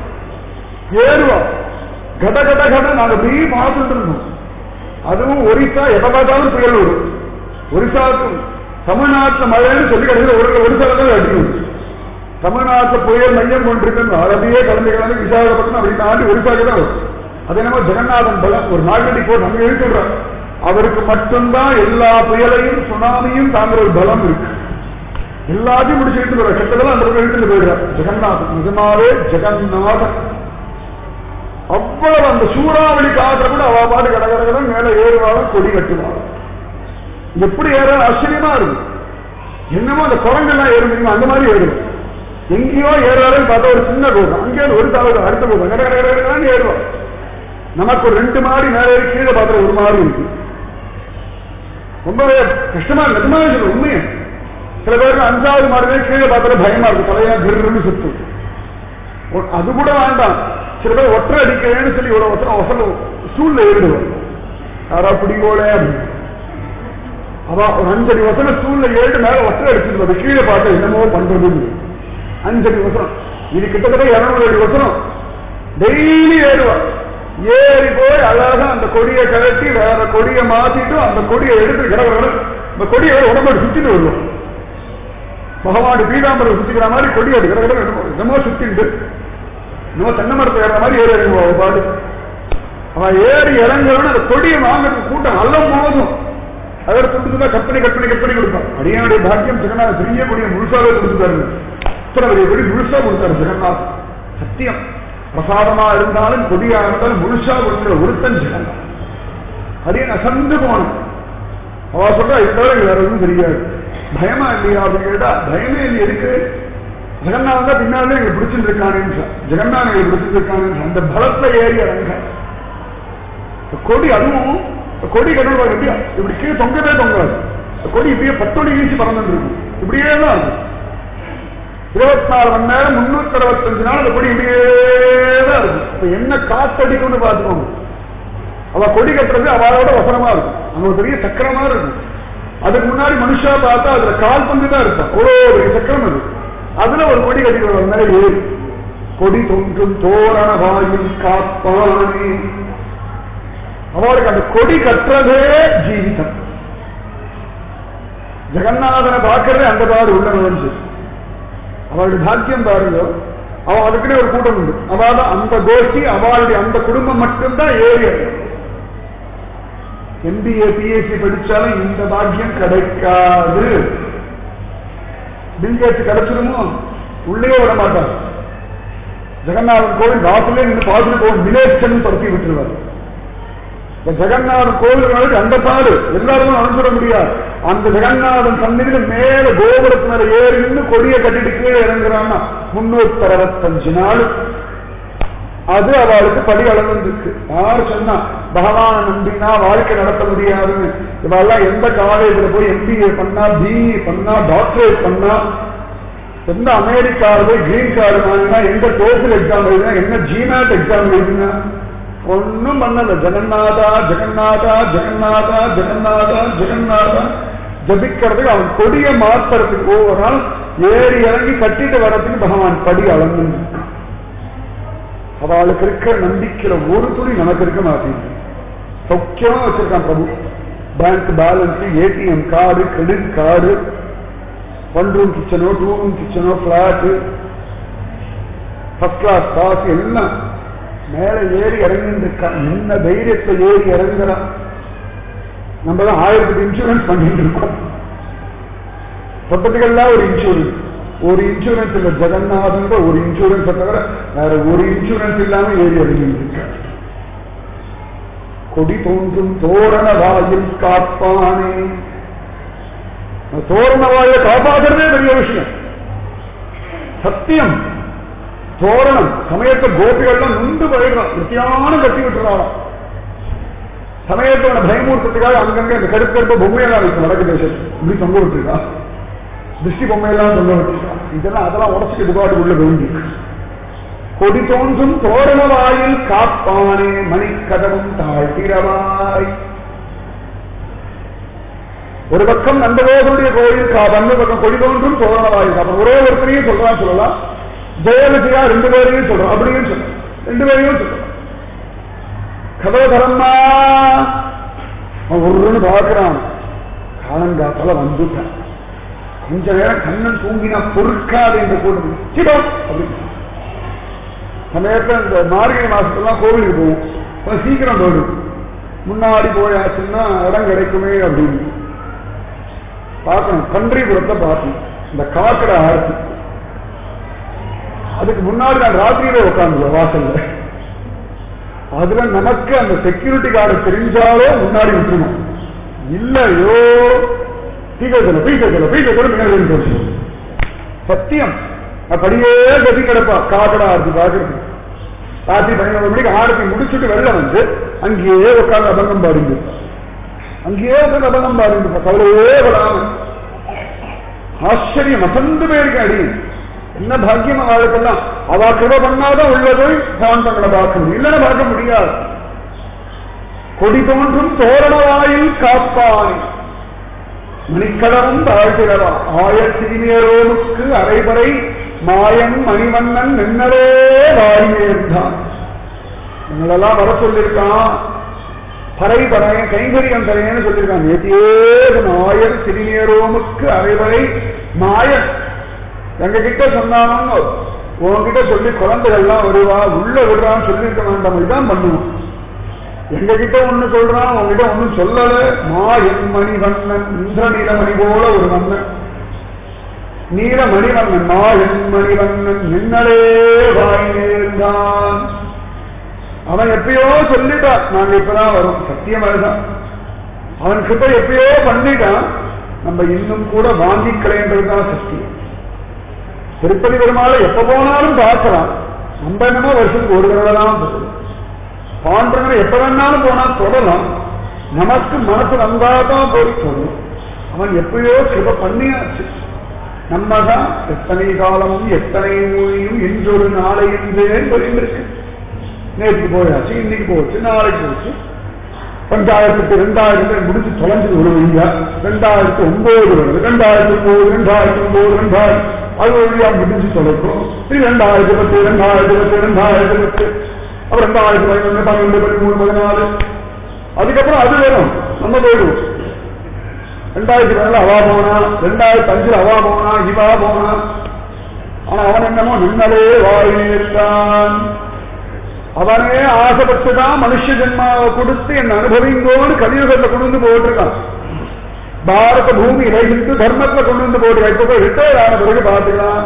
ஏறுவா கட கட கட நாங்க அப்படியே பார்த்துட்டு இருந்தோம் அதுவும் ஒரிசா எதை பார்த்தாலும் புயல் வரும் ஒரிசாவுக்கு தமிழ்நாட்டுல மழைன்னு சொல்லி கிடையாது ஒரு ஒரிசால தான் அடிக்கும் தமிழ்நாட்டுல புயல் மையம் கொண்டிருக்கு அரபியே கலந்து கலந்து விசாகப்பட்டினம் அப்படி தாண்டி ஒரிசாக்கு தான் வரும் அதே நம்ம ஜெகநாதன் பலம் ஒரு நாகடி போர் நம்ம எழுத்துடுறோம் அவருக்கு மட்டும்தான் எல்லா புயலையும் சுனாமியும் தாங்குற ஒரு பலம் இருக்கு எல்லாத்தையும் முடிச்சு எடுத்து போயிடுற கெட்டதெல்லாம் அந்த பக்கம் எடுத்துட்டு போயிடுறார் ஜெகநாதன் நிஜமாவே ஜெகநாதன் அவ்வளவு அந்த சூறாவளி காற்ற கூட அவ பாட்டு கட கட கடன்னு மேல ஏறுவாங்க கொடி கட்டுவாங்க எப்படி ஏற ஆச்சரியமா இருக்கு என்னமோ அந்த குரங்கெல்லாம் ஏறும் தெரியுமா அந்த மாதிரி ஏறும் எங்கேயோ ஏறாருன்னு பார்த்தா ஒரு சின்ன கோபம் அங்கே ஒரு தாவரம் அடுத்த கோபம் கட கட கட கடன்னு ஏறுவோம் நமக்கு ஒரு ரெண்டு மாடி மேலே ஏறி கீழே பார்க்குற ஒரு மாடி இருக்கு ரொம்பவே கஷ்டமா இருக்கு நிஜமாவே சொல்ல உண்மையை சில பேருக்கு அஞ்சாவது மாடிலே கீழே பார்க்குற பயமா இருக்கு தலையா கிருன்னு சுத்தும் ஒ- அது கூட வேண்டாம் சில பேர் ஒற்றை அடிக்கிறேன்னு சொல்லி ஒரு ஒசரம் ஒசரம் சூழ்ல ஏறிடுவோம் யாரா பிடிக்கோலே அப்படின்னு அதான் ஒரு அஞ்சடி வசனம் சூழ்ல ஏழு மேல ஒற்றை அடிச்சிருந்தது கீழே பார்த்து என்னமோ பண்றதுன்னு அஞ்சடி வசனம் இது கிட்டத்தட்ட இருநூறு அடி வசனம் டெய்லி ஏறுவா ஏறி போய் அழகா அந்த கொடியை கழட்டி வேற கொடியை மாத்திட்டு அந்த கொடியை எடுத்து கிடக்கிற இந்த கொடியை உடம்போடு சுத்திட்டு வருவோம் பகவான் பீதாம்பரம் சுத்திக்கிற மாதிரி கொடி அது கிடக்கிற என்னமோ சுத்திட்டு நம்ம தென்னை மரத்தை ஏற மாதிரி ஏறி இறங்குவா அவ பாடு அவன் ஏறி இறங்குறவன அந்த கொடியை வாங்குறதுக்கு கூட்டம் நல்ல மோதும் அதோட துண்டு கட் பண்ணி கட் பண்ணி கட் பண்ணி கொடுப்பான் அடியானுடைய பாக்கியம் ஜெகநாத் பெரிய கொடியை முழுசாவே கொடுத்துட்டாரு இத்தனை பெரிய கொடி முழுசா கொடுத்தாரு ஜெகநாத் சத்தியம் பிரசாதமா இருந்தாலும் கொடியா இருந்தாலும் முழுசா கொடுக்கிற ஒருத்தன் ஜெகநாத் அடியே அசந்து போனேன் அவ சொல்றா இது தவிர வேற எதுவும் தெரியாது பயமா இல்லையா அப்படின்னு கேட்டா பயமே இல்லை இருக்கு ஜெகநாதன் தான் பின்னாலே எங்களுக்கு பிடிச்சிட்டு இருக்கானேன்னு ஜெகநாதன் எங்களுக்கு பிடிச்சிட்டு இருக்கானேன்னு அந்த பலத்துல ஏறி இறங்க கொடி அதுவும் கொடி கடவுள் எப்படி இப்படி கீழே தொங்கவே தொங்காது கொடி இப்படியே பத்தொடி வீசி பறந்துட்டு இருக்கும் இப்படியே தான் இருக்கும் இருபத்தி நாலு மணி நேரம் முன்னூத்தி அறுபத்தஞ்சு நாள் அந்த கொடி இப்படியே தான் இருக்கும் இப்ப என்ன காத்தடிக்கும்னு பார்த்துக்கோங்க அவ கொடி கட்டுறது அவளோட வசனமா இருக்கும் அங்க ஒரு பெரிய சக்கரமா இருக்கும் அதுக்கு முன்னாடி மனுஷா பார்த்தா அதுல கால் பந்து தான் இருக்கும் அவ்வளோ பெரிய சக்கரம் அது அதுல ஒரு கொடி கட்டிட்டு மேல ஏறி கொடி தொன்றும் தோரண வாயில் காப்பானே அவளுக்கு அந்த கொடி கட்டுறதே ஜீவிதம் ஜெகநாதனை பார்க்கறதே அந்த பாடு உள்ள நுழைஞ்சு அவளுடைய பாக்கியம் பாருங்க அவ அதுக்குன்னே ஒரு கூட்டம் உண்டு அவள் அந்த கோஷ்டி அவளுடைய அந்த குடும்பம் மட்டும்தான் ஏறி எம்பிஏ பிஎஸ்சி படிச்சாலும் இந்த பாக்கியம் கிடைக்காது பில்கேட்ஸ் கிடைச்சிருமோ உள்ளே விட மாட்டார் ஜெகநாதன் கோவில் வாசலே நின்று பார்த்துட்டு போகும் விலேஜ் படுத்தி விட்டுருவார் இந்த ஜெகநாதன் கோவில்களுக்கு அந்த பாடு எல்லாருமே அனுப்பிட முடியாது அந்த ஜெகநாதன் சந்நிதியில மேல கோபுரத்து மேல ஏறி நின்று கொடியை கட்டிட்டு கீழே இறங்குறான்னா முன்னூத்தி அறுபத்தஞ்சு நாள் அது அவளுக்கு படி அளந்துருக்கு யாரு சொன்னா பகவான நம்பினா வாழ்க்கை நடத்த முடியாதுன்னு இவெல்லாம் எந்த காலேஜில் போய் எம்பிஏ பண்ணா பிஇ பண்ணா டாக்டரேட் பண்ணா எந்த அமெரிக்காவில் போய் கிரீன் கார்டு வாங்கினா எந்த டோஃபில் எக்ஸாம் எழுதினா என்ன ஜிமேட் எக்ஸாம் எழுதினா ஒன்னும் பண்ணல ஜெகநாதா ஜெகநாதா ஜெகநாதா ஜெகநாதா ஜெகநாதா ஜபிக்கிறதுக்கு அவன் கொடியை மாத்துறதுக்கு ஒவ்வொரு நாள் ஏறி இறங்கி கட்டிட்டு வர்றதுக்கு பகவான் படி அளந்து அவளுக்கு இருக்கிற நம்பிக்கையில ஒரு துளி நமக்கு இருக்க மாட்டேங்குது சௌக்கியமா வச்சிருக்கான் Prabhu bank balance ATM card credit card one room கிச்சனோ டூ ரூம் கிச்சனோ பிளாட்டு ஃபர்ஸ்ட் கிளாஸ் பாஸ் எல்லாம் மேல ஏறி இறங்கிட்டு என்ன தைரியத்தை ஏறி இறங்குறான் நம்ம தான் ஆயிரத்துக்கு இன்சூரன்ஸ் பண்ணிட்டு இருக்கோம் சொப்பத்துக்கெல்லாம் ஒரு இன்சூரன்ஸ் ஒரு இன்சூரன்ஸ் இல்ல ஜெகநாதன் ஒரு இன்சூரன்ஸ் தவிர வேற ஒரு இன்சூரன்ஸ் இல்லாம ஏறி இறங்கிட்டு கொடி தோன்றும் தோரண வாயில் காப்பானே தோரண வாயை காப்பாற்றுறதே பெரிய விஷயம் சத்தியம் தோரணம் சமயத்தை கோபிகள்லாம் நுண்டு போயிடுறான் நித்தியான கட்டி விட்டுறாளாம் சமயத்தோட பயமூர்த்தத்துக்காக அங்கங்க இந்த கருப்பு கருப்பு பொம்மையெல்லாம் இருக்கு வடக்கு தேசம் இப்படி தொங்க விட்டுருக்கா திருஷ்டி பொம்மையெல்லாம் தொங்க விட்டுருக்கா இதெல்லாம் அதெல்லாம் உடச்சுக்கு டிபார்ட் உள்ள வேண்டி கொடி தோன்றும் தோரண வாயில் காப்பானே மணிக்கதவும் தாழ்த்திரவாய் ஒரு பக்கம் நந்தகோபனுடைய கோயில் காப்பன் பக்கம் கொடி தோன்றும் தோரண வாயில் காப்பன் ஒரே ஒருத்தரையும் சொல்றான் சொல்லலாம் ஜெயலலிதா ரெண்டு பேரையும் சொல்றோம் அப்படின்னு சொல்றோம் ரெண்டு பேரையும் சொல்றோம் கதோதரம்மா அவன் ஒருன்னு பார்க்கிறான் காலங்காத்தால வந்துட்டான் கொஞ்ச நேரம் கண்ணன் தூங்கினா பொறுக்காது என்று போட்டு சிடம் அப்படின்னு சமயத்துல இந்த மார்கழி மாசத்துலாம் கோவிலுக்கு போவோம் கொஞ்சம் சீக்கிரம் போயிடும் முன்னாடி போயாச்சுன்னா இடம் கிடைக்குமே அப்படின்னு பார்க்கணும் கன்றிபுரத்தை பார்க்கணும் இந்த காக்கடை ஆர்த்தி அதுக்கு முன்னாடி நான் ராத்திரியில உட்காந்துருவேன் வாசல்ல அதுல நமக்கு அந்த செக்யூரிட்டி கார்டு தெரிஞ்சாலோ முன்னாடி விட்டுருணும் இல்லையோ பீக்கல பீக்கல பீக்கல முன்னாடி போச்சு சத்தியம் அப்படியே கதி கிடப்பா காக்கடா ஆர்த்தி பாக்குறது ராத்திரி பதினோரு மணிக்கு ஆரத்தி முடிச்சுட்டு வெளில வந்து அங்கேயே உட்கார்ந்து அபங்கம் பாடுங்க அங்கேயே உட்கார்ந்து அபங்கம் பாடுங்க கவலையே விடாம ஆச்சரியம் அசந்து போயிருக்க அடி என்ன பாக்கியம் அவளுக்கெல்லாம் அவ கிருப பண்ணாதான் உள்ள போய் சாந்தங்களை பார்க்க முடியும் இல்லைன்னா பார்க்க முடியாது கொடி தோன்றும் தோரணவாயில் காப்பாய் மணிக்கடவும் தாழ்த்திடவா ஆயத்திரிமேரோமுக்கு அரைபறை மாயன் மணிவண்ணன் நின்னரே வாரினேர்ந்தான் எங்களெல்லாம் வர சொல்லியிருக்கான் பறை பறையன் கைங்கரியம் தரையன்னு சொல்லியிருக்கான் நேத்தியே ஆயர் திருநேரோமுக்கு அரைபறை மாயன் எங்க கிட்ட சொன்னாலும் உன்கிட்ட சொல்லி குழந்தைகள்லாம் வருவா உள்ள விடுறான்னு சொல்லியிருக்க வேண்டாம் இதுதான் பண்ணுவோம் எங்க கிட்ட ஒண்ணு சொல்றான் உங்ககிட்ட ஒண்ணும் சொல்லல மா என் மணிவண்ணன் இந்திர நீலமணி போல ஒரு மன்னன் நீல மணிவண்ணன் மா என் மணிவண்ணன் நின்னலே வாய் நேர்ந்தான் அவன் எப்பயோ சொல்லிட்டான் நாங்க இப்பதான் வரும் சத்தியம் அதுதான் அவன் கிட்ட எப்பயோ பண்ணிட்டான் நம்ம இன்னும் கூட வாங்கிக்கலைன்றதுதான் சத்தியம் திருப்பதி பெருமாளை எப்ப போனாலும் பார்க்கலாம் நம்ம என்னமோ வருஷத்துக்கு ஒரு தடவை தான் போகுது பாண்டவனை எப்ப வேணாலும் போனா தொடலாம் நமக்கு மனசு வந்தாதான் போய் சொல்லணும் அவன் எப்பயோ கிருப பண்ணியாச்சு நம்ம தான் எத்தனை காலமும் எத்தனை மொழியும் இன்றொரு நாளை என்றேன் சொல்லியிருக்கு நேற்று போயாச்சு இன்னைக்கு போச்சு நாளைக்கு போச்சு பஞ்சாயிரத்துக்கு ரெண்டாயிரத்து முடிச்சு தொலைஞ்சது ஒரு வழியா ரெண்டாயிரத்து ஒன்பது வருது ரெண்டாயிரத்து ஒன்பது ரெண்டாயிரத்து ஒன்பது ரெண்டாயிரம் அது வழியா முடிஞ்சு தொலைக்கும் இது ரெண்டாயிரத்தி பத்து ரெண்டாயிரத்தி பத்து ரெண்டாயிரத்தி பத்து அப்புறம் ரெண்டாயிரத்தி பதினொன்று பன்னெண்டு பதிமூணு பதினாலு அதுக்கப்புறம் அது வரும் நம்ம போயிடுவோம் ரெண்டாயிரத்தி பதினாலு அவா போனா ரெண்டாயிரத்தி அஞ்சுல அவா போனா இவா போனா ஆனா அவன் என்னமோ நின்னலே வாழினிருந்தான் அவனே ஆசைப்பட்டுதான் மனுஷ ஜென்மாவை கொடுத்து என் அனுபவிங்கோடு கலியுகத்தை கொண்டு வந்து போட்டிருக்கான் பாரத பூமியில இந்து தர்மத்துல கொண்டு வந்து போட்டிருக்கான் இப்ப போய் ரிட்டையர் ஆன பிறகு பார்த்துக்கலாம்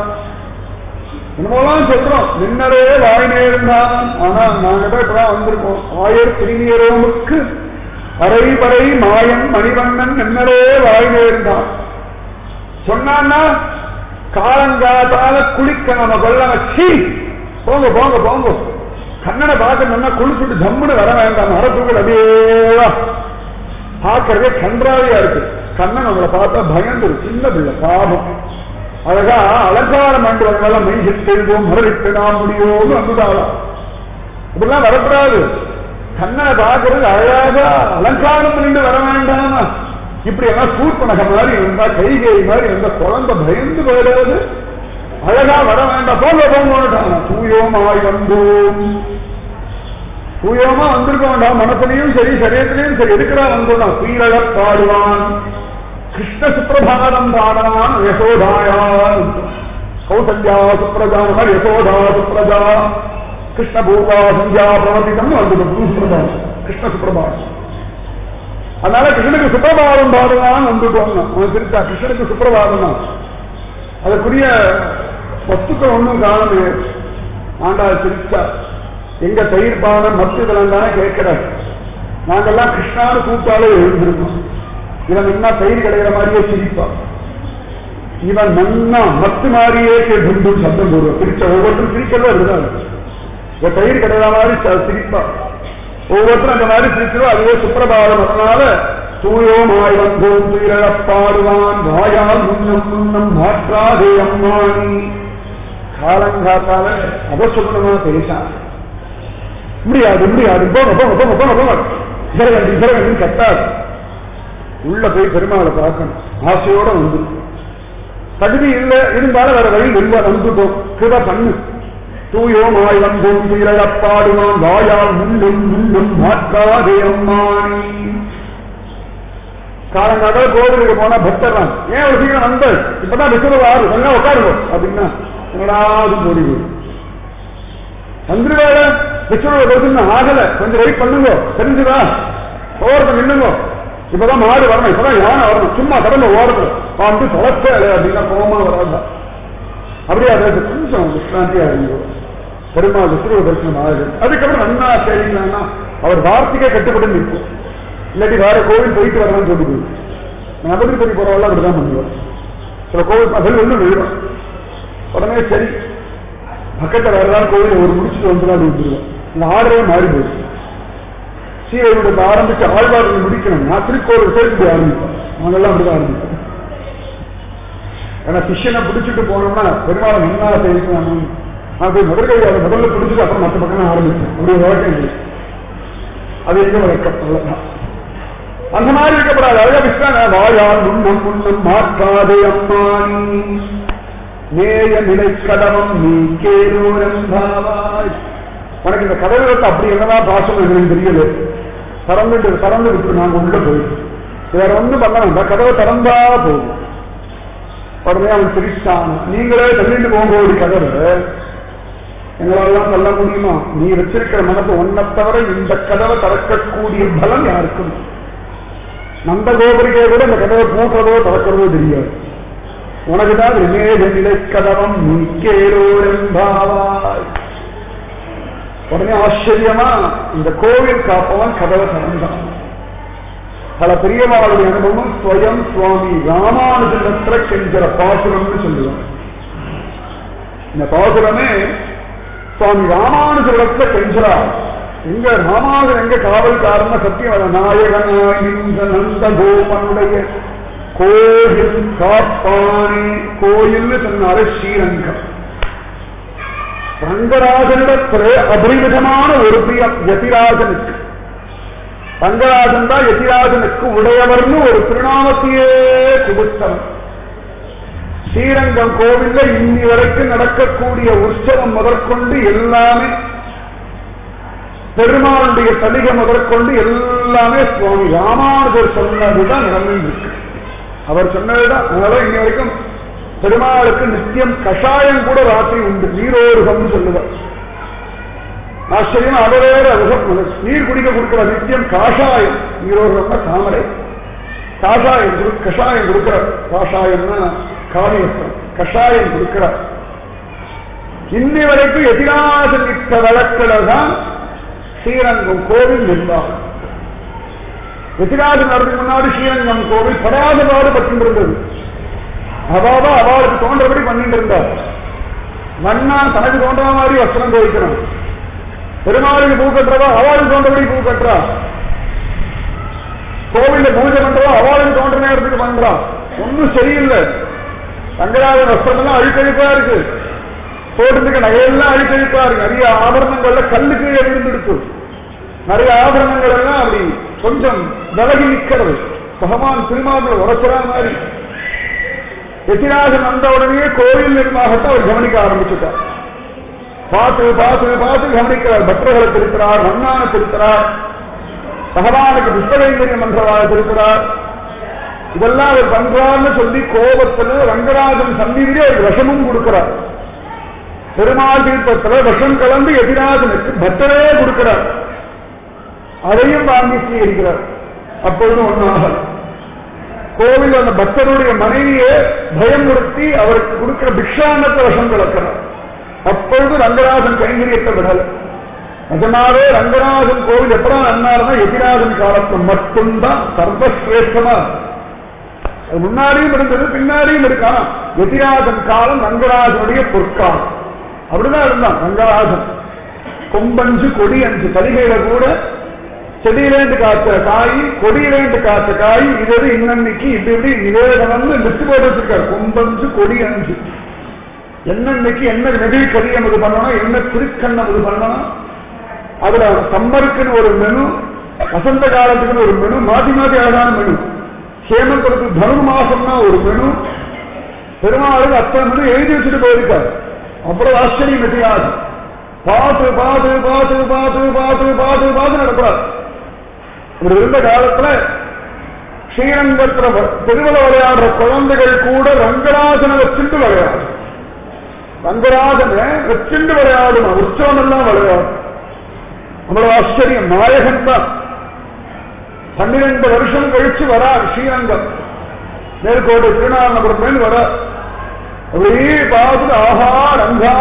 என்னமோலாம் சொல்றோம் நின்னரே வாய் நேர்ந்தான் ஆனா நாங்க தான் இப்பதான் வந்திருக்கோம் ஆயர் திருநீரோமுக்கு அரை பறை மாயன் மணிவண்ணன் நின்னரே வாய் நேர்ந்தான் சொன்னான்னா காலங்காத்தால குளிக்க நம்ம கொல்ல சீ போங்க போங்க போங்க கண்ணனை பார்க்கணும்னா குளிச்சுட்டு ஜம்முன்னு வர வேண்டாம் மரத்துக்குள்ள அப்படியே பார்க்கறதே கன்றாவியா இருக்கு கண்ணன் அவங்களை பார்த்தா பயந்துரு சின்ன பிள்ளை பாவம் அழகா அலங்காரம் பண்றவங்களெல்லாம் மெய்சில் செல்வோம் மரளித்து நாம் முடியோம் அன்புதாலாம் இப்படிலாம் வரக்கூடாது கண்ணனை பார்க்கறது அழகாக அலங்காரம் பண்ணிட்டு வர வேண்டாமா இப்படி எல்லாம் சூர்பனக மாதிரி இருந்தா கைகை மாதிரி இருந்தா குழந்தை பயந்து போயிடாது அழகா வர வேண்டாம் போங்க போங்க தூயோமாய் வந்தோம் தூயோமா வந்திருக்க வேண்டாம் மனத்திலையும் சரி சரீரத்திலையும் சரி எதுக்குறா வந்தோம் சீரழ பாடுவான் கிருஷ்ண சுப்பிரபாதம் பாடவான் யசோதாயான் கௌசல்யா சுப்ரஜா யசோதா சுப்ரஜா கிருஷ்ண பூர்வா சந்தியா பிரவர்த்திதம் வந்துடும் சுப்ரபாதம் கிருஷ்ண சுப்பிரபாதம் அதனால கிருஷ்ணனுக்கு சுப்பிரபாதம் பாடுவான் வந்துட்டோம் அவன் திருத்தா கிருஷ்ணனுக்கு சுப்பிரபாதம் தான் அதற்குரிய வஸ்துக்கள் ஒன்றும் காணமே ஆண்டாள் சிரிச்சா எங்க தயிர் பானம் மத்து இதெல்லாம் தானே கேட்கிறார் நாங்கெல்லாம் கிருஷ்ணான்னு கூப்பிட்டாலே எழுந்திருக்கோம் இவன் என்ன தயிர் கிடைக்கிற மாதிரியே சிரிப்பான் இவன் நன்னா மத்து மாதிரியே கேட்டு சத்தம் போடுவான் சிரிச்ச ஒவ்வொருத்தரும் சிரிக்கிறதா இருந்தாங்க இவன் தயிர் கிடைக்கிற மாதிரி ச- சிரிப்பான் ஒவ்வொருத்தரும் அந்த மாதிரி சிரிக்கிறோம் அதுவே சுப்பிரபாதம் அதனால தூயோமாய் வந்தோம் துயிரழப் பாடுவான் வாயால் முன்னம் முன்னம் மாற்றாதே அம்மானி காலங்காத்தால அபசுகுணமா பேசான் முடியாது முடியாது போங்க போங்க போங்க போங்க போங்க இசரகண்டி இசரகண்டின்னு கட்டாது உள்ள போய் பெருமாளை பார்க்கணும் ஆசையோட வந்து தகுதி இல்லை இருந்தாலும் வேற வழி வெல்வ வந்துட்டோம் கிருப பண்ணு தூயோமாய் வந்தோம் துயிரழப் பாடுவான் வாயால் முன்னும் முன்னும் மாற்றாதே அம்மானி காலங்காட்டால கோவிலுக்கு போனா பக்தர்லாம் ஏன் ஒரு சீக்கிரம் வந்த இப்பதான் விசுவல் ஆறு கொஞ்சம் உட்காருங்க அப்படின்னா என்னடாது போடி போய் வந்துருவாரு விசுவல் வருதுன்னு ஆகல கொஞ்சம் வெயிட் பண்ணுங்க தெரிஞ்சுதா ஓரத்தை நின்னுங்க இப்பதான் மாடு வரணும் இப்பதான் யானை வரணும் சும்மா கடந்த ஓரத்துல வந்து தொலைச்ச அப்படின்னா கோமா வராதா அப்படியே அதை கொஞ்சம் விஸ்ராந்தியா இருந்தோ பெருமாள் விசுவ தரிசனம் ஆகுது அதுக்கப்புறம் நன்னா சரிங்களான்னா அவர் வார்த்தைக்கே கட்டுப்பட்டு நிற்கும் இல்லாட்டி வேற கோவில் போயிட்டு வரலாம்னு சொல்லி போய் நபதிபதி போறவெல்லாம் அப்படிதான் பண்ணுவார் சில கோவில் அதில் ஒன்று விழும் உடனே சரி பக்கத்துல வரலாம் கோவில் ஒரு முடிச்சுட்டு வந்து அப்படி வந்துருவோம் இந்த ஆர்டரே மாறி போயிடுச்சு சீரையோட ஆரம்பிச்சு ஆழ்வார்கள் முடிக்கணும்னா திருக்கோவில் சேர்த்து போய் ஆரம்பிப்போம் நாங்கெல்லாம் அப்படிதான் ஆரம்பிப்போம் ஏன்னா சிஷ்யனை பிடிச்சிட்டு போனோம்னா பெருமாளை முன்னால பேசணும் நான் போய் முதல் அதை முதல்ல பிடிச்சிட்டு அப்புறம் மற்ற பக்கம் ஆரம்பிச்சேன் அப்படி ஒரு வழக்கம் இல்லை அது எங்க வழக்கம் அவ்வளவுதான் அந்த மாதிரி இருக்கப்படாது அழகா விஷ்ணா வாயால் முன்னம் முன்னம் மாற்றாதே அம்மானி நேய நிலை கடவம் நீ கேரோரம்பாவாய் உனக்கு இந்த கதவுகளுக்கு அப்படி என்னதான் பாசம் எனக்கு தெரியல திறந்துட்டு திறந்து விட்டு நாங்க உள்ள போயிடும் வேற ஒண்ணும் பண்ண வேண்டாம் கதவை திறந்தா போதும் உடனே அவன் சிரிச்சான் நீங்களே தள்ளிட்டு போகும்போது கதவு எங்களாலாம் தள்ள முடியுமா நீ வச்சிருக்கிற மனசு ஒன்ன தவிர இந்த கதவை திறக்கக்கூடிய பலம் யாருக்கும் நந்த கோபுரிக்கே கூட இந்த கதவை பூட்டுறதோ திறக்கிறதோ தெரியாது உனக்குதான் விமேக நிலை கதவம் நிற்கேரோரெம்பாவாய் உடனே ஆச்சரியமா இந்த கோவில் காப்பவன் கதவை திறந்தான் பல பெரியவாளுடைய அனுபவம் ஸ்வயம் சுவாமி ராமானுஜனத்திர என்கிற பாசுரம்னு சொல்லுவாங்க இந்த பாசுரமே சுவாமி ராமானுஜரத்துல கெஞ்சுறார் எங்க ராமானுஜர் எங்க காவல்காரன சத்தியம் நாயகனாய் இந்த நந்த கோபனுடைய கோயில் காப்பானே கோயில்னு சொன்னாரு ஸ்ரீரங்கம் ரங்கராஜனிடத்துல அபரிமிதமான ஒரு பிரியம் யதிராஜனுக்கு ரங்கராஜன் தான் யதிராஜனுக்கு உடையவர்னு ஒரு திருநாமத்தையே கொடுத்தவன் ஸ்ரீரங்கம் கோவில்ல இன்னி வரைக்கும் நடக்கக்கூடிய உற்சவம் முதற்கொண்டு எல்லாமே பெருமாளுடைய சலிகை முதற்கொண்டு எல்லாமே சுவாமி ராமானுஜர் சொன்னதுதான் நடந்துருக்கு அவர் சொன்னதுதான் அதனால இன்னி வரைக்கும் பெருமாளுக்கு நித்தியம் கஷாயம் கூட ராத்திரி உண்டு நீரோருகம்னு சொல்லுவார் ஆச்சரியம் அவரே அருகம் நீர் குடிக்க கொடுக்கிற நித்தியம் காஷாயம் நீரோருகம்னா தாமரை காஷாயம் கொடு- கஷாயம் கொடுக்கிறார் காஷாயம்னா காவியஸ்திரம் கஷாயம் கொடுக்கிறார் இன்னி வரைக்கும் எதிராக நிற்ற வழக்கில் தான் ஸ்ரீரங்கம் கோவில் நிர்வாகம் எதிராக நடத்துக்கு முன்னாடி ஸ்ரீரங்கம் கோவில் படாத பாடுபட்டு இருந்தது அவாவா அவளுக்கு தோன்றபடி பண்ணிட்டு இருந்தார் மண்ணா தனக்கு தோன்ற மாதிரி வஸ்திரம் தோய்க்கணும் பெருமாளுக்கு பூ கட்டுறவா அவளுக்கு தோன்றபடி பூ கட்டுறா கோவில்ல பூஜை பண்றவா அவளுக்கு தோன்ற நேரத்துக்கு பண்றா ஒன்னும் சரியில்லை ரங்கராஜ வஸ்திரம் எல்லாம் அழுக்கழிப்பா இருக்கு போட்டுக்க நகையெல்லாம் அழுக்கழிப்பா இருக்கு நிறைய ஆபரணங்கள்ல கல்லுக்கு எழுந்துடுச்சு நிறைய ஆபரணங்கள் எல்லாம் அப்படி கொஞ்சம் விலகி நிக்கிறது பகவான் திருமாவளவன் உரைச்சுறா மாதிரி எதிராக வந்த உடனே கோயில் நிர்வாகத்தை அவர் கவனிக்க ஆரம்பிச்சுட்டார் பார்த்து பார்த்து பார்த்து கவனிக்கிறார் பக்தர்களை திருக்கிறார் மன்னான திருக்கிறார் பகவானுக்கு புஷ்பகைங்கரியம் பண்றவாக திருக்கிறார் இதெல்லாம் அவர் பண்றார்னு சொல்லி கோபத்துல ரங்கராஜன் சந்நிதியிலே ஒரு விஷமும் கொடுக்கிறார் பெருமாள் தீர்த்தத்துல விஷம் கலந்து எதிராஜனுக்கு பக்தரே கொடுக்கிறார் அதையும் வாங்கி ஸ்வீகரிக்கிறார் அப்பொழுது ஒன்றாக கோவில் அந்த பக்தருடைய மனைவியை பயமுறுத்தி அவருக்கு கொடுக்கிற பிக்ஷாண்டத்தை விஷம் கலக்கிறார் அப்பொழுது ரங்கராஜன் கைங்கரியத்தை விடல நிஜமாவே ரங்கராஜன் கோவில் எப்படா நன்னாருன்னா எதிராஜன் காலத்துல மட்டும்தான் சர்வசிரேஷ்டமா இருக்கு. அது முன்னாடியும் இருந்தது பின்னாடியும் இருக்கான் எதிராஜன் காலம் ரங்கராஜனுடைய பொற்காலம் அப்படிதான் இருந்தான் ரங்கராஜன் கொம்பஞ்சு கொடி அஞ்சு சலுகையில கூட செடியிலேந்து காய்ச்ச காய் கொடியிலேந்து காய்ச்ச காய் இது எது இன்னன்னைக்கு இப்படி இப்படி நிவேதனம்னு லிஸ்ட் போட்டு வச்சிருக்காரு கொம்பஞ்சு கொடி அஞ்சு என்னன்னைக்கு என்ன நெடில் கரியம் இது பண்ணணும் என்ன திருக்கண்ணம் இது பண்ணணும் அதுல சம்மருக்குன்னு ஒரு மெனு வசந்த காலத்துக்குன்னு ஒரு மெனு மாத்தி மாத்தி அழகான மெனு ஹேமந்தத்துக்கு தனு மாசம்னா ஒரு மெனு பெருமாளுக்கு அத்தனை மெனு எழுதி வச்சுட்டு போயிருக்காரு அவ்வளவு ஆச்சரியம் எதிராது பார்த்து பார்த்து பார்த்து பார்த்து பார்த்து பார்த்து பார்த்து நடக்கிறார் இப்படி இருந்த காலத்துல ஸ்ரீரங்கத்துல வ- தெருவுல விளையாடுற குழந்தைகள் கூட ரங்கராஜனை வச்சுட்டு விளையாடும் ரங்கராஜனை வச்சுட்டு விளையாடும் உற்சவம் எல்லாம் விளையாடும் அவ்வளவு ஆச்சரியம் நாயகன் தான் பன்னிரண்டு வருஷம் கழிச்சு வரார் ஸ்ரீரங்கம் மேற்கோட்டை திருநானபுரம் வர அப்படியே பார்த்துட்டு ஆஹா ரங்கா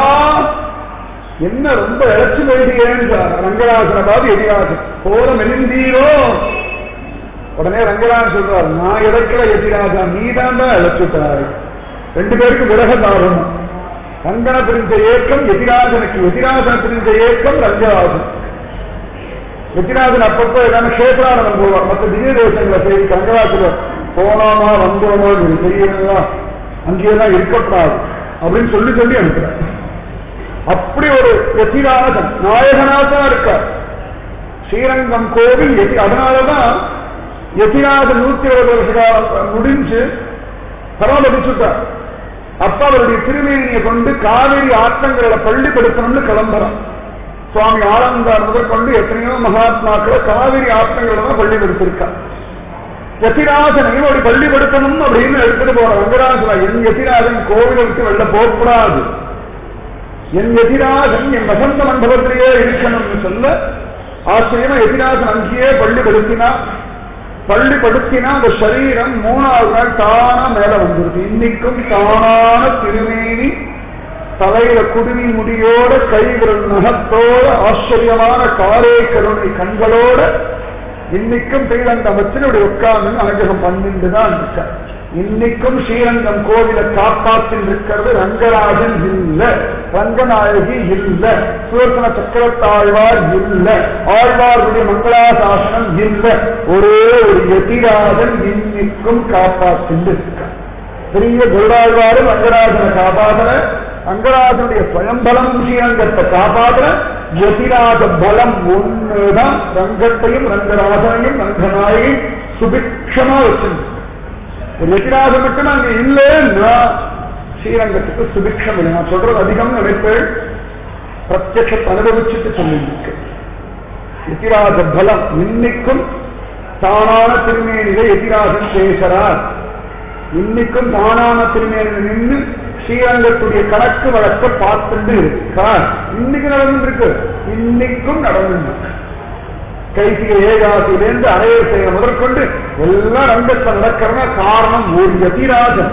என்ன ரொம்ப இழைச்சு போயிட்டீங்கன்னு ரங்கராஜனை பார்த்து எதிராஜன் போல மெலிந்தீரோ உடனே ரங்கராஜன் சொல்றார் நான் இறக்கல எதிராஜா நீ தான் இழைச்சுட்டாரு ரெண்டு பேருக்கு விரக தாரணம் ரங்கன பிரிஞ்ச ஏக்கம் எதிராஜனுக்கு எதிராஜன பிரிஞ்ச ஏக்கம் ரங்கராஜன் எதிராஜன் அப்பப்போ ஏதாவது கஷேத்ரானந்தம் போவார் மற்ற திவ்ய தேசங்களை செய்தி ரங்கராஜத்துல போனோமா வந்தோமோ இது தெரியலையா அங்கேயே தான் இருக்கக்கூடாது அப்படின்னு சொல்லி சொல்லி அனுப்புறார் அப்படி ஒரு எதிராஜன் நாயகனா தான் இருக்கார் ஸ்ரீரங்கம் கோவில் எதி அதனாலதான் எதிராஜ நூத்தி இருபது வருஷ காலம் முடிஞ்சு பரமபதிச்சுட்டார் அப்ப அவருடைய திருமேனியை கொண்டு காவிரி ஆற்றங்களை பள்ளிப்படுத்தணும்னு கிளம்புறான் சுவாமி ஆனந்தார் முதற்கொண்டு எத்தனையோ மகாத்மாக்களை காவிரி ஆற்றங்களை தான் பள்ளிப்படுத்திருக்கார் யதிராஜனையும் அப்படி பள்ளிப்படுத்தணும் அப்படின்னு எடுத்துட்டு போற ரங்கராஜனா என் யதிராஜன் கோவிலை விட்டு வெளில போகக்கூடாது என் எதிராஜன் என் வசந்த மண்டபத்திலேயே இருக்கணும்னு சொல்ல ஆச்சரியமா எதிராஜன் அங்கேயே பள்ளிப்படுத்தினா பள்ளிப்படுத்தினா அந்த சரீரம் மூணாவது நாள் தானா மேல வந்துருது இன்னைக்கும் தானான திருமேனி தலையில குடுமி முடியோட கை விரல் நகத்தோட ஆச்சரியமான காரே கருணை கண்களோட இன்னைக்கும் ஸ்ரீரங்கம் வச்சு உட்கார்ந்து அனுகிரகம் பண்ணிட்டு தான் இருக்கார் இன்னைக்கும் ஸ்ரீரங்கம் கோவில காப்பாற்றில் இருக்கிறது ரங்கராஜன் இல்ல ரங்கநாயகி இல்ல சுதர்சன சக்கரத்தாழ்வார் இல்ல ஆழ்வார்களுடைய மங்களாசாசனம் இல்ல ஒரே ஒரு எதிராஜன் இன்னைக்கும் காப்பாற்றில் இருக்கார் பெரிய குருடாழ்வாரும் ரங்கராஜனை காப்பாதன ரங்கராஜனுடைய சுயம்பலம் ஸ்ரீரங்கத்தை காப்பாதன எதிராஜ பலம் ஒண்ணுதான் ரங்கத்தையும் ரங்கராஜனையும் ரங்கநாயகையும் சுபிக்ஷமா வச்சிருக்கு ஒரு எதிராக மட்டும் அங்க இல்லைன்னா ஸ்ரீரங்கத்துக்கு சுபிக்ஷம் இல்லை நான் சொல்றது அதிகம் நினைப்பேன் பிரத்யட்சத்தை அனுபவிச்சுட்டு சொல்லியிருக்கு எதிராக பலம் இன்னைக்கும் தானான திருமேனில எதிராஜன் பேசுறார் இன்னைக்கும் தானான திருமேனில நின்று ஸ்ரீரங்கத்துடைய கணக்கு வழக்க பார்த்துட்டு இருக்கார் இன்னைக்கு நடந்துருக்கு இன்னைக்கும் நடந்துருக்கு கைசிக ஏகாசியிலேருந்து அரையர் செய்ய முதற்கொண்டு எல்லாம் ரங்கத்தை நடக்கிறன காரணம் ஒரு யதிராஜன்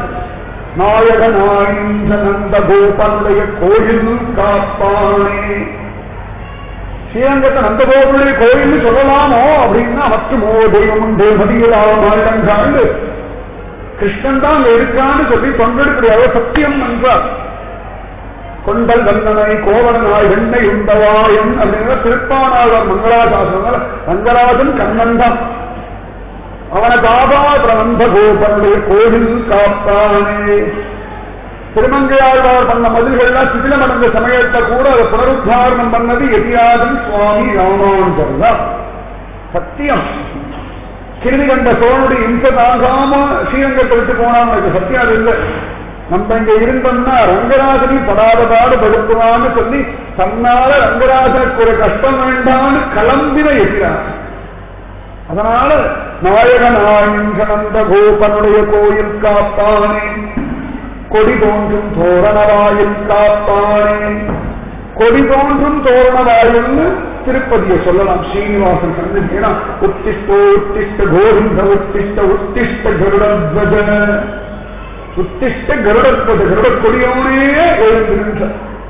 நாயகனாயின்ற நந்த கோபனுடைய கோயில் காப்பானே ஸ்ரீரங்கத்தை நந்தகோபுடைய கோயில் சொல்லலாமோ அப்படின்னா மற்றுமோ தெய்வம் உண்டு மதியலாமாண்டு கிருஷ்ணன் தான் அங்க இருக்கான்னு சொல்லி தொண்டெடுக்கிற சத்தியம் என்றார் கொண்டல் வந்தனை கோவலனாய் வெண்ணை உண்டவாயன் அப்படிங்கிற திருப்பானாளர் மங்களாசாசனம் ரங்கராஜன் கண்ணன் தான் அவனை காபாத நந்த கோபனுடைய கோவில் காப்பானே திருமங்கையாழ்வார் பண்ண மதில்கள்லாம் சிதிலமடைந்த சமயத்தை கூட அதை புனருத்தாரணம் பண்ணது எதிராஜன் சுவாமி ராமானுஜர் தான் சத்தியம் கிருமி கண்ட சோழனுடைய இம்சை தாங்காம ஸ்ரீரங்கத்தை விட்டு போனாங்க சத்தியம் அது இல்லை நம்ம இங்க இருந்தோம்னா ரங்கராஜனை படாத பாடு படுத்துவான்னு சொல்லி தன்னால ரங்கராஜனுக்கு ஒரு கஷ்டம் வேண்டாம்னு கிளம்பின எதிராக அதனால நாயகனாயின்ற நந்த கோபனுடைய கோயில் காப்பானே கொடி தோன்றும் தோரணவாயில் காப்பானே கொடி தோன்றும் தோரணவாயில்னு திருப்பதியை சொல்லலாம் ஸ்ரீனிவாசன் சந்தினா உத்திஷ்ட உத்திஷ்ட கோவிந்த உத்திஷ்ட உத்திஷ்ட கருடத்வஜ உத்திஷ்ட கருடத்வஜ கருட கொடியோனே எழுந்திருந்த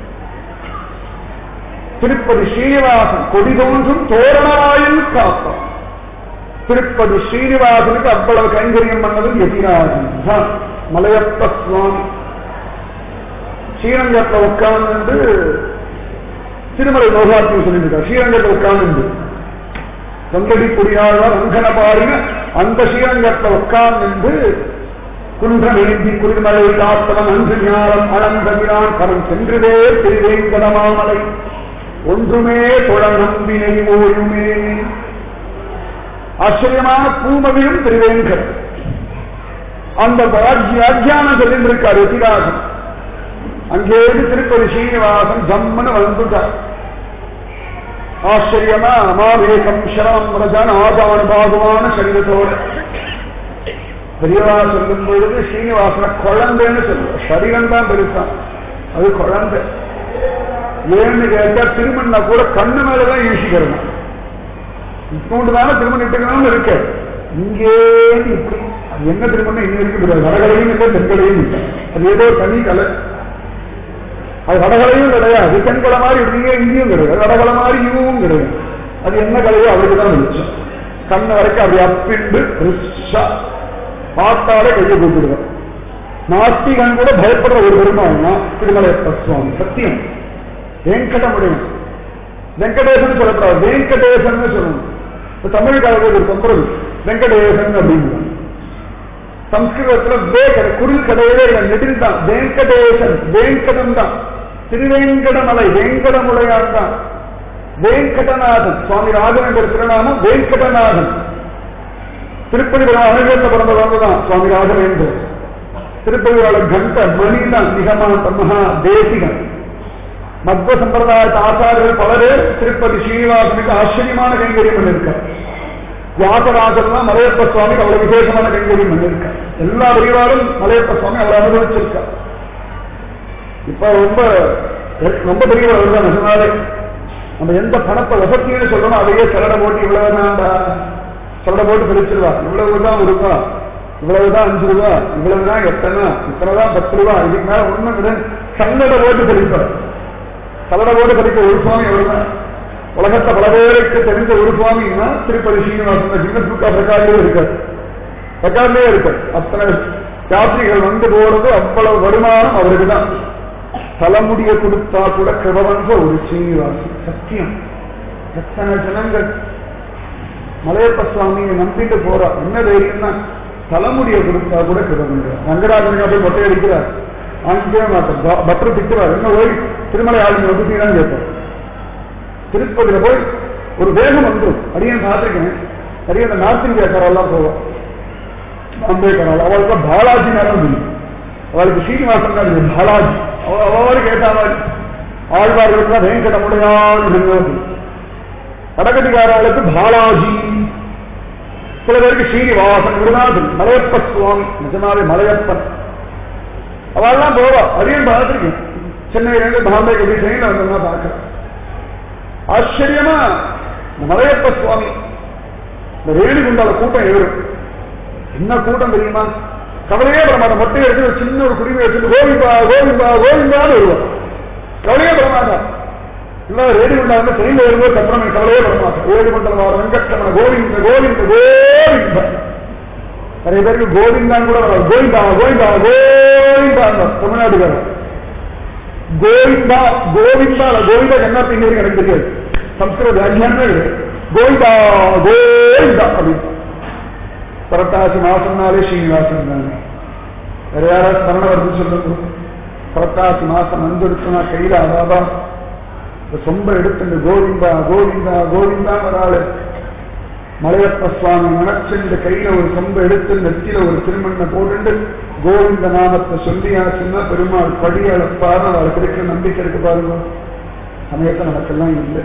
திருப்பதி ஸ்ரீனிவாசன் கொடி தோன்றும் தோரணவாயில் காப்பான் திருப்பதி ஸ்ரீனிவாசனுக்கு அவ்வளவு கைங்கரியம் பண்ணது எதிராஜன் தான் மலையப்ப சுவாமி ஸ்ரீரங்கத்தை உட்கார்ந்து திருமலை மோகாத்தியம் சொல்லியிருக்கார் ஸ்ரீரங்கத்தை உட்கார்ந்து தொண்டடி புரியாதவர் அங்கன பாருங்க அந்த ஸ்ரீரங்கத்தை உட்கார்ந்து குன்றம் எழுதி குளிர்மலை காத்தவன் அன்று ஞானம் அளந்தவிரான் கரம் சென்றுதே திருவேங்கடமாமலை ஒன்றுமே தொழ நம்பினை ஓயுமே ஆச்சரியமான பூமதியும் திருவேங்கர் அந்த வியாக்கியானம் சொல்லியிருக்கார் எதிராஜன் அங்கேருந்து திருப்பதி ஸ்ரீனிவாசன் ஜம்மனு வந்துட்டார் ஆச்சரியமா அமாவேகம் சரம் ரஜன் ஆதான பாகுவான சரீரத்தோடு பெரியவா சொல்லும் பொழுது ஸ்ரீனிவாசன குழந்தைன்னு சொல்லுவோம் சரீரம் தான் பெருசான் அது குழந்தை ஏன்னு கேட்டா திருமணா கூட கண்ணு மேலதான் ஈசிக்கிறேன் இப்போண்டு தானே திருமணம் இட்டுக்கணும்னு இருக்கு இங்கே இப்படி அது என்ன திருமணம் இன்னும் இருக்கு தெரியாது வடகலையும் இல்லை தென்கலையும் இல்லை அது ஏதோ தனி கலை அது வடகலையும் கிடையாது தென்கலை மாதிரி இப்படியே இங்கேயும் கிடையாது வடகலை மாதிரி இதுவும் கிடையாது அது என்ன கலையோ அவருக்கு தான் வெளிச்சம் கண்ணு வரைக்கும் அப்படி அப்பிண்டு ரிச்சா பார்த்தாலே கையை கூப்பிடுவேன் நாஸ்திகன் கூட பயப்படுற ஒரு பெருமாள்னா திருமலையப்ப சுவாமி சத்தியம் வெங்கடமுடையன் வெங்கடேசன் சொல்லக்கூடாது வெங்கடேசன் சொல்லணும் இப்ப தமிழ் காலத்தில் ஒரு தொந்தரவு வெங்கடேசன் அப்படிங்கிறாங்க சம்ஸ்கிருதத்துல வே கடை குரில் கடையவே இல்லை நெடில் தான் வெங்கடேசன் வேங்கடம் தான் திருவேங்கடமலை வேங்கடமுடையான் தான் வேங்கடநாதன் சுவாமி ராஜன் ஒரு திருநாமம் வேங்கடநாதன் திருப்பதி அனுகத்த பிறந்தவங்க தான் சுவாமி ராகவேந்திர திருப்பதியோட கண்ட மணிதான் நிகமாந்த மகா தேசிகன் மத்வ சம்பிரதாயத்த ஆச்சாரியர்கள் பலரே திருப்பதி ஸ்ரீனிவாசனுக்கு ஆச்சரியமான கைங்கரியம் பண்ணிருக்கார் வியாசராஜர் தான் மலையப்ப சுவாமிக்கு அவ்வளவு விசேஷமான கைங்கரியம் பண்ணிருக்கார் எல்லா வரிவாரும் மலையப்ப சுவாமி அவ்வளவு அனுபவிச்சிருக்கார் இப்ப ரொம்ப ரொம்ப பெரிய தான் நிஜமாவே நம்ம எந்த பணத்தை வசத்தின்னு சொல்றோமோ அதையே சரடை போட்டு இவ்வளவுதான்டா சரடை போட்டு பிரிச்சிருவா இவ்வளவுதான் ஒரு ரூபா இவ்வளவுதான் அஞ்சு ரூபா இவ்வளவுதான் எத்தனை இத்தனைதான் பத்து ரூபா இதுக்கு மேல ஒண்ணும் கிடையாது சல்லடை போட்டு பிரிப்பார் சல்லடை போட்டு பிரிக்க ஒரு சுவாமி எவ்வளவுதான் உலகத்தை பல பேருக்கு தெரிஞ்ச ஒரு சுவாமின்னா Tirupati Srinivasan Guinness book of ரெக்கார்ட்லயே இருக்காரு ரெக்கார்ட்லயே இருக்காரு அத்தனை யாத்திரிகள் வந்து போறது அவ்வளவு வருமானம் அவருக்கு தான் தலைமுடிய கொடுத்தா கூட கிருபவன்ற ஒரு ஸ்ரீனிவாசி சத்தியம் எத்தனை ஜனங்கள் மலையப்ப சுவாமியை நம்பிட்டு போறா என்ன தைரியம்னா தலைமுடிய கொடுத்தா கூட கிருபவன்ற ரங்கராஜனுக்கு போய் மொட்டை அடிக்கிறார் வாங்கிக்கவே மாட்டோம் பட்டர் திட்டுவார் என்ன ஓய் திருமலை ஆளுங்க வந்துட்டீங்கன்னு கேட்பார் திருப்பதியில போய் ஒரு வேகம் வந்துடும் அடியன் பார்த்துருக்கேன் நிறைய இந்த நார்த் இந்தியாக்காரெல்லாம் போவோம் பாம்பே கரால் அவளுக்கு பாலாஜி நேரம் தெரியும் அவளுக்கு சீனிவாசன் தான் தெரியும் பாலாஜி அவளுக்கு ஏற்ற மாதிரி ஆழ்வார்களுக்கு வேங்கட முடையாள் வடகதிகாராளுக்கு பாலாஜி சில பேருக்கு ஸ்ரீனிவாசன் குருநாதன் மலையப்ப சுவாமி நிஜமாவே மலையப்பன் அவெல்லாம் போவா அதையும் பார்த்துருக்கேன் சென்னையிலிருந்து பாம்பேக்கு போய் ட்ரெயினில் வந்தோம்னா பார்க்கிறேன் ஆச்சரியமா இந்த மலையப்ப சுவாமி இந்த ரேணிகுண்டால கூட்டம் ஏறும் என்ன கூட்டம் தெரியுமா கவலையே பட மாட்டோம் மொட்டை எடுத்து ஒரு சின்ன ஒரு குடிமை எடுத்துட்டு கோவிந்தா கோவிந்தா கோவிந்தான்னு வருவான் கவலையே பட மாட்டான் இல்ல ரேடிகுண்டா வந்து ட்ரெயின்ல வரும்போது கட்டணம் கவலையே பட மாட்டோம் ரேடிகுண்டல் வார வெங்கட்ரமண கோவிந்த கோவிந்த கோவிந்த நிறைய பேருக்கு கோவிந்தான்னு கூட வராது கோவிந்தா கோவிந்தா கோவிந்தா தமிழ்நாட்டுக்காரன் கோவிந்தா கோவிந்தா கோவிந்தா என்ன பின்னே எனக்கு தெரியாது சம்ஸ்கிருத வியாக்கியானமே கோவிந்தா கோவிந்தா அப்படின்னு புரட்டாசி மாசம்னாலே ஸ்ரீனிவாசன் தாங்க வேற யாராவது ஸ்மரண வருது சொல்லுங்க புரட்டாசி மாசம் வந்துடுச்சுன்னா கையில அதாதா இந்த சொம்ப எடுத்து கோவிந்தா கோவிந்தா கோவிந்தா வராளு மலையப்ப சுவாமி நினைச்சு இந்த கையில ஒரு சொம்ப எடுத்து நெத்தியில ஒரு திருமண்ணை போட்டு கோவிந்த நாமத்தை சொல்லியாச்சுன்னா பெருமாள் படி அளப்பாரு அவளை கிடைக்கிற நம்பிக்கை இருக்கு பாருங்க சமயத்தை நமக்கெல்லாம் இல்லை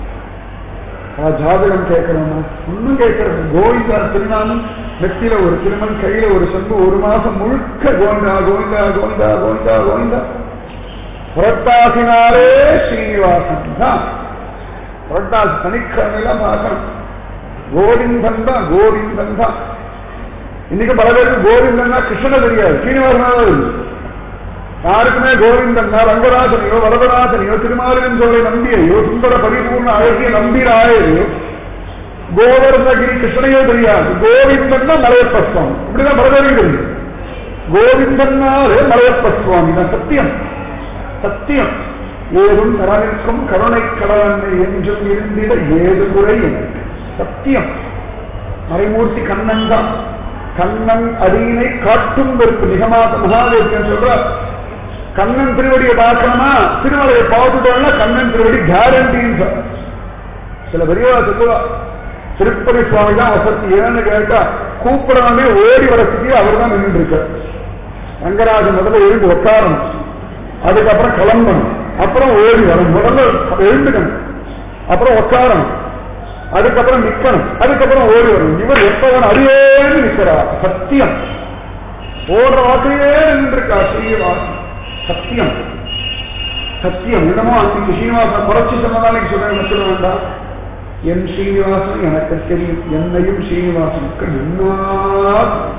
ஜாதகம் கேட்கிறோமா ஒன்னும் கேட்கறது கோவிந்தா திருநாமம் நெத்தியில ஒரு திருமண் கையில ஒரு சொம்பு ஒரு மாசம் முழுக்க கோவிந்தா கோவிந்தா கோவிந்தா கோவிந்தா கோவிந்தா புரட்டாசினாலே ஸ்ரீனிவாசன் தான் புரட்டாசி சனிக்கிழமையெல்லாம் பார்க்கணும் கோவிந்தன் தான் கோவிந்தன் தான் இன்னைக்கு பல பேருக்கு கோவிந்தன்னா கிருஷ்ண தெரியாது ஸ்ரீனிவாசனாக யாருக்குமே கோவிந்தன்னா ரங்கராஜனையோ வரதராஜனையோ திருமாலின் சோலை நம்பியையோ சுந்தர பரிபூர்ண அழகிய நம்பிராயரையோ கோவர்ணகிரி கிருஷ்ணனையோ தெரியாது கோவிந்தன்னா மலையப்ப சுவாமி இப்படிதான் பல பேருக்கு தெரியும் கோவிந்தன்னாலே மலையப்ப சுவாமி தான் சத்தியம் சத்தியம் ஏதும் தரவிற்கும் கருணை கடலன்னை என்றும் இருந்திட ஏது குறை எனக்கு சத்தியம் மறைமூர்த்தி கண்ணன் தான் கண்ணன் அடியினை காட்டும் வெறுப்பு நிகமாத மகாதேவன் சொல்ற கண்ணன் திருவடியை பார்க்கணுமா திருமலையை பார்த்துட்டோம்னா கண்ணன் திருவடி கேரண்டின்னு சொல்ற சில பெரியவா சொல்லுவா திருப்பதி சுவாமி தான் வசதி ஏன்னு கேட்டா கூப்பிடவே ஓடி வரத்துக்கு அவர் தான் நின்று இருக்கார் ரங்கராஜன் முதல்ல எழுந்து உட்காரணும் அதுக்கப்புறம் கிளம்பணும் அப்புறம் ஓடி வரணும் முதல்ல எழுந்துக்கணும் அப்புறம் உட்காரணும் அதுக்கப்புறம் நிக்கணும் அதுக்கப்புறம் ஓடி வரும் இவர் எப்பவன் அறியேன்னு நிற்கிறார் சத்தியம் ஓடுற வாக்கையே நின்றுருக்கா ஸ்ரீனிவாசன் சத்தியம் சத்தியம் என்னமோ அன்னைக்கு ஸ்ரீனிவாசன் குறைச்சி சொன்னதால சொல்ல சொல்ல வேண்டாம் என் ஸ்ரீனிவாசன் எனக்கு தெரியும் என்னையும் ஸ்ரீனிவாசனுக்கு என்ன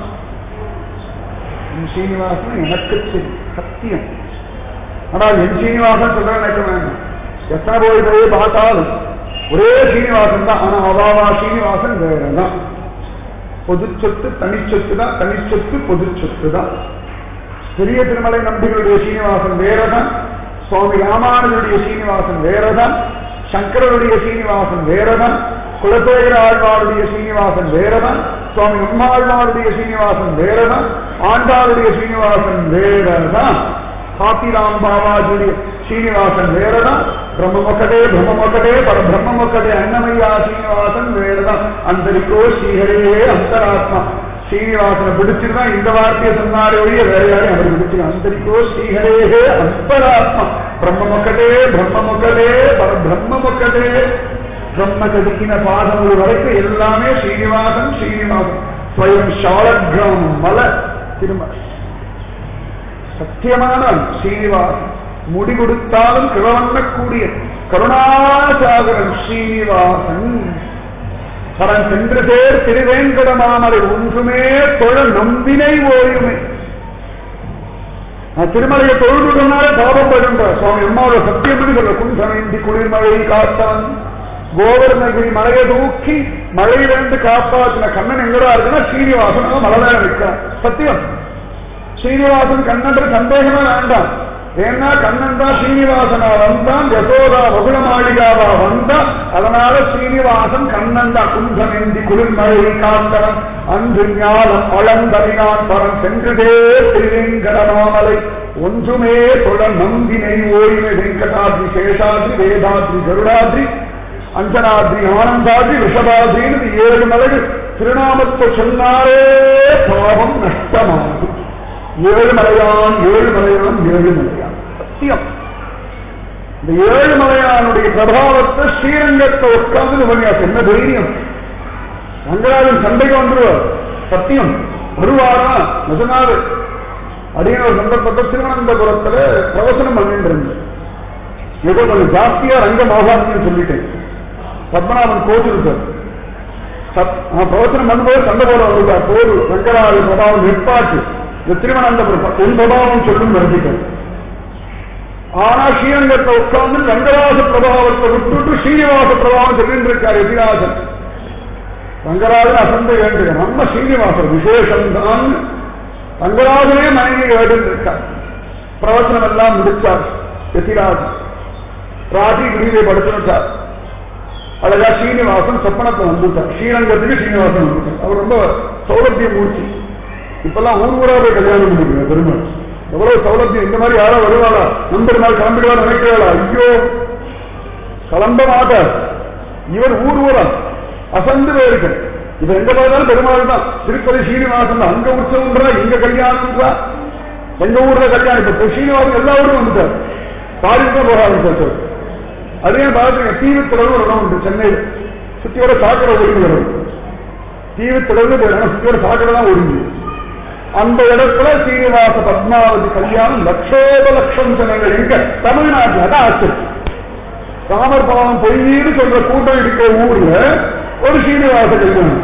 என் ஸ்ரீனிவாசன் எனக்கு தெரியும் சத்தியம் ஆனால் என் ஸ்ரீனிவாசன் சொல்ல நினைக்க வேண்டாம் எத்தனை போய் போய் பார்த்தாலும் ஒரே சீனிவாசன் தான் ஆனா அவாவா சீனிவாசன் வேறதான் பொது சொத்து தனி சொத்து தான் தனி சொத்து பொது சொத்து தான் பெரிய திருமலை நம்பிகளுடைய சீனிவாசன் வேறதான் சுவாமி ராமானுஜருடைய சீனிவாசன் வேறதான் சங்கரருடைய சீனிவாசன் வேறதான் குலசேகர ஆழ்வாருடைய சீனிவாசன் வேறதான் சுவாமி உம்மாழ்வாருடைய சீனிவாசன் வேறதான் ஆண்டாளுடைய சீனிவாசன் வேறதான் காத்திராம் பாபாஜுடைய சீனிவாசன் வேறதான் பிரம்மமொக்கடே பிரம்மமொக்கடே பரபிரம்மமொக்கடே அன்னமையா சீனிவாசன் வேறதான் அந்தரிக்கோ ஸ்ரீஹரே அந்தராத்மா ஸ்ரீனிவாசனை பிடிச்சிருந்தா இந்த வார்த்தையை சொன்னாரே ஒழிய வேற யாரையும் அவர் பிடிச்சிருக்க அந்தரிக்கோ ஸ்ரீஹரே அந்தராத்மா பிரம்மமொக்கடே பிரம்மமொக்கடே பரபிரம்மமொக்கடே பிரம்ம கதிக்கின பாதங்கள் வரைக்கும் எல்லாமே ஸ்ரீனிவாசன் ஸ்ரீனிவாசன் ஸ்வயம் ஷாலக்ராம் மல திரும்ப சத்தியமான ஸ்ரீனிவாசன் முடி கொடுத்தாலும் கிழவண்ணக்கூடிய கருணாசாகரன் ஸ்ரீனிவாசன் பரன் சென்று சேர் திருவேங்கட மாமலை ஒன்றுமே தொழ நம்பினை ஓயுமே நான் திருமலையை தொழுது சொன்னாலே பாவம் படுன்றார் சுவாமி அம்மாவோட சத்தியம் சொல்ல குண்டமைந்தி குளிர்மழை காத்தவன் கோவர்ணகிரி மலையை தூக்கி மழையிலிருந்து காப்பாற்றின கண்ணன் எங்கடா இருக்குன்னா ஸ்ரீனிவாசன் மலை மேல நிற்கிறான் சத்தியம் ஸ்ரீனிவாசன் கண்ணன்ற சந்தேகமே வேண்டாம் ஏன்னா கண்ணன் தான் ஸ்ரீனிவாசனா வந்தான் யசோதா வகுல மாளிகாவா வந்தா அதனால ஸ்ரீனிவாசன் கண்ணன் தான் குந்தமேந்தி குளிர்மழை காத்தவன் அன்று ஞானம் அளந்தறினான் பரன் சென்றுதே திருவேங்கடமாமலை ஒன்றுமே தொழ நம்பினை ஓய்வு வெங்கடாத்ரி சேஷாத்ரி வேதாத்ரி கருடாத்ரி அஞ்சனாத்ரி ஆனந்தாத்ரி ரிஷபாத்ரின்னு ஏழு மலைகள் திருநாமத்தை சொன்னாரே பாவம் நஷ்டமாகும் ஏழு மலையான் ஏழு மலையான் ஏழு மலையான் சத்தியம் இந்த ஏழு மலையானுடைய பிரபாவத்தை ஸ்ரீரங்கத்தை உட்கார்ந்து பண்ணியாச்சு என்ன தைரியம் ரங்கராஜன் சண்டைக்கு வந்துருவார் சத்தியம் வருவாரா நிஜமாவே அப்படின்னு ஒரு சந்தர்ப்பத்தை திருவனந்தபுரத்துல பிரவசனம் பண்ணிட்டு இருந்தேன் ஏதோ கொஞ்சம் ஜாஸ்தியா ரங்க மோகாத்தியம் சொல்லிட்டேன் பத்மநாபன் கோவில் சார் சத் பிரவச்சனம் பண்ணும்போது சண்டை போட வந்துட்டார் போர் ரங்கராஜ பிரபாவம் நிற்பாட்டு இந்த திருவனந்தபுரம் உன் பிரபாவம் சொல்லும் வருதிட்டேன் ஆனா ஸ்ரீரங்கத்தை உட்கார்ந்து ரங்கராஜ பிரபாவத்தை விட்டுட்டு ஸ்ரீனிவாச பிரபாவம் சொல்லிட்டு இருக்கார் எதிராஜன் ரங்கராஜன் அசந்து வேண்டுக நம்ம ஸ்ரீனிவாசர் விசேஷம்தான் ரங்கராஜனே மனைவி வேண்டு இருக்கார் பிரவச்சனம் எல்லாம் முடிச்சார் எதிராஜன் ராஜி குடியிலே படுத்துட்டார் அழகா ஸ்ரீனிவாசன் சொப்பனத்தை வந்துட்டார் ஸ்ரீரங்கத்துக்கு ஸ்ரீனிவாசன் வந்துட்டார் அவர் ரொம்ப சௌலபிய மூர்த்தி இப்பெல்லாம் ஊர் ஊரா போய் கல்யாணம் பண்ணிக்கிறேன் பெருமாள் எவ்வளவு சௌலபியம் இந்த மாதிரி யாரோ வருவாளா நண்பர் கிளம்பிடுவா நினைக்கிறாளா ஐயோ கிளம்ப மாட்டார் இவர் ஊர் ஊரா அசந்து போயிருக்க இப்ப எங்க பார்த்தாலும் பெருமாள் தான் திருப்பதி ஸ்ரீனிவாசன் தான் அங்க உற்சவம்ன்றா இங்க கல்யாணம்ன்றா எங்க ஊர்ல கல்யாணம் இப்ப ஸ்ரீனிவாசன் எல்லா ஊரும் வந்துட்டார் பாரிஸ் தான் போக ஆரம்பிச்சார் அதே பாருங்க தீவுத்திடல் ஒரு இடம் உண்டு சென்னையில் சுத்தியோட சாக்கடை ஒழுங்கு வரும் தீவுத்திடல் சுத்தியோட சாக்கடை தான் ஒழுங்கு அந்த இடத்துல சீனிவாச பத்மாவதி கல்யாணம் லட்சோப லட்சம் ஜனங்கள் எங்க தமிழ்நாட்டில் அதான் ஆச்சரியம் ராமர் பாவம் பொய்யீடு சொல்ற கூட்டம் இருக்கிற ஊர்ல ஒரு சீனிவாச கல்யாணம்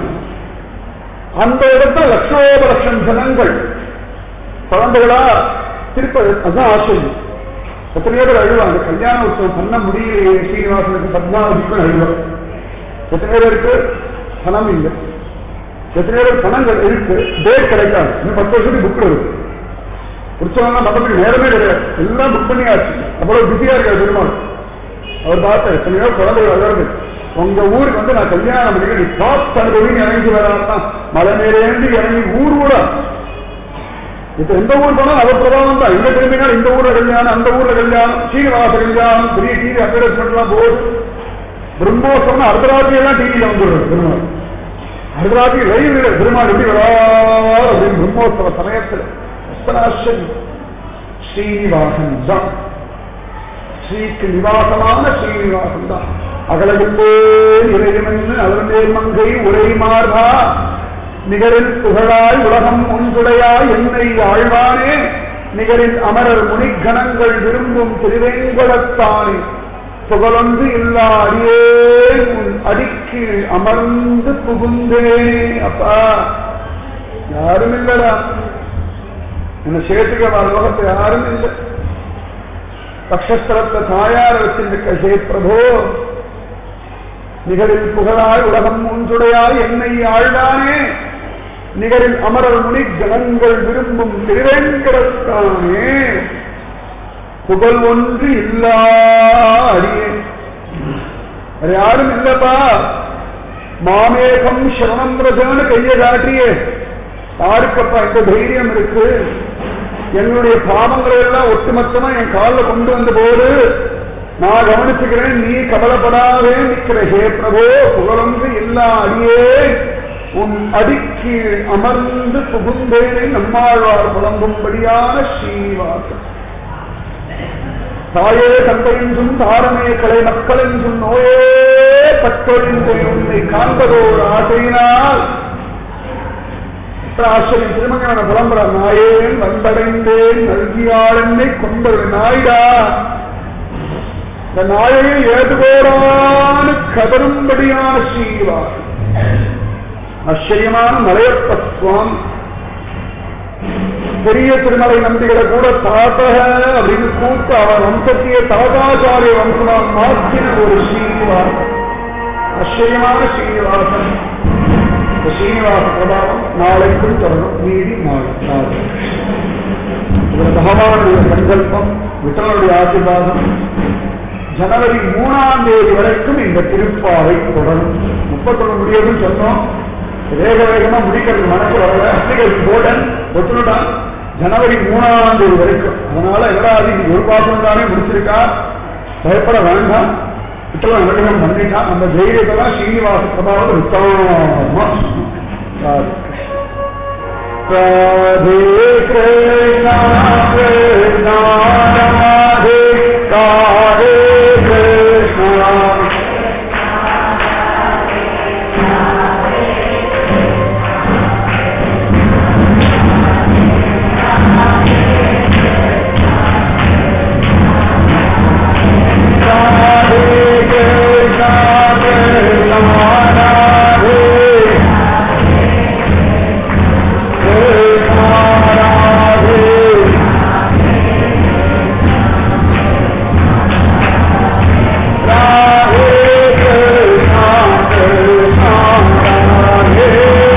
அந்த இடத்துல லட்சோப லட்சம் ஜனங்கள் குழந்தைகளா திருப்பதி அதான் ஆச்சரியம் எத்தனையோ பேர் அழுவாங்க கல்யாண உற்சவம் பண்ண முடியலையே சீனிவாசனுக்கு பத்மாவதிக்கும் அழுவாங்க எத்தனையோ பேருக்கு பணம் இல்லை எத்தனையோ பேர் பணங்கள் இருக்கு டேட் கிடைக்காது இன்னும் பத்து வருஷத்துக்கு புக் இருக்கு உற்சவம்லாம் மற்றபடி நேரமே கிடையாது எல்லாம் புக் பண்ணியாச்சு அவ்வளவு பிஸியா இருக்காரு பெருமாள் அவர் பார்த்த எத்தனையோ குழந்தைகள் அழகு உங்க ஊருக்கு வந்து நான் கல்யாணம் பண்ணிக்க நீ டாப் தனுபவின்னு இறங்கி வராதான் மலை மேலேந்து இறங்கி ஊர் கூட இப்ப எந்த ஊர் போனாலும் அவர் பிரபாவம் தான் எங்க திரும்பினாலும் இந்த ஊர்ல கல்யாணம் அந்த ஊர்ல கல்யாணம் சீனிவாச கல்யாணம் பெரிய டிவி அட்வர்டைஸ்மெண்ட் எல்லாம் போகுது பிரம்மோத்சவம் அர்த்தராத்திரி எல்லாம் டிவியில வந்துடுறது பெருமாள் அர்த்தராத்திரி ரயில் பெருமாள் எப்படி வரார் அப்படின்னு பிரம்மோத்சவ சமயத்தில் ஆச்சரியம் ஸ்ரீனிவாசன் தான் ஸ்ரீக்கு நிவாசமான ஸ்ரீனிவாசன் தான் அகலகுப்பே இறைவன் அலர்மேல் மங்கை உரை மார்பா நிகரில் புகழாய் உலகம் ஒன்றுடையாய் என்னை ஆழ்வானே நிகரில் அமரர் முனிகணங்கள் விரும்பும் திருவேங்கடத்தானே புகழொன்று இல்லா அடியே உன் அடிக்கு அமர்ந்து புகுந்தேனே அப்பா யாரும் இல்லடா என்ன சேர்த்துக்க லோகத்தை யாரும் இல்லை பக்ஷஸ்தலத்தை தாயார் வச்சிருக்க ஹே பிரபோ நிகழில் புகழாய் உலகம் ஒன்றுடையாய் என்னை ஆழ்வானே நிகரில் அமரர் முனி ஜனங்கள் விரும்பும் திருவேங்கடத்தானே புகழ் ஒன்று இல்லா அடியே வேற யாரும் இல்லப்பா மாமேகம் சரணம் பிரஜான்னு கையை காட்டியே யாருக்கப்பா இந்த தைரியம் இருக்கு என்னுடைய பாவங்களை எல்லாம் ஒட்டுமொத்தமா என் காலில் கொண்டு வந்த போது நான் கவனிச்சுக்கிறேன் நீ கவலைப்படாதே நிற்கிற ஹே பிரபோ புகழொன்று எல்லா அடியே உன் அடிக்கு அமர்ந்து புகுந்தேனே நம்மாழ்வார் புலம்பும்படியான ஸ்ரீவாசம் தாயே தந்தையென்றும் தாரமே கலை மக்கள் என்றும் நோயே பட்டொழிந்தேன் உன்னை காண்பதோர் ஆசையினால் ஆசிரியர் திருமங்கன புலம்புற நாயேன் வந்தடைந்தேன் நல்கியாளென்னை கொண்டது நாய்டா இந்த நாயை ஏதுகோடான கதரும்படியான ஸ்ரீவா ஆச்சரியமான மலையப்ப சுவாமி பெரிய திருமலை நம்பிகளை கூட தாத்தக அப்படின்னு கூப்பிட்டு அவர் வம்சத்தையே தாதாச்சாரிய வம்சமாக மாற்றின ஒரு ஸ்ரீனிவாசன் ஆச்சரியமான ஸ்ரீனிவாசன் இந்த ஸ்ரீனிவாச பிரபாவம் நாளைக்கும் தொடரும் மீதி நாளை நாளை இதுல பகவானுடைய சங்கல்பம் விட்டனுடைய ஆசீர்வாதம் ஜனவரி மூணாம் தேதி வரைக்கும் இந்த திருப்பாவை தொடரும் முப்பத்தொன்னு முடியுதுன்னு சொன்னோம் வேக வேகமா முடிக்கிறது மனசு வரல அஸ்திகள் போடன் ஒத்துனுட்டான் ஜனவரி மூணாம் தேதி வரைக்கும் அதனால எல்லாரும் இது ஒரு பாசம் தானே முடிச்சிருக்கா பயப்பட வேண்டாம் விட்டலாம் அனுகிரகம் பண்ணிட்டான் அந்த தைரியத்தெல்லாம் ஸ்ரீனிவாச பிரபாவத்தை வித்தாமா ராதே கிருஷ்ணா கிருஷ்ணா ராதே ராதே கிருஷ்ணா ராதே கிருஷ்ணா கிருஷ்ணா ராதே கிருஷ்ணா ராதே ராதே கிருஷ்ணா கிருஷ்ணா ராதே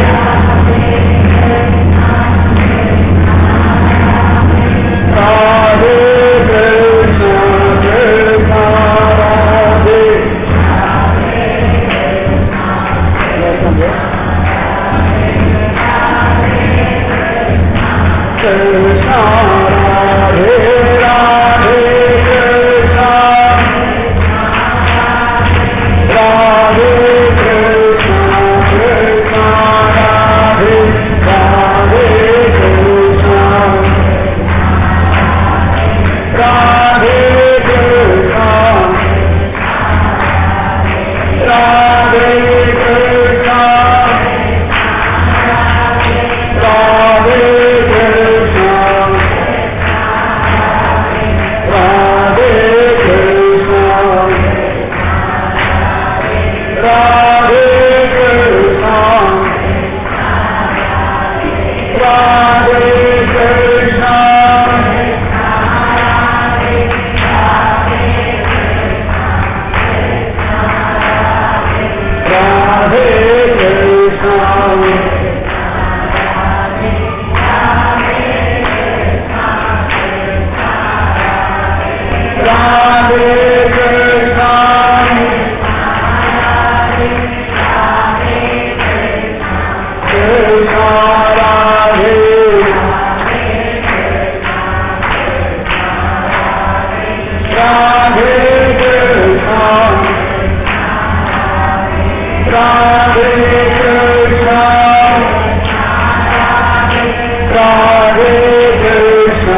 ராதே கிருஷ்ணா கிருஷ்ணா ராதே கிருஷ்ணா ராதே ராதே கிருஷ்ணா ராதே கிருஷ்ணா கிருஷ்ணா ராதே ராதே கிருஷ்ணா ராதே கிருஷ்ணா ராதே கிருஷ்ணா ராதே கிருஷ்ணா ராதே கிருஷ்ணா ராதே கிருஷ்ணா ராதே கிருஷ்ணா ராதே கிருஷ்ணா ராதே கிருஷ்ணா கிருஷ்ணா ராதே ராதே கிருஷ்ணா ராதே கிருஷ்ணா ராதே கிருஷ்ணா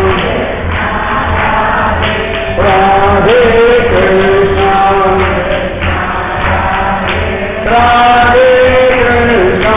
ராதே கிருஷ்ணா ராதே கிருஷ்ணா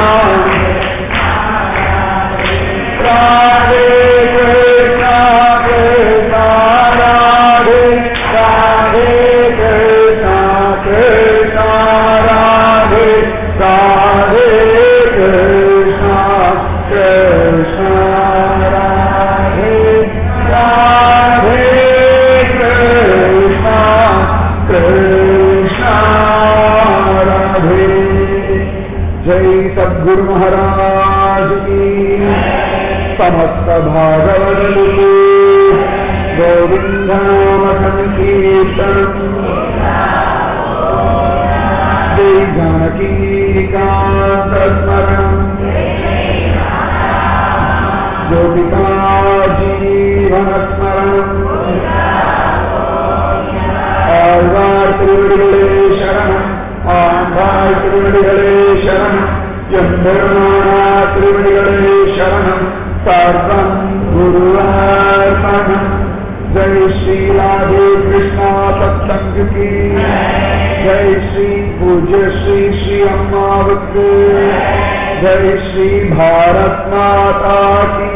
ராதே கிருஷ்ணா கிருஷ்ணா ராதே ராதே கிருஷ்ணா கிருஷ்ணா ராதே ராதே கிருஷ்ணா கிருஷ்ணா ராதே ராதே கிருஷ்ணா கிருஷ்ணா ராதே जय सद्गुरु महाराज समस्त भागवतु गोविन्द नाम संकीर्तनम् श्री जानकीकान्तस्मरणम् ज्योतिका जीवनस्मरणम् ஆழ்வார் திருவடிகளே சரணம் ஆண்டாள் திருவடிகளே சரணம் எம்பெருமானா திருவடிகளே சரணம் சர்வம் குருவார்ப்பணம் ஜெய் ஸ்ரீ ராதே கிருஷ்ணா சத்சங்க கி ஜெய் ஸ்ரீ பூஜ்ய ஸ்ரீ ஸ்ரீ அம்மாவுக்கு ஜெய் ஸ்ரீ பாரத் மாதா கி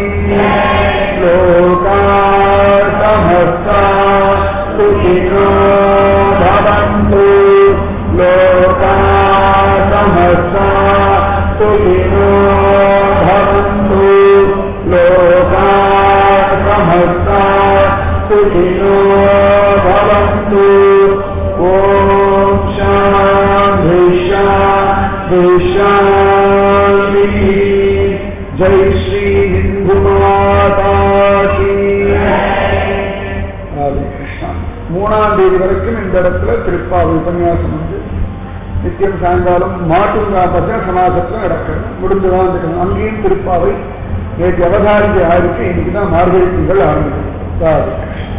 லோகா சமஸ்தா सुखिनो भवन्तु लोका समस्ता सुखिनो भवन्तु लोका समस्ता सुखिनो भवन्तु ॐ शान्ति शान्ति शान्तिः जय श्री हिन्दुमाता की ராதே கிருஷ்ணா மூணாம் தேதி வரைக்கும் இந்த இடத்துல திருப்பாவை உபன்யாசம் வந்து நித்தியம் சாயங்காலம் மாட்டுங்கா பசங்க சமாசத்துல நடக்கிறது முடிஞ்சுதான் இருக்கணும் அங்கேயும் திருப்பாவை நேற்று அவதாரிக்கு ஆயிருக்கு இன்னைக்கு தான் மார்கழி திங்கள் ஆரம்பிக்கும் ராதே கிருஷ்ணா